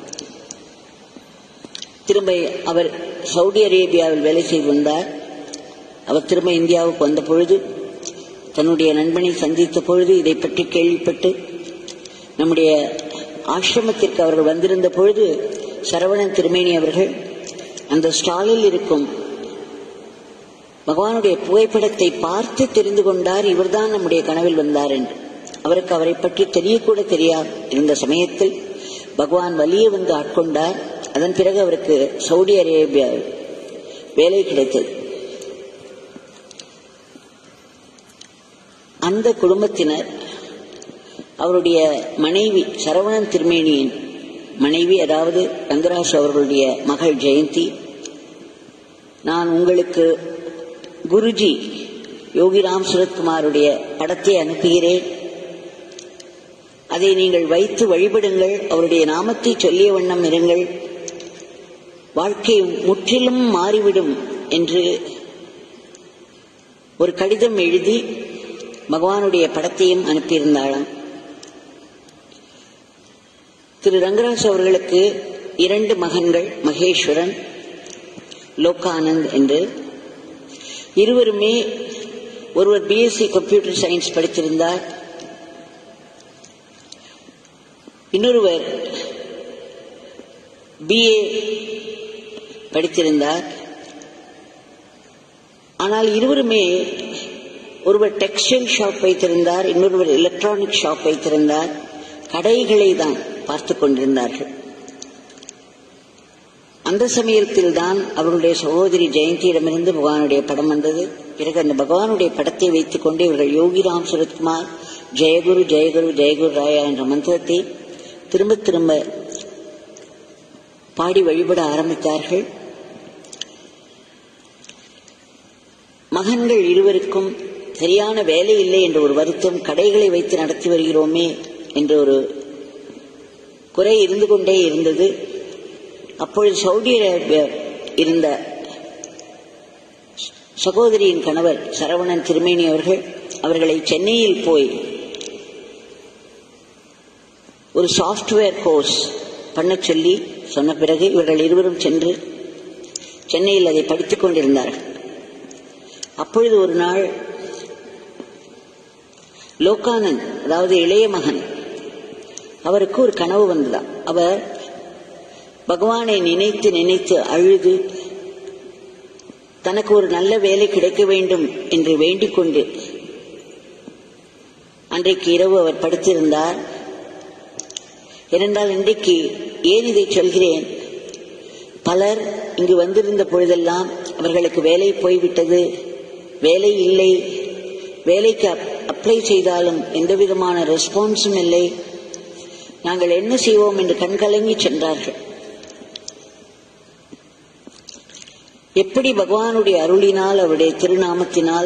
திரும்ப அவர் சவுதி அரேபியாவில் வேலை செய்து வந்தார் அவர் திரும்ப இந்தியாவுக்கு வந்த பொழுது தன்னுடைய நண்பனை சந்தித்த பொழுது இதை பற்றி கேள்விப்பட்டு நம்முடைய ஆசிரமத்திற்கு அவர்கள் வந்திருந்த பொழுது சரவணன் திருமேனி அவர்கள் அந்த ஸ்டாலில் இருக்கும் பகவானுடைய புகைப்படத்தை பார்த்து தெரிந்து கொண்டார் இவர்தான் நம்முடைய கனவில் வந்தார் என்று அவருக்கு அவரை பற்றி தெரியக்கூட தெரியாது இருந்த சமயத்தில் பகவான் வலிய வந்து ஆட்கொண்டார் அதன் பிறகு அவருக்கு சவுதி அரேபியா வேலை கிடைத்தது அந்த குடும்பத்தினர் அவருடைய மனைவி சரவணன் திருமேனியின் மனைவி அதாவது ரங்கராசு அவர்களுடைய மகள் ஜெயந்தி நான் உங்களுக்கு குருஜி யோகிராம் சுரத்குமாருடைய படத்தை அனுப்புகிறேன் அதை நீங்கள் வைத்து வழிபடுங்கள் அவருடைய நாமத்தை சொல்லிய வண்ணம் இருங்கள் வாழ்க்கை முற்றிலும் மாறிவிடும் என்று ஒரு கடிதம் எழுதி பகவானுடைய படத்தையும் அனுப்பியிருந்தாளாம் திரு ரங்கராஜ் அவர்களுக்கு இரண்டு மகன்கள் மகேஸ்வரன் லோகானந்த் என்று இருவருமே ஒருவர் பிஎஸ்சி கம்ப்யூட்டர் சயின்ஸ் படித்திருந்தார் இன்னொருவர் பிஏ படித்திருந்தார் ஆனால் இருவருமே ஒருவர் டெக்ஸ்டைல் ஷாப் வைத்திருந்தார் இன்னொருவர் எலக்ட்ரானிக் ஷாப் வைத்திருந்தார் கடைகளை தான் பார்த்து கொண்டிருந்தார்கள் அந்த சமயத்தில் தான் அவருடைய சகோதரி ஜெயந்தியிடமிருந்து பகவானுடைய படம் வந்தது பிறகு அந்த பகவானுடைய படத்தை வைத்துக் கொண்டு இவர்கள் யோகிராம் சுரத்குமார் ஜெயகுரு ஜெயகுரு ஜெயகுரு ராயா என்ற மந்திரத்தை திரும்ப திரும்ப பாடி வழிபட ஆரம்பித்தார்கள் மகன்கள் இருவருக்கும் சரியான வேலை இல்லை என்ற ஒரு வருத்தம் கடைகளை வைத்து நடத்தி வருகிறோமே என்ற ஒரு குறை இருந்து கொண்டே இருந்தது அப்பொழுது சவுதி அரேபியா இருந்த சகோதரியின் கணவர் சரவணன் திருமேனி அவர்கள் அவர்களை சென்னையில் போய் ஒரு சாஃப்ட்வேர் கோர்ஸ் பண்ண சொல்லி சொன்ன பிறகு இவர்கள் இருவரும் சென்று சென்னையில் அதை படித்துக் கொண்டிருந்தார்கள் அப்பொழுது ஒரு நாள் லோகானந்த் அதாவது இளைய மகன் அவருக்கு ஒரு கனவு வந்ததா அவர் பகவானை நினைத்து நினைத்து அழுது தனக்கு ஒரு நல்ல வேலை கிடைக்க வேண்டும் என்று வேண்டிக் கொண்டு அன்றைக்கு இரவு அவர் படுத்திருந்தார் ஏனென்றால் இன்றைக்கு ஏன் இதை சொல்கிறேன் பலர் இங்கு வந்திருந்த பொழுதெல்லாம் அவர்களுக்கு வேலை போய்விட்டது வேலை இல்லை வேலைக்கு அப்ளை செய்தாலும் எந்த விதமான ரெஸ்பான்ஸும் இல்லை நாங்கள் என்ன செய்வோம் என்று கண்கலங்கி சென்றார்கள் எப்படி பகவானுடைய அருளினால் அவருடைய திருநாமத்தினால்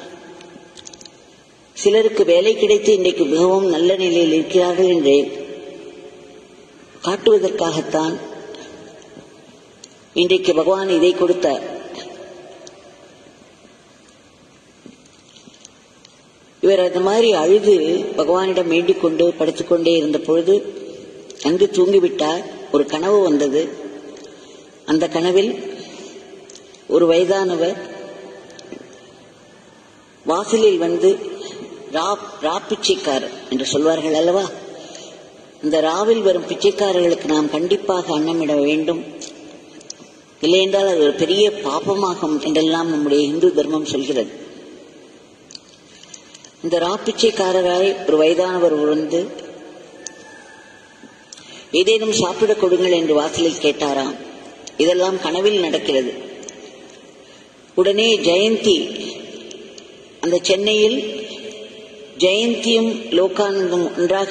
சிலருக்கு வேலை கிடைத்து இன்றைக்கு மிகவும் நல்ல நிலையில் இருக்கிறார்கள் என்று காட்டுவதற்காகத்தான் இன்றைக்கு பகவான் இதை கொடுத்தார் இவர் அந்த மாதிரி அழுது பகவானிடம் வேண்டிக் கொண்டு படுத்துக்கொண்டே இருந்த பொழுது அங்கு தூங்கிவிட்டார் ஒரு கனவு வந்தது அந்த கனவில் ஒரு வயதானவர் வாசலில் வந்து ரா ரா பிச்சைக்காரர் என்று சொல்வார்கள் அல்லவா இந்த ராவில் வரும் பிச்சைக்காரர்களுக்கு நாம் கண்டிப்பாக அன்னமிட வேண்டும் இல்லையென்றால் அது ஒரு பெரிய பாபமாகும் என்றெல்லாம் நம்முடைய இந்து தர்மம் சொல்கிறது இந்த ரா பிச்சைக்காரராய் ஒரு வயதானவர் வந்து ஏதேனும் சாப்பிடக் கொடுங்கள் என்று வாசலில் கேட்டாராம் இதெல்லாம் கனவில் நடக்கிறது உடனே ஜெயந்தி அந்த சென்னையில் ஜெயந்தியும் லோகானந்தம் ஒன்றாக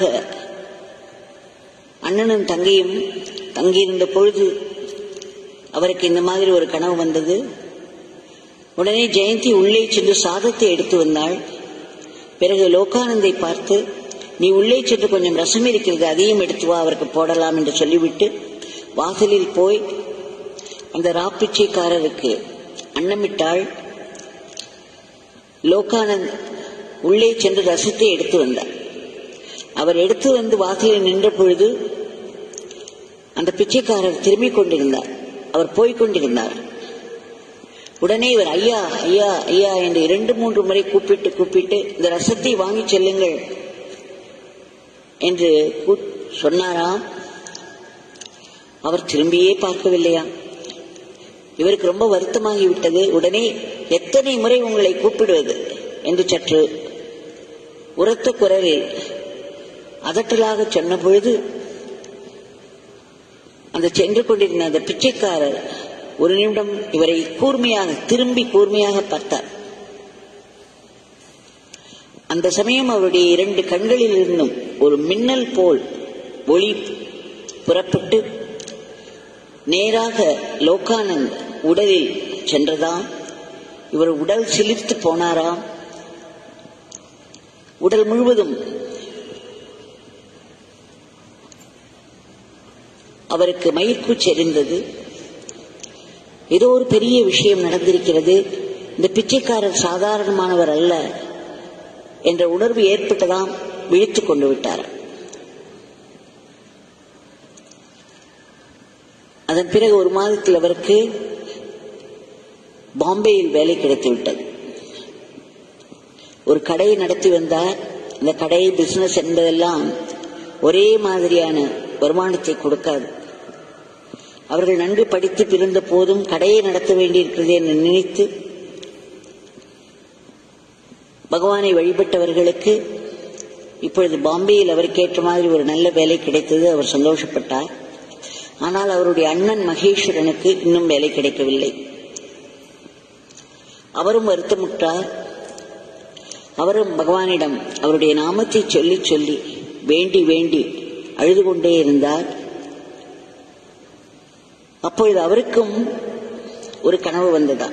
அண்ணனும் தங்கையும் தங்கியிருந்த பொழுது அவருக்கு இந்த மாதிரி ஒரு கனவு வந்தது உடனே ஜெயந்தி உள்ளே சென்று சாதத்தை எடுத்து வந்தாள் பிறகு லோகானந்தை பார்த்து நீ உள்ளே சென்று கொஞ்சம் ரசம் இருக்கிறது அதையும் எடுத்து வா அவருக்கு போடலாம் என்று சொல்லிவிட்டு வாசலில் போய் அந்த ராப்பிச்சைக்காரருக்கு அன்னமிட்டாள் லோகானந்த் உள்ளே சென்று ரசத்தை எடுத்து வந்தார் அவர் எடுத்து வந்து வாசலில் நின்ற பொழுது அந்த பிச்சைக்காரர் திரும்பிக் கொண்டிருந்தார் அவர் போய்க் கொண்டிருந்தார் உடனே இவர் ஐயா ஐயா ஐயா என்று இரண்டு மூன்று முறை கூப்பிட்டு கூப்பிட்டு இந்த ரசத்தை வாங்கி செல்லுங்கள் என்று சொன்னாராம் அவர் திரும்பியே பார்க்கவில்லையா இவருக்கு ரொம்ப வருத்தமாகிவிட்டது உடனே எத்தனை முறை உங்களை கூப்பிடுவது என்று சற்று உரத்த குரலில் அதட்டலாக சொன்ன பொழுது அந்த சென்று கொண்டிருந்த அந்த பிச்சைக்காரர் ஒரு நிமிடம் இவரை கூர்மையாக திரும்பி கூர்மையாக பார்த்தார் அந்த சமயம் அவருடைய இரண்டு கண்களில் இருந்தும் ஒரு மின்னல் போல் ஒளி புறப்பட்டு நேராக லோகானந்த் உடலில் சென்றதாம் இவர் உடல் சிலிர்த்து போனாராம் உடல் முழுவதும் அவருக்கு மயிர்கூச்சி எறிந்தது ஏதோ ஒரு பெரிய விஷயம் நடந்திருக்கிறது இந்த பிச்சைக்காரர் சாதாரணமானவர் அல்ல என்ற உணர்வு ஏற்பட்டதாம் விழித்துக் கொண்டு விட்டார் அதன் பிறகு ஒரு மாதத்தில் அவருக்கு பாம்பேயில் வேலை கிடைத்து விட்டது ஒரு கடையை நடத்தி வந்தார் இந்த கடை பிசினஸ் என்பதெல்லாம் ஒரே மாதிரியான வருமானத்தை கொடுக்காது அவர்கள் நன்கு படித்து பிறந்த போதும் கடையை நடத்த வேண்டியிருக்கிறது என்று நினைத்து பகவானை வழிபட்டவர்களுக்கு இப்பொழுது பாம்பேயில் அவருக்கு ஏற்ற மாதிரி ஒரு நல்ல வேலை கிடைத்தது அவர் சந்தோஷப்பட்டார் ஆனால் அவருடைய அண்ணன் மகேஸ்வரனுக்கு இன்னும் வேலை கிடைக்கவில்லை அவரும் வருத்தமுற்றார் அவரும் பகவானிடம் அவருடைய நாமத்தை சொல்லி சொல்லி வேண்டி வேண்டி அழுது கொண்டே இருந்தார் அப்பொழுது அவருக்கும் ஒரு கனவு வந்ததா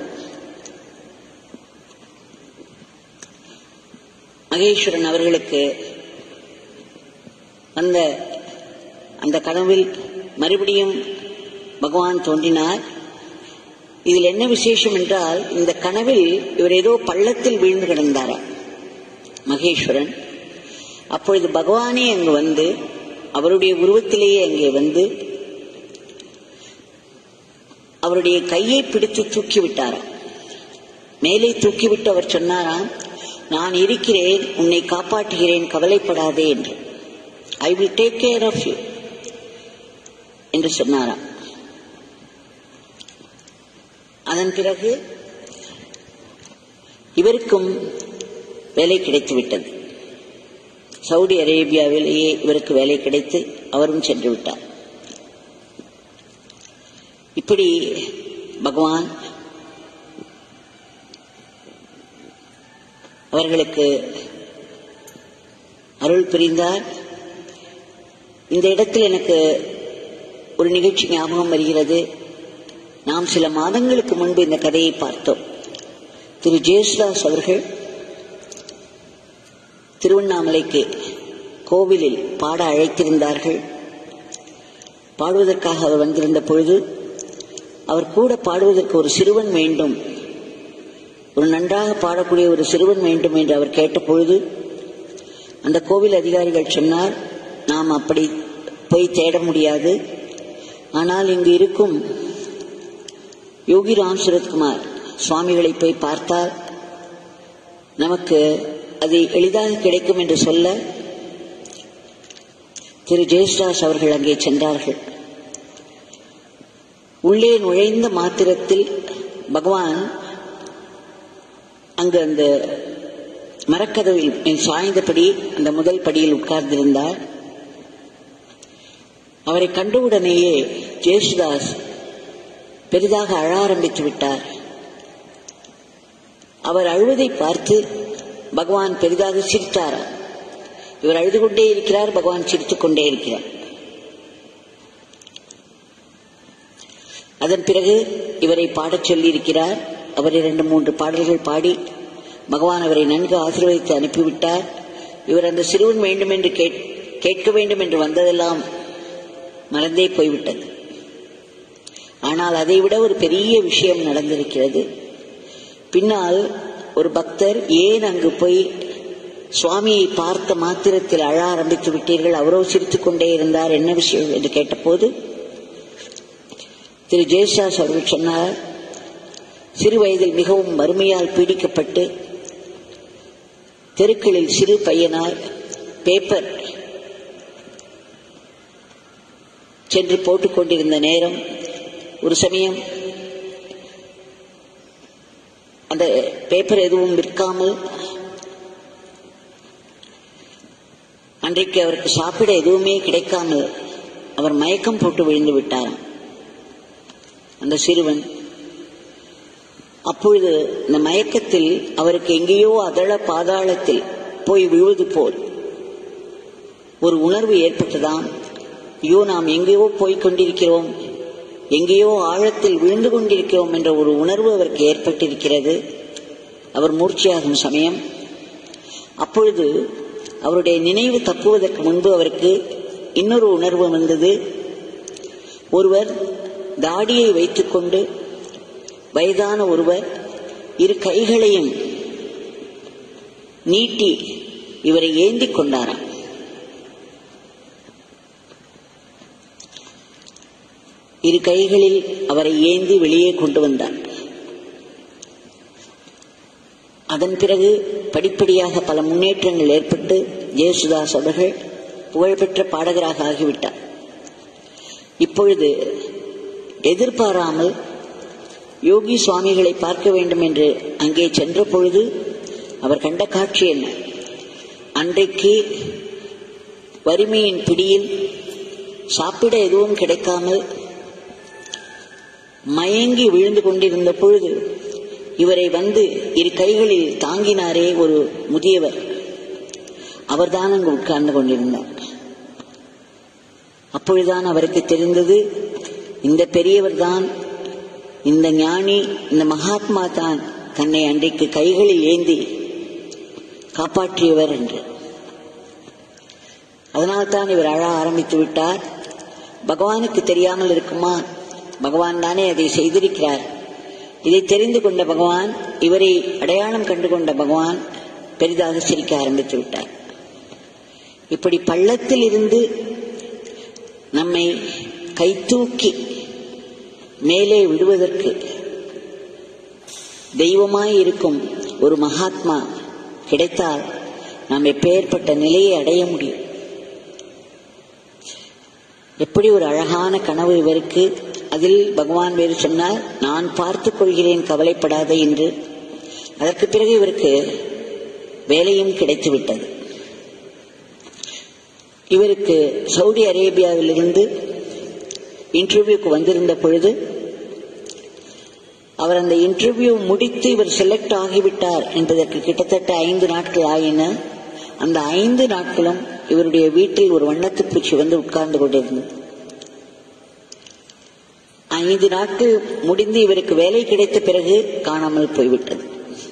மகேஸ்வரன் அவர்களுக்கு அந்த அந்த கனவில் மறுபடியும் பகவான் தோன்றினார் இதில் என்ன விசேஷம் என்றால் இந்த கனவில் இவர் ஏதோ பள்ளத்தில் வீழ்ந்து கிடந்தாரா மகேஸ்வரன் அப்பொழுது பகவானே அங்கு வந்து அவருடைய உருவத்திலேயே அங்கே வந்து அவருடைய கையை பிடித்து தூக்கி விட்டாராம் மேலே தூக்கிவிட்டு அவர் சொன்னாராம் நான் இருக்கிறேன் உன்னை காப்பாற்றுகிறேன் கவலைப்படாதே என்று I will take care of you என்று சொன்னாராம் அதன் பிறகு இவருக்கும் வேலை கிடைத்து விட்டது சவுதி அரேபியாவிலேயே இவருக்கு வேலை கிடைத்து அவரும் சென்று விட்டார் இப்படி பகவான் அவர்களுக்கு அருள் புரிந்தார் இந்த இடத்தில் எனக்கு ஒரு நிகழ்ச்சி ஞாபகம் வருகிறது நாம் சில மாதங்களுக்கு முன்பு இந்த கதையை பார்த்தோம் திரு ஜேசுதாஸ் அவர்கள் திருவண்ணாமலைக்கு கோவிலில் பாட அழைத்திருந்தார்கள் பாடுவதற்காக அவர் வந்திருந்த பொழுது அவர் கூட பாடுவதற்கு ஒரு சிறுவன் வேண்டும் ஒரு நன்றாக பாடக்கூடிய ஒரு சிறுவன் வேண்டும் என்று அவர் கேட்ட பொழுது அந்த கோவில் அதிகாரிகள் சொன்னார் நாம் அப்படி போய் தேட முடியாது ஆனால் இங்கு இருக்கும் யோகி ராம் சுரத்குமார் சுவாமிகளை போய் பார்த்தால் நமக்கு அது எளிதாக கிடைக்கும் என்று சொல்ல திரு ஜெயஸ்டாஸ் அவர்கள் அங்கே சென்றார்கள் உள்ளே நுழைந்த மாத்திரத்தில் பகவான் அங்கு அந்த மரக்கதவில் சாய்ந்தபடி அந்த முதல் படியில் உட்கார்ந்திருந்தார் அவரை கண்டவுடனேயே ஜேசுதாஸ் பெரிதாக அழ ஆரம்பித்து விட்டார் அவர் அழுவதை பார்த்து பகவான் பெரிதாக சிரித்தாராம் இவர் அழுது கொண்டே இருக்கிறார் பகவான் சிரித்துக் கொண்டே இருக்கிறார் அதன் பிறகு இவரை பாடச் சொல்லியிருக்கிறார் அவர் இரண்டு மூன்று பாடல்கள் பாடி பகவான் அவரை நன்கு ஆசீர்வதித்து அனுப்பிவிட்டார் இவர் அந்த சிறுவன் வேண்டும் என்று கேட்க வேண்டும் என்று வந்ததெல்லாம் மறந்தே போய்விட்டது ஆனால் அதை விட ஒரு பெரிய விஷயம் நடந்திருக்கிறது பின்னால் ஒரு பக்தர் ஏன் அங்கு போய் சுவாமியை பார்த்த மாத்திரத்தில் அழ ஆரம்பித்து விட்டீர்கள் அவரோ சிரித்துக் கொண்டே இருந்தார் என்ன விஷயம் என்று கேட்டபோது திரு ஜெயசாஸ் அவர்கள் சொன்னார் சிறு வயதில் மிகவும் வறுமையால் பீடிக்கப்பட்டு தெருக்களில் சிறு பையனாய் பேப்பர் சென்று போட்டுக் கொண்டிருந்த நேரம் ஒரு சமயம் அந்த பேப்பர் எதுவும் விற்காமல் அன்றைக்கு அவருக்கு சாப்பிட எதுவுமே கிடைக்காமல் அவர் மயக்கம் போட்டு விழுந்து விட்டாராம் அந்த சிறுவன் அப்பொழுது இந்த மயக்கத்தில் அவருக்கு எங்கேயோ அதள பாதாளத்தில் போய் விழுவது போல் ஒரு உணர்வு ஏற்பட்டதாம் ஐயோ நாம் எங்கேயோ போய்க் கொண்டிருக்கிறோம் எங்கேயோ ஆழத்தில் விழுந்து கொண்டிருக்கிறோம் என்ற ஒரு உணர்வு அவருக்கு ஏற்பட்டிருக்கிறது அவர் மூர்ச்சியாகும் சமயம் அப்பொழுது அவருடைய நினைவு தப்புவதற்கு முன்பு அவருக்கு இன்னொரு உணர்வு வந்தது ஒருவர் தாடியை வைத்துக்கொண்டு வயதான ஒருவர் இரு கைகளையும் நீட்டி இவரை ஏந்தி கொண்டாராம் இரு கைகளில் அவரை ஏந்தி வெளியே கொண்டு வந்தார் அதன் பிறகு படிப்படியாக பல முன்னேற்றங்கள் ஏற்பட்டு ஜெயசுதாஸ் அவர்கள் புகழ்பெற்ற பாடகராக ஆகிவிட்டார் இப்பொழுது எதிர்பாராமல் யோகி சுவாமிகளை பார்க்க வேண்டும் என்று அங்கே சென்ற பொழுது அவர் கண்ட காட்சி என்ன அன்றைக்கு வறுமையின் பிடியில் சாப்பிட எதுவும் கிடைக்காமல் மயங்கி விழுந்து கொண்டிருந்த பொழுது இவரை வந்து இரு கைகளில் தாங்கினாரே ஒரு முதியவர் அவர்தான் அங்கு உட்கார்ந்து கொண்டிருந்தார் அப்பொழுதுதான் அவருக்கு தெரிந்தது இந்த பெரியவர் தான் இந்த ஞானி இந்த மகாத்மா தான் தன்னை அன்றைக்கு கைகளில் ஏந்தி காப்பாற்றியவர் என்று அதனால்தான் இவர் அழ ஆரம்பித்து விட்டார் பகவானுக்கு தெரியாமல் இருக்குமா பகவான் தானே அதை செய்திருக்கிறார் இதை தெரிந்து கொண்ட பகவான் இவரை அடையாளம் கண்டு கொண்ட பகவான் பெரிதாக சிரிக்க ஆரம்பித்து விட்டார் இப்படி பள்ளத்தில் இருந்து நம்மை கைதூக்கி மேலே விடுவதற்கு தெய்வமாய் இருக்கும் ஒரு மகாத்மா கிடைத்தால் நாம் எப்பேற்பட்ட நிலையை அடைய முடியும் எப்படி ஒரு அழகான கனவு இவருக்கு அதில் பகவான் வேறு சொன்னார் நான் பார்த்துக் கொள்கிறேன் கவலைப்படாதே என்று அதற்கு பிறகு இவருக்கு வேலையும் கிடைத்து விட்டது இவருக்கு சவுதி அரேபியாவிலிருந்து இன்டர்வியூக்கு வந்திருந்த பொழுது அவர் அந்த இன்டர்வியூ முடித்து இவர் செலக்ட் ஆகிவிட்டார் என்பதற்கு கிட்டத்தட்ட ஐந்து நாட்கள் ஆயின அந்த ஐந்து நாட்களும் இவருடைய வீட்டில் ஒரு வண்ணத்து பூச்சி வந்து உட்கார்ந்து கொண்டிருந்தது ஐந்து நாட்கள் முடிந்து இவருக்கு வேலை கிடைத்த பிறகு காணாமல் போய்விட்டது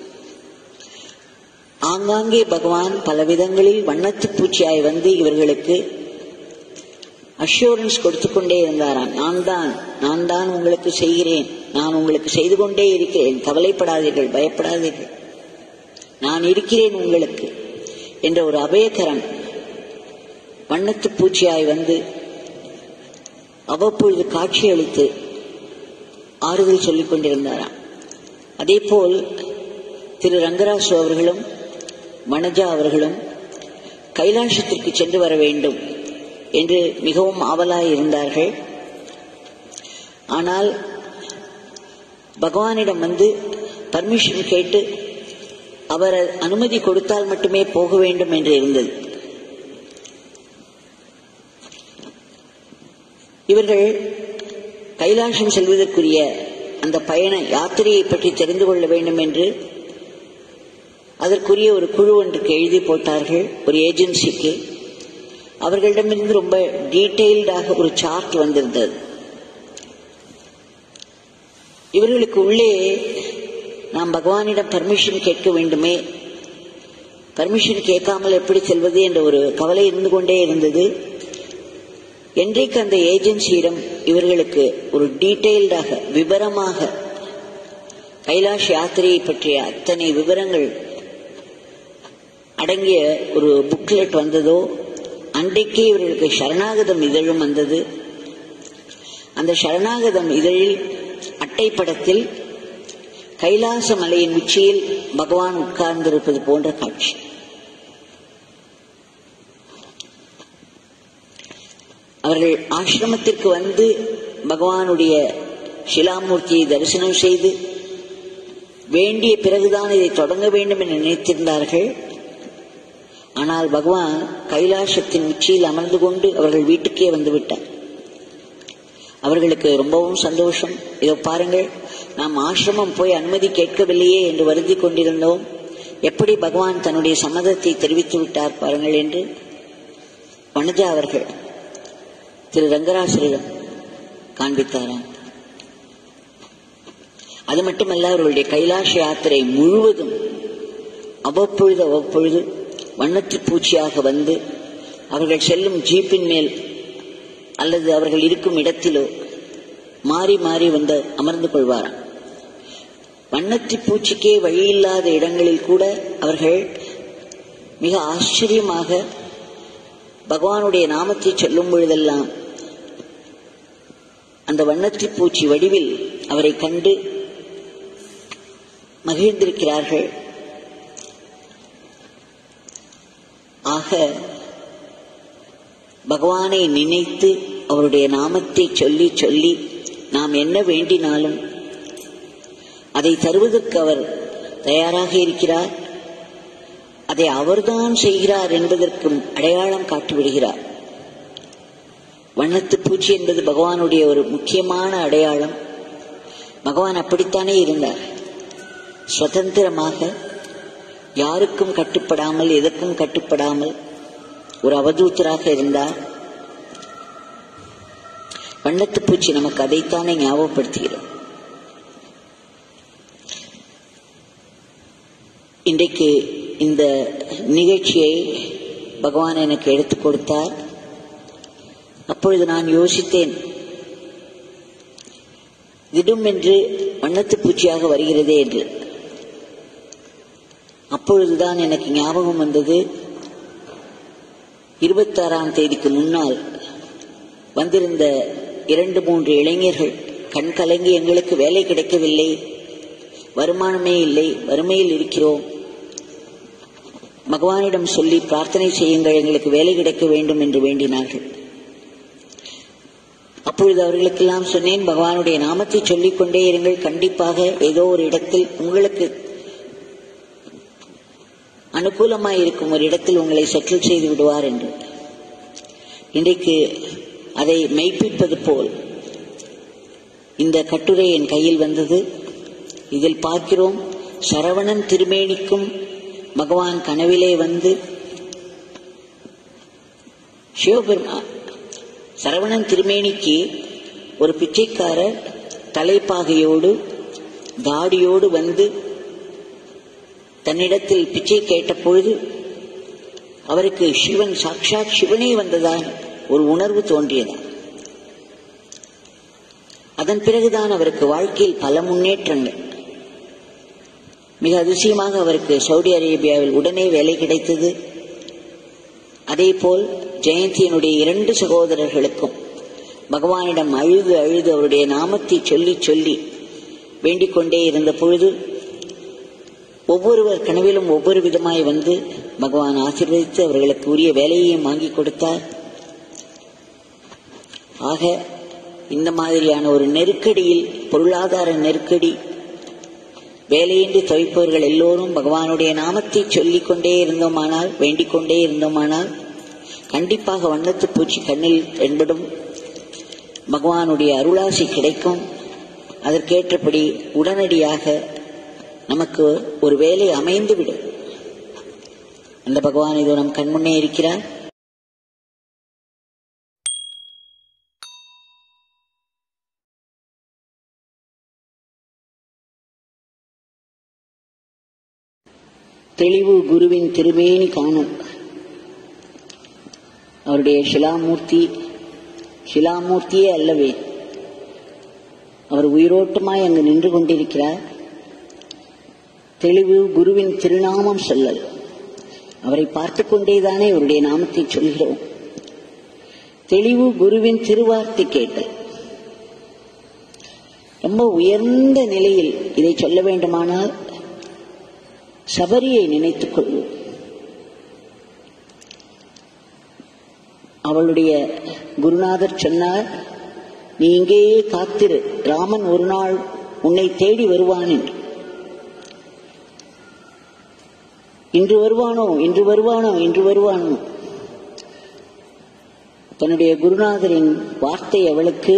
ஆங்காங்கே பகவான் பல விதங்களில் வண்ணத்து பூச்சியாய் வந்து இவர்களுக்கு அஷூரன்ஸ் கொடுத்து கொண்டே இருந்தாராம் நான் தான் நான் தான் உங்களுக்கு செய்கிறேன் நான் உங்களுக்கு செய்து கொண்டே இருக்கிறேன் கவலைப்படாதீர்கள் பயப்படாதீர்கள் நான் இருக்கிறேன் உங்களுக்கு என்ற ஒரு அபயக்கரம் வண்ணத்து பூச்சியாய் வந்து அவ்வப்பொழுது காட்சியளித்து ஆறுதல் சொல்லிக் கொண்டிருந்தாராம் அதேபோல் திரு ரங்கராசு அவர்களும் வனஜா அவர்களும் கைலாசத்திற்கு சென்று வர வேண்டும் என்று மிகவும் ஆவலாய் இருந்தார்கள் ஆனால் பகவானிடம் வந்து பர்மிஷன் கேட்டு அவர் அனுமதி கொடுத்தால் மட்டுமே போக வேண்டும் என்று இருந்தது இவர்கள் கைலாசம் செல்வதற்குரிய அந்த பயண யாத்திரையை பற்றி தெரிந்து கொள்ள வேண்டும் என்று அதற்குரிய ஒரு குழு ஒன்றுக்கு எழுதி போட்டார்கள் ஒரு ஏஜென்சிக்கு அவர்களிடமிருந்து ரொம்ப டீட்டெயில்டாக ஒரு சார்ட் வந்திருந்தது இவர்களுக்கு உள்ளே நாம் பகவானிடம் பர்மிஷன் கேட்க வேண்டுமே பர்மிஷன் கேட்காமல் எப்படி செல்வது என்ற ஒரு கவலை இருந்து கொண்டே இருந்தது என்றைக்கு அந்த ஏஜென்சியிடம் இவர்களுக்கு ஒரு டீட்டெயில்டாக விவரமாக கைலாஷ் யாத்திரையை பற்றிய அத்தனை விவரங்கள் அடங்கிய ஒரு புக்லெட் வந்ததோ அன்றைக்கே இவர்களுக்கு சரணாகதம் இதழும் வந்தது அந்த சரணாகதம் இதழில் அட்டைப்படத்தில் கைலாச மலையின் உச்சியில் பகவான் உட்கார்ந்திருப்பது போன்ற காட்சி அவர்கள் ஆசிரமத்திற்கு வந்து பகவானுடைய சிலாமூர்த்தியை தரிசனம் செய்து வேண்டிய பிறகுதான் இதை தொடங்க வேண்டும் என்று நினைத்திருந்தார்கள் ஆனால் பகவான் கைலாசத்தின் உச்சியில் அமர்ந்து கொண்டு அவர்கள் வீட்டுக்கே வந்து விட்டார் அவர்களுக்கு ரொம்பவும் சந்தோஷம் இதோ பாருங்கள் நாம் ஆசிரமம் போய் அனுமதி கேட்கவில்லையே என்று வருந்தி கொண்டிருந்தோம் எப்படி பகவான் தன்னுடைய சம்மதத்தை தெரிவித்து விட்டார் பாருங்கள் என்று வனஜா அவர்கள் திரு ரங்கராசரிடம் காண்பித்தாராம் அது மட்டுமல்ல அவர்களுடைய கைலாச யாத்திரை முழுவதும் அவ்வப்பொழுது அவ்வப்பொழுது வண்ணத்து பூச்சியாக வந்து அவர்கள் செல்லும் ஜீப்பின் மேல் அல்லது அவர்கள் இருக்கும் இடத்திலோ மாறி மாறி வந்து அமர்ந்து கொள்வாராம் வண்ணத்தி பூச்சிக்கே வழியில்லாத இடங்களில் கூட அவர்கள் மிக ஆச்சரியமாக பகவானுடைய நாமத்தை சொல்லும் பொழுதெல்லாம் அந்த வண்ணத்தி பூச்சி வடிவில் அவரை கண்டு மகிழ்ந்திருக்கிறார்கள் ஆக பகவானை நினைத்து அவருடைய நாமத்தை சொல்லி சொல்லி நாம் என்ன வேண்டினாலும் அதை தருவதற்கு அவர் தயாராக இருக்கிறார் அதை அவர்தான் செய்கிறார் என்பதற்கும் அடையாளம் காட்டிவிடுகிறார் வண்ணத்து பூச்சி என்பது பகவானுடைய ஒரு முக்கியமான அடையாளம் பகவான் அப்படித்தானே இருந்தார் சுதந்திரமாக யாருக்கும் கட்டுப்படாமல் எதற்கும் கட்டுப்படாமல் ஒரு அவதூத்தராக இருந்தார் வண்ணத்து பூச்சி நமக்கு அதைத்தானே ஞாபகப்படுத்துகிறோம் இன்றைக்கு இந்த நிகழ்ச்சியை பகவான் எனக்கு எடுத்துக் கொடுத்தார் அப்பொழுது நான் யோசித்தேன் திடும் என்று வண்ணத்து பூச்சியாக வருகிறதே என்று அப்பொழுதுதான் எனக்கு ஞாபகம் வந்தது இருபத்தாறாம் தேதிக்கு முன்னால் வந்திருந்த இரண்டு மூன்று இளைஞர்கள் கண் கலங்கி எங்களுக்கு வேலை கிடைக்கவில்லை வருமானமே இல்லை வறுமையில் இருக்கிறோம் பகவானிடம் சொல்லி பிரார்த்தனை செய்யுங்கள் எங்களுக்கு வேலை கிடைக்க வேண்டும் என்று வேண்டினார்கள் அப்பொழுது அவர்களுக்கெல்லாம் சொன்னேன் பகவானுடைய நாமத்தை சொல்லிக் கொண்டே இருங்கள் கண்டிப்பாக ஏதோ ஒரு இடத்தில் உங்களுக்கு அனுகூலமாய் இருக்கும் ஒரு இடத்தில் உங்களை செட்டில் செய்து விடுவார் என்று இன்றைக்கு அதை மெய்ப்பிப்பது போல் இந்த கட்டுரை என் கையில் வந்தது இதில் பார்க்கிறோம் சரவணன் திருமேனிக்கும் பகவான் கனவிலே வந்து சிவபெருமா சரவணன் திருமேனிக்கு ஒரு பிச்சைக்காரர் தலைப்பாகையோடு தாடியோடு வந்து தன்னிடத்தில் பிச்சை கேட்ட பொழுது அவருக்கு சிவன் சாட்சாத் சிவனே வந்ததான் ஒரு உணர்வு தோன்றியதா அதன் பிறகுதான் அவருக்கு வாழ்க்கையில் பல முன்னேற்றங்கள் மிக அதிசயமாக அவருக்கு சவுதி அரேபியாவில் உடனே வேலை கிடைத்தது அதே போல் ஜெயந்தியினுடைய இரண்டு சகோதரர்களுக்கும் பகவானிடம் அழுது அழுது அவருடைய நாமத்தை சொல்லி சொல்லி வேண்டிக் கொண்டே இருந்த பொழுது ஒவ்வொருவர் கனவிலும் ஒவ்வொரு விதமாய் வந்து பகவான் ஆசீர்வதித்து அவர்களுக்கு உரிய வேலையையும் வாங்கி கொடுத்தார் ஆக இந்த மாதிரியான ஒரு நெருக்கடியில் பொருளாதார நெருக்கடி வேலையின்றி தவிப்பவர்கள் எல்லோரும் பகவானுடைய நாமத்தை சொல்லிக் கொண்டே இருந்தோமானால் வேண்டிக் கொண்டே இருந்தோமானால் கண்டிப்பாக வண்ணத்து பூச்சி கண்ணில் என்படும் பகவானுடைய அருளாசி கிடைக்கும் அதற்கேற்றபடி உடனடியாக நமக்கு ஒரு வேலை அமைந்துவிடும் அந்த பகவான் இதோ நம் கண்முன்னே இருக்கிறார் தெளிவு குருவின் திருமேனி காணும் அவருடைய சிலாமூர்த்தி சிலாமூர்த்தியே அல்லவே அவர் உயிரோட்டமாய் அங்கு நின்று கொண்டிருக்கிறார் தெளிவு குருவின் திருநாமம் சொல்லல் அவரை பார்த்து கொண்டேதானே அவருடைய நாமத்தை சொல்கிறோம் தெளிவு குருவின் திருவார்த்தை கேட்டல் ரொம்ப உயர்ந்த நிலையில் இதை சொல்ல வேண்டுமானால் சபரியை நினைத்துக் கொள்வோம் அவளுடைய குருநாதர் சொன்னார் நீ இங்கேயே காத்திரு ராமன் ஒரு நாள் உன்னை தேடி வருவான் என்று இன்று வருவானோ இன்று வருவானோ இன்று வருவானோ தன்னுடைய குருநாதரின் வார்த்தை அவளுக்கு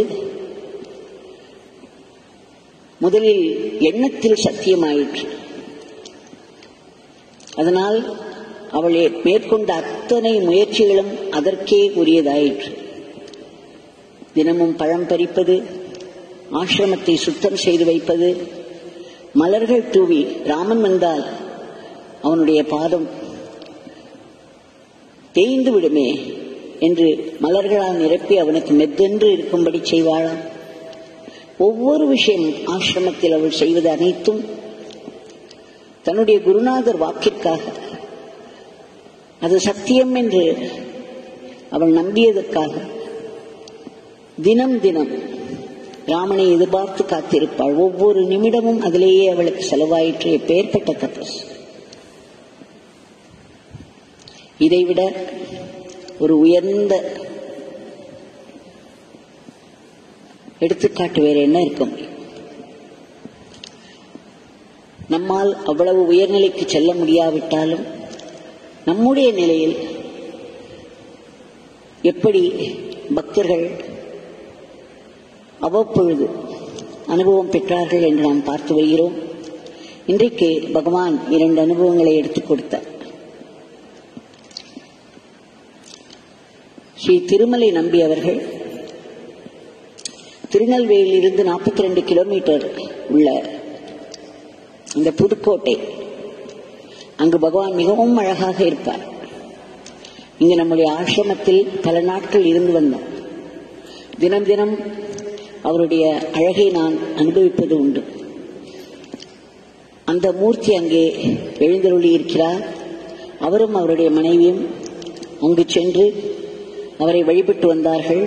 முதலில் எண்ணத்தில் சத்தியமாயிற்று அதனால் அவள் மேற்கொண்ட அத்தனை முயற்சிகளும் அதற்கே உரியதாயிற்று தினமும் பழம் பறிப்பது ஆசிரமத்தை சுத்தம் செய்து வைப்பது மலர்கள் தூவி ராமன் வந்தால் அவனுடைய பாதம் தேய்ந்து விடுமே என்று மலர்களால் நிரப்பி அவனுக்கு மெத்தென்று இருக்கும்படி செய்வாளாம் ஒவ்வொரு விஷயம் ஆசிரமத்தில் அவள் செய்வது அனைத்தும் தன்னுடைய குருநாதர் வாக்கிற்காக அது சத்தியம் என்று அவள் நம்பியதற்காக தினம் தினம் ராமனை எதிர்பார்த்து காத்திருப்பாள் ஒவ்வொரு நிமிடமும் அதிலேயே அவளுக்கு செலவாயிற்று எப்பேற்பட்ட தபஸ் இதைவிட ஒரு உயர்ந்த எடுத்துக்காட்டு வேற என்ன இருக்க முடியும் நம்மால் அவ்வளவு உயர்நிலைக்கு செல்ல முடியாவிட்டாலும் நம்முடைய நிலையில் எப்படி பக்தர்கள் அவ்வப்பொழுது அனுபவம் பெற்றார்கள் என்று நாம் பார்த்து வருகிறோம் இன்றைக்கு பகவான் இரண்டு அனுபவங்களை எடுத்துக் கொடுத்தார் ஸ்ரீ திருமலை நம்பி அவர்கள் திருநெல்வேலியிலிருந்து நாற்பத்தி ரெண்டு கிலோமீட்டர் உள்ள இந்த புதுக்கோட்டை அங்கு பகவான் மிகவும் அழகாக இருப்பார் இங்கு நம்முடைய ஆசிரமத்தில் பல நாட்கள் இருந்து வந்தோம் தினம் தினம் அவருடைய அழகை நான் அனுபவிப்பது உண்டு அந்த மூர்த்தி அங்கே எழுந்தருளி இருக்கிறார் அவரும் அவருடைய மனைவியும் அங்கு சென்று அவரை வழிபட்டு வந்தார்கள்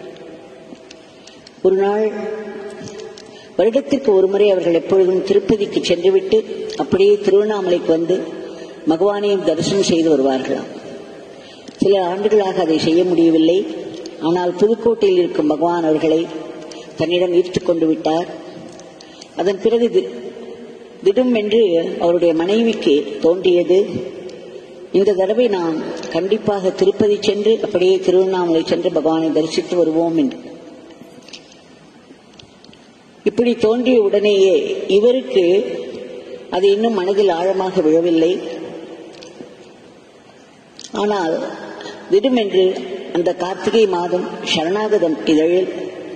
ஒரு நாள் வருடத்திற்கு ஒருமுறை அவர்கள் எப்பொழுதும் திருப்பதிக்கு சென்றுவிட்டு அப்படியே திருவண்ணாமலைக்கு வந்து பகவானையும் தரிசனம் செய்து வருவார்களாம் சில ஆண்டுகளாக அதை செய்ய முடியவில்லை ஆனால் புதுக்கோட்டையில் இருக்கும் பகவான் அவர்களை தன்னிடம் ஈர்த்துக் கொண்டு விட்டார் அதன் பிறகு திடும் என்று அவருடைய மனைவிக்கு தோன்றியது இந்த தடவை நாம் கண்டிப்பாக திருப்பதி சென்று அப்படியே திருவண்ணாமலை சென்று பகவானை தரிசித்து வருவோம் என்று இப்படி தோன்றிய உடனேயே இவருக்கு அது இன்னும் மனதில் ஆழமாக விழவில்லை ஆனால் திடுமென்று அந்த கார்த்திகை மாதம் சரணாகதம் இதழில்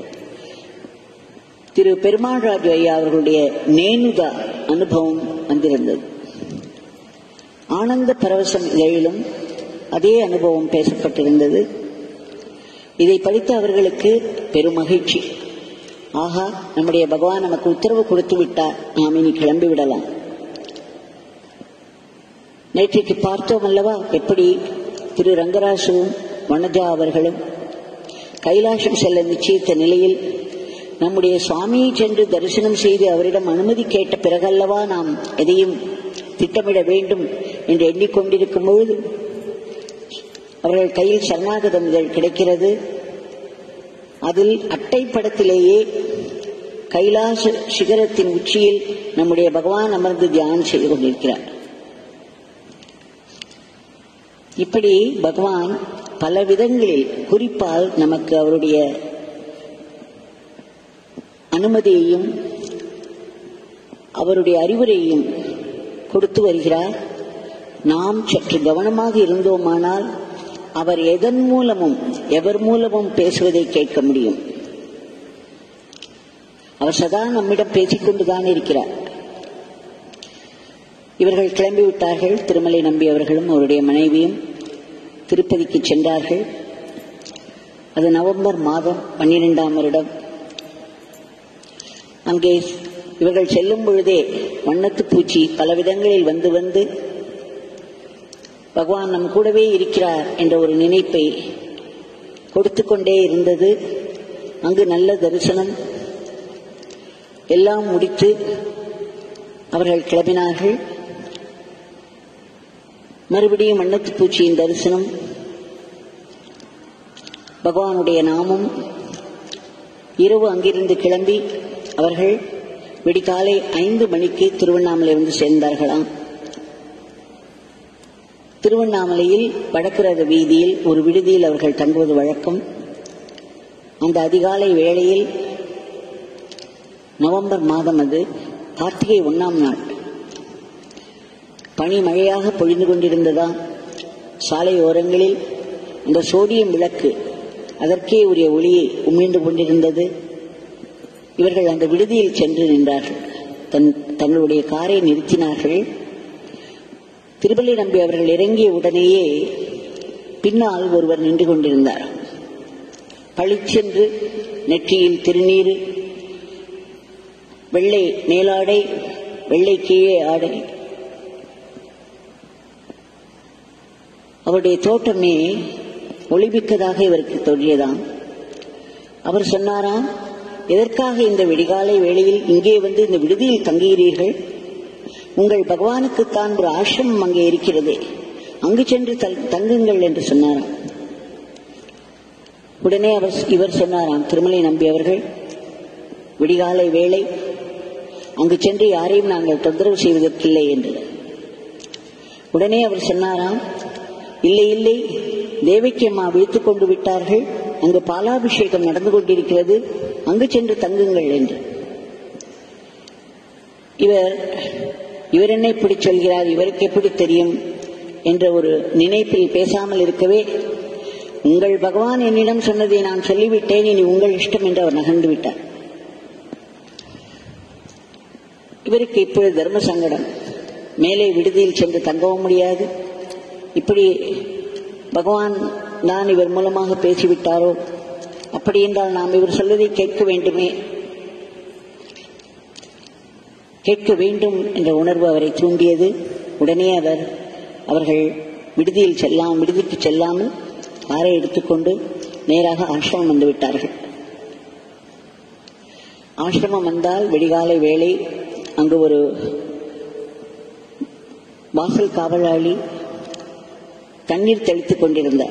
திரு பெருமாள்ராஜு ஐயா அவர்களுடைய நேனுதா அனுபவம் வந்திருந்தது ஆனந்த பரவசம் இதழிலும் அதே அனுபவம் பேசப்பட்டிருந்தது இதை படித்த அவர்களுக்கு பெரும் மகிழ்ச்சி ஆகா நம்முடைய பகவான் நமக்கு உத்தரவு கொடுத்து விட்டார் நாம் இனி கிளம்பி விடலாம் நேற்றைக்கு பார்த்தோம் அல்லவா எப்படி திரு ரங்கராசுவும் வனஜா அவர்களும் கைலாசம் செல்ல நிச்சயித்த நிலையில் நம்முடைய சுவாமியை சென்று தரிசனம் செய்து அவரிடம் அனுமதி கேட்ட பிறகல்லவா நாம் எதையும் திட்டமிட வேண்டும் என்று எண்ணிக்கொண்டிருக்கும் பொழுது அவர்கள் கையில் சரணாகதம் இதழ் கிடைக்கிறது அதில் அட்டை படத்திலேயே கைலாச சிகரத்தின் உச்சியில் நம்முடைய பகவான் அமர்ந்து தியானம் செய்து கொண்டிருக்கிறார் இப்படி பகவான் பல விதங்களில் குறிப்பால் நமக்கு அவருடைய அனுமதியையும் அவருடைய அறிவுரையையும் கொடுத்து வருகிறார் நாம் சற்று கவனமாக இருந்தோமானால் அவர் எதன் மூலமும் எவர் மூலமும் பேசுவதை கேட்க முடியும் அவர் சதா நம்மிடம் பேசிக்கொண்டுதான் இருக்கிறார் இவர்கள் கிளம்பிவிட்டார்கள் திருமலை நம்பி அவர்களும் அவருடைய மனைவியும் திருப்பதிக்கு சென்றார்கள் அது நவம்பர் மாதம் பன்னிரெண்டாம் வருடம் அங்கே இவர்கள் செல்லும் பொழுதே வண்ணத்து பூச்சி பல விதங்களில் வந்து வந்து பகவான் நம் கூடவே இருக்கிறார் என்ற ஒரு நினைப்பை கொடுத்து கொண்டே இருந்தது அங்கு நல்ல தரிசனம் எல்லாம் முடித்து அவர்கள் கிளம்பினார்கள் மறுபடியும் வண்ணத்து பூச்சியின் தரிசனம் பகவானுடைய நாமம் இரவு அங்கிருந்து கிளம்பி அவர்கள் விடிகாலை ஐந்து மணிக்கு திருவண்ணாமலை வந்து சேர்ந்தார்களாம் திருவண்ணாமலையில் வடக்குரத வீதியில் ஒரு விடுதியில் அவர்கள் தங்குவது வழக்கம் அந்த அதிகாலை வேளையில் நவம்பர் மாதம் அது கார்த்திகை ஒன்னாம் நாள் பனி மழையாக பொழிந்து கொண்டிருந்ததா சாலை ஓரங்களில் அந்த சோடியம் விளக்கு அதற்கே உரிய ஒளியை உமிழ்ந்து கொண்டிருந்தது இவர்கள் அந்த விடுதியில் சென்று நின்றார்கள் தன் தங்களுடைய காரை நிறுத்தினார்கள் திருப்பள்ளி நம்பி அவர்கள் இறங்கிய உடனேயே பின்னால் ஒருவர் நின்று கொண்டிருந்தார் பளிச்சென்று நெற்றியில் திருநீர் வெள்ளை மேலாடை வெள்ளை கீழே ஆடை அவருடைய தோட்டமே ஒளிமிக்கதாக இவருக்கு தோன்றியதாம் அவர் சொன்னாராம் எதற்காக இந்த விடிகாலை வேளையில் இங்கே வந்து இந்த விடுதியில் தங்குகிறீர்கள் உங்கள் பகவானுக்குத்தான் ஒரு ஆசிரமம் அங்கே இருக்கிறது அங்கு சென்று தங்குங்கள் என்று சொன்னாராம் உடனே அவர் இவர் சொன்னாராம் திருமலை நம்பி அவர்கள் விடிகாலை வேளை அங்கு சென்று யாரையும் நாங்கள் தொந்தரவு செய்வதற்கில்லை என்று உடனே அவர் சொன்னாராம் இல்லை இல்லை தேவைக்கு அம்மா விழித்துக் கொண்டு விட்டார்கள் அங்கு பாலாபிஷேகம் நடந்து கொண்டிருக்கிறது அங்கு சென்று தங்குங்கள் என்று இவர் இவர் என்ன இப்படி சொல்கிறார் இவருக்கு எப்படி தெரியும் என்ற ஒரு நினைப்பில் பேசாமல் இருக்கவே உங்கள் பகவான் என்னிடம் சொன்னதை நான் சொல்லிவிட்டேன் இனி உங்கள் இஷ்டம் என்று அவர் நகர்ந்து விட்டார் இவருக்கு இப்பொழுது தர்ம சங்கடம் மேலே விடுதியில் சென்று தங்கவும் முடியாது இப்படி பகவான் நான் இவர் மூலமாக பேசிவிட்டாரோ அப்படி என்றால் நாம் இவர் சொல்வதை கேட்க வேண்டுமே கேட்க வேண்டும் என்ற உணர்வு அவரை தூண்டியது உடனே அவர் அவர்கள் விடுதியில் செல்லாம் விடுதிக்கு செல்லாமல் காரை எடுத்துக்கொண்டு நேராக ஆசிரமம் வந்து விட்டார்கள் ஆசிரமம் வந்தால் வெடிகாலை வேளை அங்கு ஒரு வாசல் காவலாளி தண்ணீர் தெளித்துக் கொண்டிருந்தார்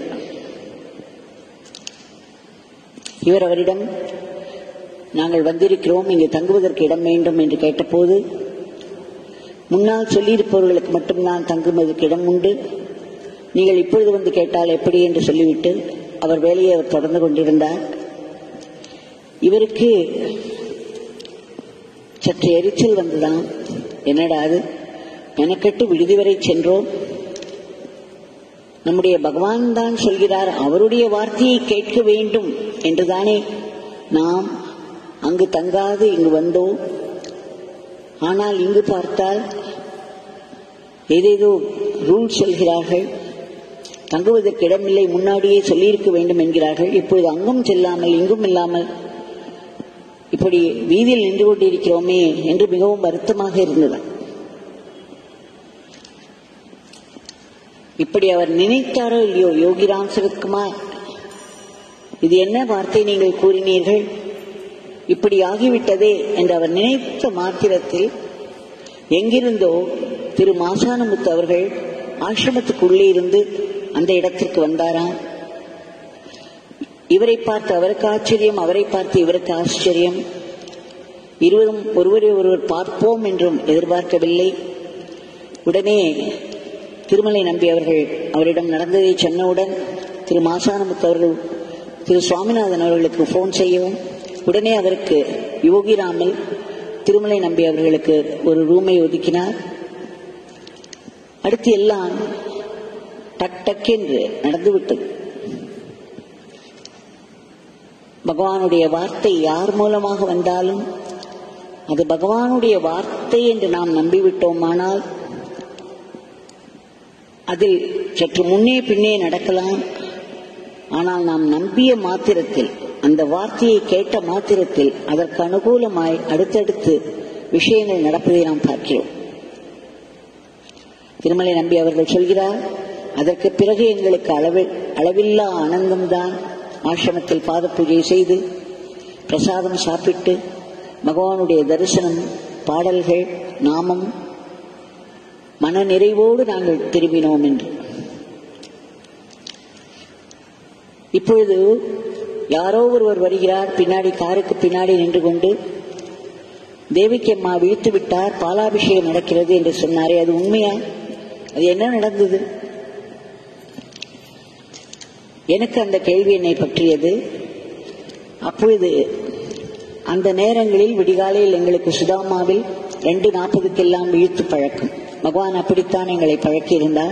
இவர் அவரிடம் நாங்கள் வந்திருக்கிறோம் இங்கு தங்குவதற்கு இடம் வேண்டும் என்று கேட்டபோது முன்னால் சொல்லியிருப்பவர்களுக்கு மட்டும்தான் தங்குவதற்கு இடம் உண்டு நீங்கள் இப்பொழுது வந்து கேட்டால் எப்படி என்று சொல்லிவிட்டு அவர் வேலையை அவர் தொடர்ந்து கொண்டிருந்தார் இவருக்கு சற்று எரிச்சல் வந்துதான் என்னடா அது மெனக்கெட்டு விடுதி வரை சென்றோம் நம்முடைய பகவான் தான் சொல்கிறார் அவருடைய வார்த்தையை கேட்க வேண்டும் என்றுதானே நாம் அங்கு தங்காது இங்கு வந்தோம் ஆனால் இங்கு பார்த்தால் ஏதேதோ ரூல் சொல்கிறார்கள் தங்குவதற்கு இடமில்லை முன்னாடியே சொல்லியிருக்க வேண்டும் என்கிறார்கள் இப்பொழுது அங்கும் செல்லாமல் இங்கும் இல்லாமல் இப்படி வீதியில் நின்று கொண்டிருக்கிறோமே என்று மிகவும் வருத்தமாக இருந்தது இப்படி அவர் நினைத்தாரோ இல்லையோ யோகிராம் சரத்குமார் இது என்ன வார்த்தை நீங்கள் கூறினீர்கள் இப்படி ஆகிவிட்டதே என்று அவர் நினைத்த மாத்திரத்தில் எங்கிருந்தோ திரு மாசானமுத்து அவர்கள் ஆசிரமத்துக்குள்ளே இருந்து அந்த இடத்திற்கு வந்தாராம் இவரை பார்த்து அவருக்கு ஆச்சரியம் அவரை பார்த்து இவருக்கு ஆச்சரியம் இருவரும் ஒருவரை ஒருவர் பார்ப்போம் என்றும் எதிர்பார்க்கவில்லை உடனே திருமலை நம்பி அவர்கள் அவரிடம் நடந்ததை சொன்னவுடன் திரு மாசானமுத்து அவர்கள் திரு சுவாமிநாதன் அவர்களுக்கு போன் செய்யவும் உடனே அவருக்கு யோகிராமல் திருமலை நம்பி அவர்களுக்கு ஒரு ரூமை ஒதுக்கினார் அடுத்து எல்லாம் டக் டக் என்று நடந்துவிட்டது பகவானுடைய வார்த்தை யார் மூலமாக வந்தாலும் அது பகவானுடைய வார்த்தை என்று நாம் நம்பிவிட்டோமானால் அதில் சற்று முன்னே பின்னே நடக்கலாம் ஆனால் நாம் நம்பிய மாத்திரத்தில் அந்த வார்த்தையை கேட்ட மாத்திரத்தில் அதற்கு அனுகூலமாய் அடுத்தடுத்து விஷயங்கள் நடப்பதை நாம் பார்க்கிறோம் திருமலை நம்பி அவர்கள் சொல்கிறார் அதற்கு பிறகு எங்களுக்கு அளவு அளவில்லா ஆனந்தம்தான் ஆசிரமத்தில் பாத பூஜை செய்து பிரசாதம் சாப்பிட்டு பகவானுடைய தரிசனம் பாடல்கள் நாமம் மன நிறைவோடு நாங்கள் திரும்பினோம் என்று இப்பொழுது யாரோ ஒருவர் வருகிறார் பின்னாடி காருக்கு பின்னாடி நின்று கொண்டு தேவிக்கு அம்மா வீழ்த்து விட்டார் பாலாபிஷேகம் நடக்கிறது என்று சொன்னாரே அது உண்மையா அது என்ன நடந்தது எனக்கு அந்த கேள்வி என்னை பற்றியது அப்பொழுது அந்த நேரங்களில் விடிகாலையில் எங்களுக்கு சுதாமாவில் ரெண்டு நாற்பதுக்கெல்லாம் வீழ்த்து பழக்கம் பகவான் அப்படித்தான் எங்களை பழக்கியிருந்தார்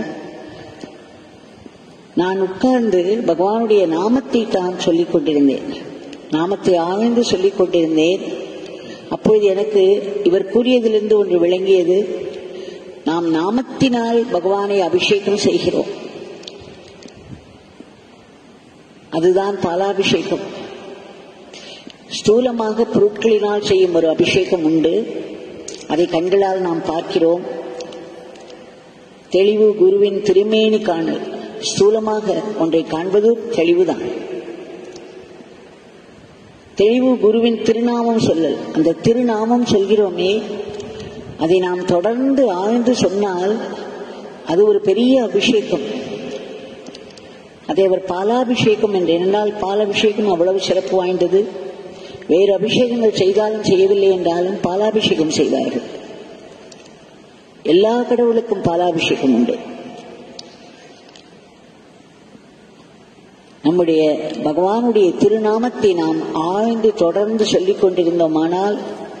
நான் உட்கார்ந்து பகவானுடைய நாமத்தை தான் சொல்லிக் கொண்டிருந்தேன் நாமத்தை ஆழ்ந்து சொல்லிக் கொண்டிருந்தேன் அப்பொழுது எனக்கு இவர் கூறியதிலிருந்து ஒன்று விளங்கியது நாம் நாமத்தினால் பகவானை அபிஷேகம் செய்கிறோம் அதுதான் பாலாபிஷேகம் ஸ்தூலமாக பொருட்களினால் செய்யும் ஒரு அபிஷேகம் உண்டு அதை கண்களால் நாம் பார்க்கிறோம் தெளிவு குருவின் திருமேனி காணல் ஸ்தூலமாக ஒன்றை காண்பது தெளிவுதான் தெளிவு குருவின் திருநாமம் சொல்லல் அந்த திருநாமம் சொல்கிறோமே அதை நாம் தொடர்ந்து ஆழ்ந்து சொன்னால் அது ஒரு பெரிய அபிஷேகம் அதை அவர் பாலாபிஷேகம் என்று என்னால் பாலாபிஷேகம் அவ்வளவு சிறப்பு வாய்ந்தது வேறு அபிஷேகங்கள் செய்தாலும் செய்யவில்லை என்றாலும் பாலாபிஷேகம் செய்வார்கள் எல்லா கடவுளுக்கும் பாலாபிஷேகம் உண்டு நம்முடைய பகவானுடைய திருநாமத்தை நாம் ஆழ்ந்து தொடர்ந்து சொல்லிக் கொண்டிருந்தோமானால்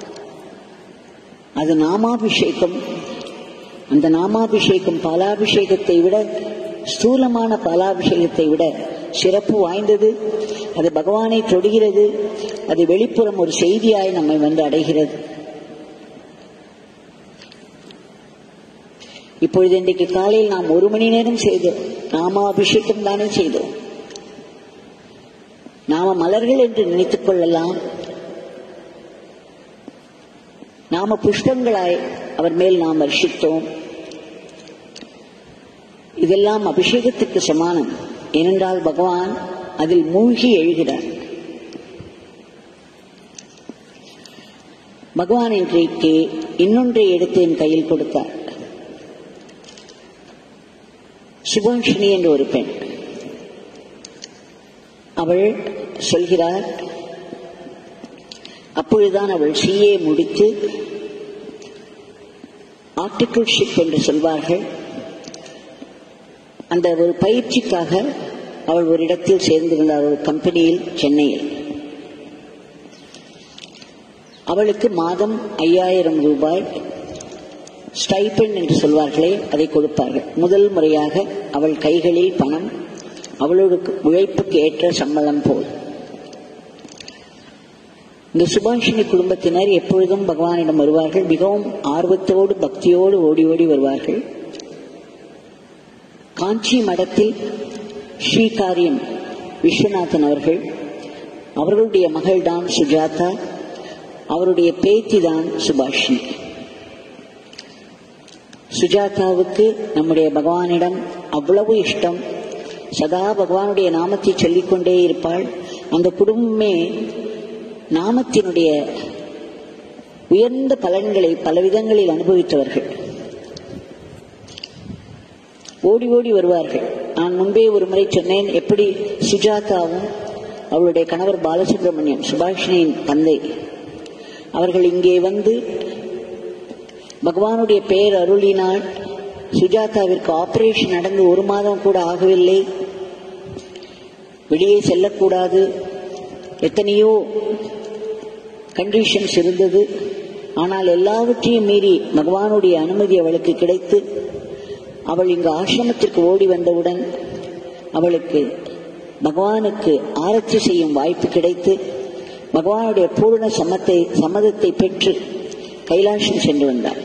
அது நாமாபிஷேகம் அந்த நாமாபிஷேகம் பாலாபிஷேகத்தை விட ஸ்தூலமான பாலாபிஷேகத்தை விட சிறப்பு வாய்ந்தது அது பகவானை தொடுகிறது அது வெளிப்புறம் ஒரு செய்தியாய் நம்மை வந்து அடைகிறது இப்பொழுது இன்றைக்கு காலையில் நாம் ஒரு மணி நேரம் செய்தோம் நாமாபிஷேகம் தானே செய்தோம் நாம மலர்கள் என்று நினைத்துக் கொள்ளலாம் நாம புஷ்பங்களாய் அவர் மேல் நாம் வர்ஷித்தோம் இதெல்லாம் அபிஷேகத்துக்கு சமானம் ஏனென்றால் பகவான் அதில் மூழ்கி எழுகிறார் பகவான் இன்றைக்கு இன்னொன்றை எடுத்து என் கையில் கொடுத்தார் சுபாஷினி என்ற ஒரு பெண் அவள் சொல்கிறார் அப்பொழுதுதான் அவள் சிஏ முடித்து ஆர்டிகிள்ஷிப் என்று சொல்வார்கள் அந்த ஒரு பயிற்சிக்காக அவள் ஒரு இடத்தில் சேர்ந்திருந்தார் ஒரு கம்பெனியில் சென்னையில் அவளுக்கு மாதம் ஐயாயிரம் ரூபாய் ஸ்டைப்பெண்ட் என்று சொல்வார்களே அதை கொடுப்பார்கள் முதல் முறையாக அவள் கைகளில் பணம் அவளோட உழைப்புக்கு ஏற்ற சம்பளம் போல் இந்த சுபாஷினி குடும்பத்தினர் எப்பொழுதும் பகவானிடம் வருவார்கள் மிகவும் ஆர்வத்தோடு பக்தியோடு ஓடி ஓடி வருவார்கள் காஞ்சி மடத்தில் ஸ்ரீகாரியம் விஸ்வநாதன் அவர்கள் அவர்களுடைய மகள்தான் சுஜாதா அவருடைய பேத்தி தான் சுபாஷினி சுஜாதாவுக்கு நம்முடைய பகவானிடம் அவ்வளவு இஷ்டம் சதா பகவானுடைய நாமத்தை சொல்லிக்கொண்டே இருப்பாள் அந்த குடும்பமே நாமத்தினுடைய உயர்ந்த பலன்களை பல விதங்களில் அனுபவித்தவர்கள் ஓடி ஓடி வருவார்கள் நான் முன்பே ஒரு முறை சொன்னேன் எப்படி சுஜாதாவும் அவளுடைய கணவர் பாலசுப்ரமணியம் சுபாஷினியின் தந்தை அவர்கள் இங்கே வந்து பகவானுடைய பெயர் அருளினால் சுஜாதாவிற்கு ஆபரேஷன் நடந்து ஒரு மாதம் கூட ஆகவில்லை வெளியே செல்லக்கூடாது எத்தனையோ கண்டிஷன்ஸ் இருந்தது ஆனால் எல்லாவற்றையும் மீறி பகவானுடைய அனுமதி அவளுக்கு கிடைத்து அவள் இங்கு ஆசிரமத்திற்கு ஓடி வந்தவுடன் அவளுக்கு பகவானுக்கு ஆராய்ச்சி செய்யும் வாய்ப்பு கிடைத்து பகவானுடைய பூர்ண சமத்தை சம்மதத்தை பெற்று கைலாசம் சென்று வந்தார்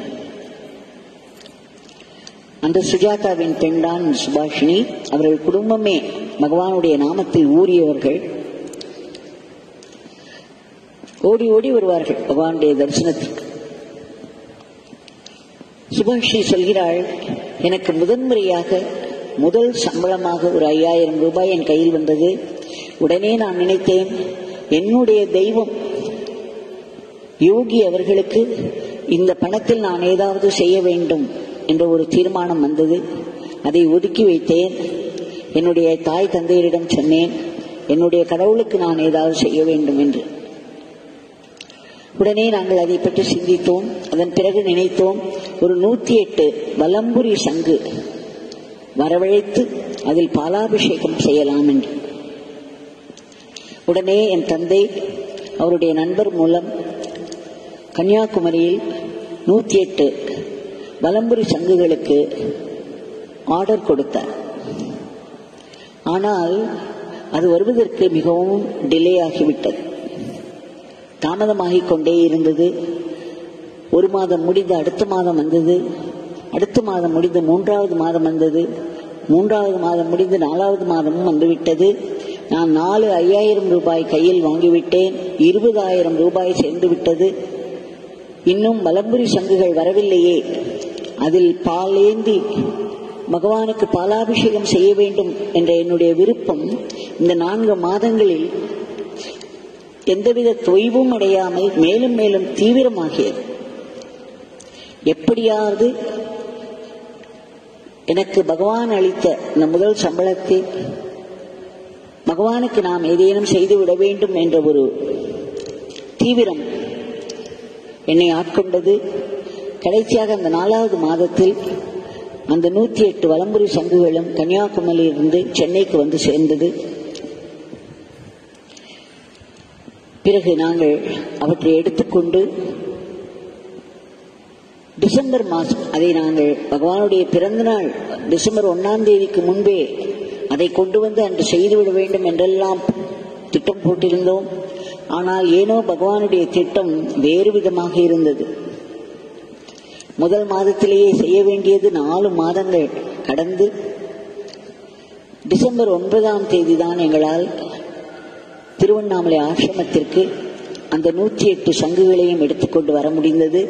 அந்த சுஜாதாவின் பெண்தான் சுபாஷினி அவர்கள் குடும்பமே பகவானுடைய நாமத்தில் ஊறியவர்கள் ஓடி ஓடி வருவார்கள் பகவானுடைய தரிசனத்திற்கு சுபாஷினி சொல்கிறாள் எனக்கு முதன்முறையாக முதல் சம்பளமாக ஒரு ஐயாயிரம் ரூபாய் என் கையில் வந்தது உடனே நான் நினைத்தேன் என்னுடைய தெய்வம் யோகி அவர்களுக்கு இந்த பணத்தில் நான் ஏதாவது செய்ய வேண்டும் என்ற ஒரு தீர்மானம் வந்தது அதை ஒதுக்கி வைத்தேன் என்னுடைய தாய் தந்தையரிடம் சொன்னேன் என்னுடைய கடவுளுக்கு நான் ஏதாவது செய்ய வேண்டும் என்று உடனே நாங்கள் அதை பற்றி சிந்தித்தோம் அதன் பிறகு நினைத்தோம் ஒரு நூத்தி எட்டு வலம்புரி சங்கு வரவழைத்து அதில் பாலாபிஷேகம் செய்யலாம் என்று உடனே என் தந்தை அவருடைய நண்பர் மூலம் கன்னியாகுமரியில் நூத்தி எட்டு வலம்புரி சங்குகளுக்கு ஆர்டர் கொடுத்தார் ஆனால் அது வருவதற்கு மிகவும் டிலே ஆகிவிட்டது தாமதமாகிக் கொண்டே இருந்தது ஒரு மாதம் முடிந்து அடுத்த மாதம் வந்தது அடுத்த மாதம் முடிந்து மூன்றாவது மாதம் வந்தது மூன்றாவது மாதம் முடிந்து நாலாவது மாதமும் வந்துவிட்டது நான் நாலு ஐயாயிரம் ரூபாய் கையில் வாங்கிவிட்டேன் இருபதாயிரம் ரூபாய் சேர்ந்து விட்டது இன்னும் வலம்புரி சங்குகள் வரவில்லையே அதில் பாலேந்தி பகவானுக்கு பாலாபிஷேகம் செய்ய வேண்டும் என்ற என்னுடைய விருப்பம் இந்த நான்கு மாதங்களில் எந்தவித தொய்வும் அடையாமல் மேலும் மேலும் தீவிரமாகியது எப்படியாவது எனக்கு பகவான் அளித்த இந்த முதல் சம்பளத்தை பகவானுக்கு நாம் ஏதேனும் செய்து விட வேண்டும் என்ற ஒரு தீவிரம் என்னை ஆட்கொண்டது கடைசியாக அந்த நாலாவது மாதத்தில் அந்த நூத்தி எட்டு வலம்புரி சங்குகளும் கன்னியாகுமரியிலிருந்து சென்னைக்கு வந்து சேர்ந்தது பிறகு நாங்கள் அவற்றை எடுத்துக்கொண்டு டிசம்பர் மாதம் அதை நாங்கள் பகவானுடைய பிறந்த நாள் டிசம்பர் ஒன்னாம் தேதிக்கு முன்பே அதை கொண்டு வந்து அன்று செய்துவிட வேண்டும் என்றெல்லாம் திட்டம் போட்டிருந்தோம் ஆனால் ஏனோ பகவானுடைய திட்டம் வேறு விதமாக இருந்தது முதல் மாதத்திலேயே செய்ய வேண்டியது நாலு மாதங்கள் கடந்து டிசம்பர் ஒன்பதாம் தேதி தான் எங்களால் திருவண்ணாமலை ஆசிரமத்திற்கு அந்த நூற்றி எட்டு சங்குகளையும் எடுத்துக்கொண்டு வர முடிந்தது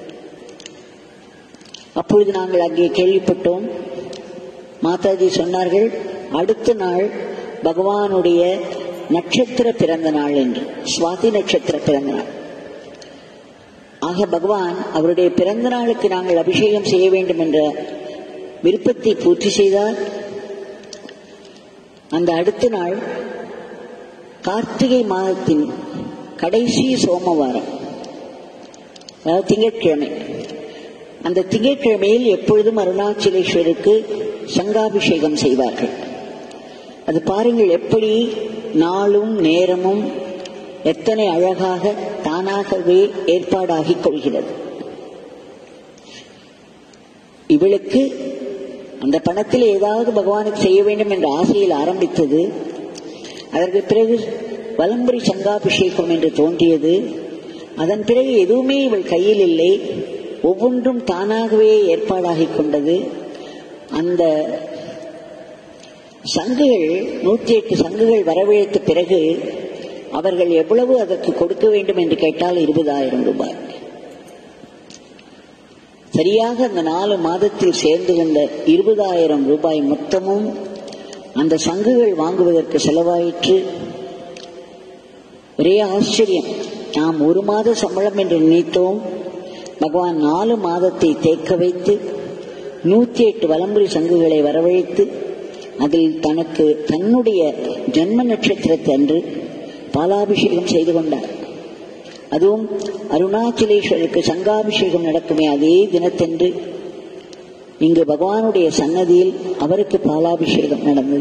அப்பொழுது நாங்கள் அங்கே கேள்விப்பட்டோம் மாதாஜி சொன்னார்கள் அடுத்த நாள் பகவானுடைய நட்சத்திர பிறந்த நாள் என்று சுவாதி நட்சத்திர பிறந்த நாள் ஆக பகவான் அவருடைய பிறந்த நாளுக்கு நாங்கள் அபிஷேகம் செய்ய வேண்டும் என்ற விருப்பத்தை பூர்த்தி செய்தார் அந்த அடுத்த நாள் கார்த்திகை மாதத்தின் கடைசி சோமவாரம் அதாவது திங்கட்கிழமை அந்த திங்கட்கிழமையில் எப்பொழுதும் அருணாச்சலேஸ்வருக்கு சங்காபிஷேகம் செய்வார்கள் அது பாருங்கள் எப்படி நாளும் நேரமும் எத்தனை அழகாக தானாகவே ஏற்பாடாகிக் கொள்கிறது இவளுக்கு அந்த பணத்தில் ஏதாவது பகவானுக்கு செய்ய வேண்டும் என்ற ஆசையில் ஆரம்பித்தது அதற்கு பிறகு வலம்புரி சங்காபிஷேகம் என்று தோன்றியது அதன் பிறகு எதுவுமே இவள் கையில் இல்லை ஒவ்வொன்றும் தானாகவே ஏற்பாடாகிக் கொண்டது அந்த சங்குகள் நூற்றி எட்டு சங்குகள் வரவழைத்த பிறகு அவர்கள் எவ்வளவு அதற்கு கொடுக்க வேண்டும் என்று கேட்டால் இருபதாயிரம் ரூபாய் சரியாக அந்த நாலு மாதத்தில் சேர்ந்து கொண்ட இருபதாயிரம் ரூபாய் மொத்தமும் அந்த சங்குகள் வாங்குவதற்கு செலவாயிற்று ஒரே ஆச்சரியம் நாம் ஒரு மாத சம்பளம் என்று நினைத்தோம் பகவான் நாலு மாதத்தை தேக்க வைத்து நூத்தி எட்டு வலம்புரி சங்குகளை வரவழைத்து அதில் தனக்கு தன்னுடைய ஜன்ம நட்சத்திரத்தை அன்று பாலாபிஷேகம் செய்து கொண்டார் அதுவும் அருணாச்சலேஸ்வரருக்கு சங்காபிஷேகம் நடக்குமே அதே தினத்தன்று இங்கு பகவானுடைய சன்னதியில் அவருக்கு பாலாபிஷேகம் நடந்தது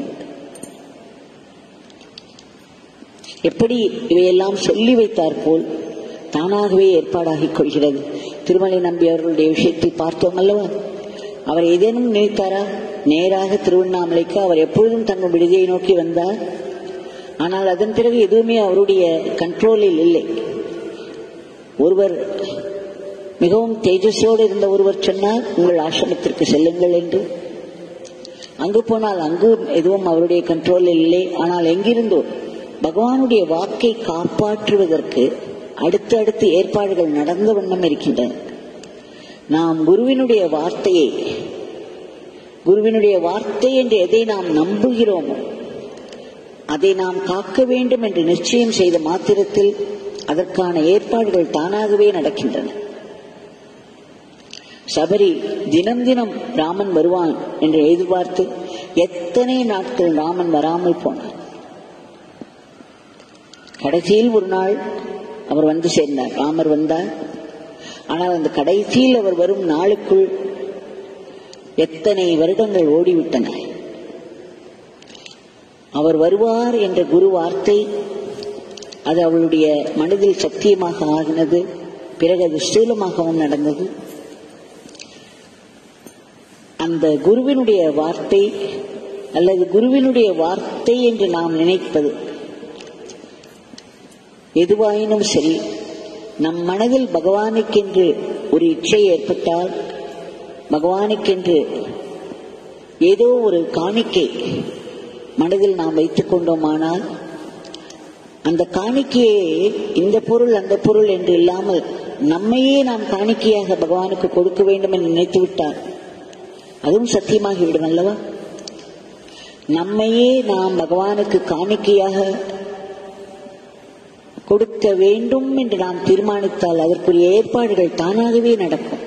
எப்படி இவையெல்லாம் சொல்லி வைத்தார் போல் தானாகவே ஏற்பாடாகிக் கொள்கிறது திருமலை நம்பி அவர்களுடைய விஷயத்தை பார்த்தோம் அல்லவா அவர் ஏதேனும் நினைத்தாரா நேராக திருவண்ணாமலைக்கு அவர் எப்பொழுதும் தங்கள் விடுதியை நோக்கி வந்தார் ஆனால் அதன் பிறகு எதுவுமே அவருடைய கண்ட்ரோலில் இல்லை ஒருவர் மிகவும் தேஜஸோடு இருந்த ஒருவர் சொன்னார் உங்கள் ஆசிரமத்திற்கு செல்லுங்கள் என்று அங்கு போனால் அங்கு எதுவும் அவருடைய கண்ட்ரோலில் இல்லை ஆனால் எங்கிருந்தோ பகவானுடைய வாக்கை காப்பாற்றுவதற்கு அடுத்தடுத்து ஏற்பாடுகள் நடந்த வண்ணம் இருக்கின்றன நாம் குருவினுடைய வார்த்தையை குருவினுடைய வார்த்தை என்று எதை நாம் நம்புகிறோமோ அதை நாம் காக்க வேண்டும் என்று நிச்சயம் செய்த மாத்திரத்தில் அதற்கான ஏற்பாடுகள் தானாகவே நடக்கின்றன சபரி தினம் தினம் ராமன் வருவான் என்று எதிர்பார்த்து எத்தனை நாட்கள் ராமன் வராமல் போனார் கடைசியில் ஒரு நாள் அவர் வந்து சேர்ந்தார் ராமர் வந்தார் ஆனால் அந்த கடைசியில் அவர் வரும் நாளுக்குள் எத்தனை வருடங்கள் ஓடிவிட்டன அவர் வருவார் என்ற குரு வார்த்தை அது அவளுடைய மனதில் சத்தியமாக ஆகினது பிறகு அது ஸ்தூலமாகவும் நடந்தது அந்த குருவினுடைய வார்த்தை அல்லது குருவினுடைய வார்த்தை என்று நாம் நினைப்பது எதுவாயினும் சரி நம் மனதில் பகவானுக்கென்று ஒரு இச்சை ஏற்பட்டால் பகவானுக்கென்று ஏதோ ஒரு காணிக்கை மனதில் நாம் வைத்துக் கொண்டோமானால் அந்த காணிக்கையே இந்த பொருள் அந்த பொருள் என்று இல்லாமல் நம்மையே நாம் காணிக்கையாக பகவானுக்கு கொடுக்க வேண்டும் என்று நினைத்து விட்டார் அதுவும் சத்தியமாகிவிடும் அல்லவா நம்மையே நாம் பகவானுக்கு காணிக்கையாக கொடுக்க வேண்டும் என்று நாம் தீர்மானித்தால் அதற்குரிய ஏற்பாடுகள் தானாகவே நடக்கும்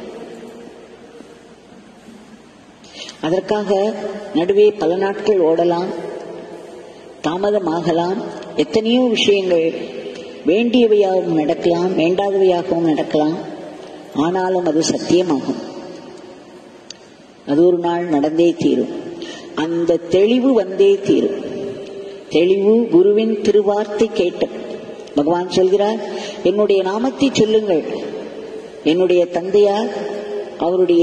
அதற்காக நடுவே பல நாட்கள் ஓடலாம் தாமதமாகலாம் எத்தனையோ விஷயங்கள் வேண்டியவையாகவும் நடக்கலாம் வேண்டாதவையாகவும் நடக்கலாம் ஆனாலும் அது சத்தியமாகும் அது ஒரு நாள் நடந்தே தீரும் அந்த தெளிவு வந்தே தீரும் தெளிவு குருவின் திருவார்த்தை கேட்ட பகவான் சொல்கிறார் என்னுடைய நாமத்தை சொல்லுங்கள் என்னுடைய தந்தையார் அவருடைய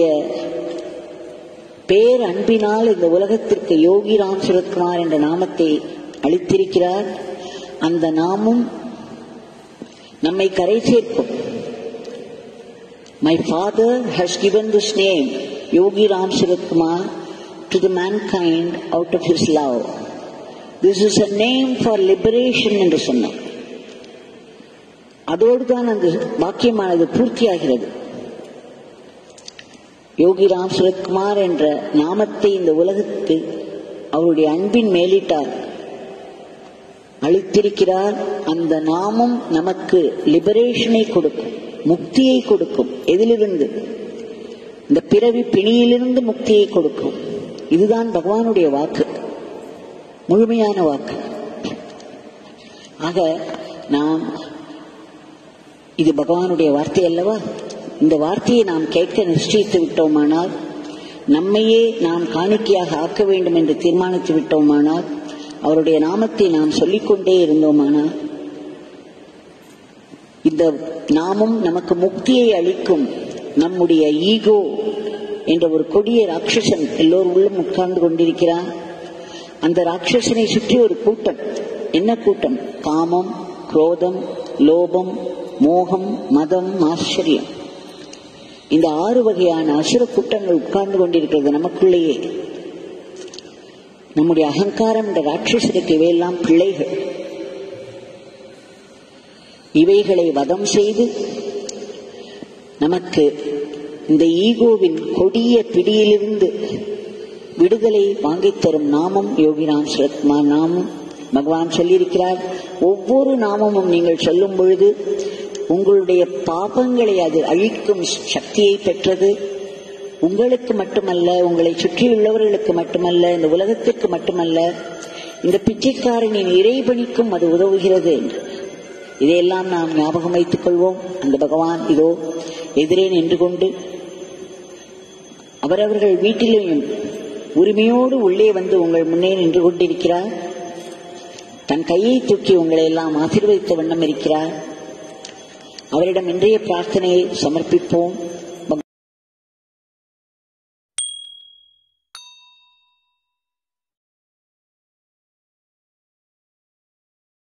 பேர் அன்பினால் இந்த உலகத்திற்கு யோகி ராம் சுரத்குமார் என்ற நாமத்தை அளித்திருக்கிறார் அந்த நாமும் நம்மை கரை சேர்க்கும் my father has given this name Yogi Ram Suratkumar to the mankind out of his love this is a name for liberation என்று சொன்னார் அதோடு தான் அந்த வாக்கியமானது பூர்த்தியாகிறது யோகி ராம் சுரத்குமார் என்ற நாமத்தை இந்த உலகத்துக்கு அவருடைய அன்பின் மேலிட்டார் அளித்திருக்கிறார் அந்த நாமம் நமக்கு லிபரேஷனை கொடுக்கும் முக்தியை கொடுக்கும் எதிலிருந்து இந்த பிறவி பிணியிலிருந்து முக்தியை கொடுக்கும் இதுதான் பகவானுடைய வாக்கு முழுமையான வாக்கு ஆக நாம் இது பகவானுடைய வார்த்தை அல்லவா இந்த வார்த்தையை நாம் கேட்க நிச்சயித்து விட்டோமானால் நம்மையே நாம் காணிக்கையாக ஆக்க வேண்டும் என்று தீர்மானித்து விட்டோமானால் அவருடைய நாமத்தை நாம் சொல்லிக்கொண்டே இருந்தோமானால் இந்த நாமும் நமக்கு முக்தியை அளிக்கும் நம்முடைய ஈகோ என்ற ஒரு கொடிய ராட்சசன் எல்லோரும் உள்ளும் உட்கார்ந்து கொண்டிருக்கிறான் அந்த ராட்சசனை சுற்றி ஒரு கூட்டம் என்ன கூட்டம் காமம் குரோதம் லோபம் மோகம் மதம் ஆச்சரியம் இந்த ஆறு வகையான அசுர கூட்டங்கள் உட்கார்ந்து கொண்டிருக்கிறது நமக்குள்ளேயே நம்முடைய அகங்காரம் என்ற ராட்சசனுக்கு இவையெல்லாம் பிள்ளைகள் இவைகளை வதம் செய்து நமக்கு இந்த ஈகோவின் கொடிய பிடியிலிருந்து விடுதலை வாங்கித் தரும் நாமம் யோகிராம் சுரத்மா நாமம் பகவான் சொல்லியிருக்கிறார் ஒவ்வொரு நாமமும் நீங்கள் சொல்லும் பொழுது உங்களுடைய பாபங்களை அது அழிக்கும் சக்தியை பெற்றது உங்களுக்கு மட்டுமல்ல உங்களை சுற்றியுள்ளவர்களுக்கு மட்டுமல்ல இந்த உலகத்திற்கு மட்டுமல்ல இந்த பிச்சைக்காரனின் இறைபணிக்கும் அது உதவுகிறது என்று இதையெல்லாம் நாம் ஞாபகம் வைத்துக் கொள்வோம் அந்த பகவான் இதோ எதிரே நின்று கொண்டு அவரவர்கள் வீட்டிலேயும் உரிமையோடு உள்ளே வந்து உங்கள் முன்னே நின்று கொண்டிருக்கிறார் தன் கையை தூக்கி உங்களை எல்லாம் ஆசீர்வதித்த வண்ணம் இருக்கிறார் அவரிடம் இன்றைய பிரார்த்தனையை சமர்ப்பிப்போம்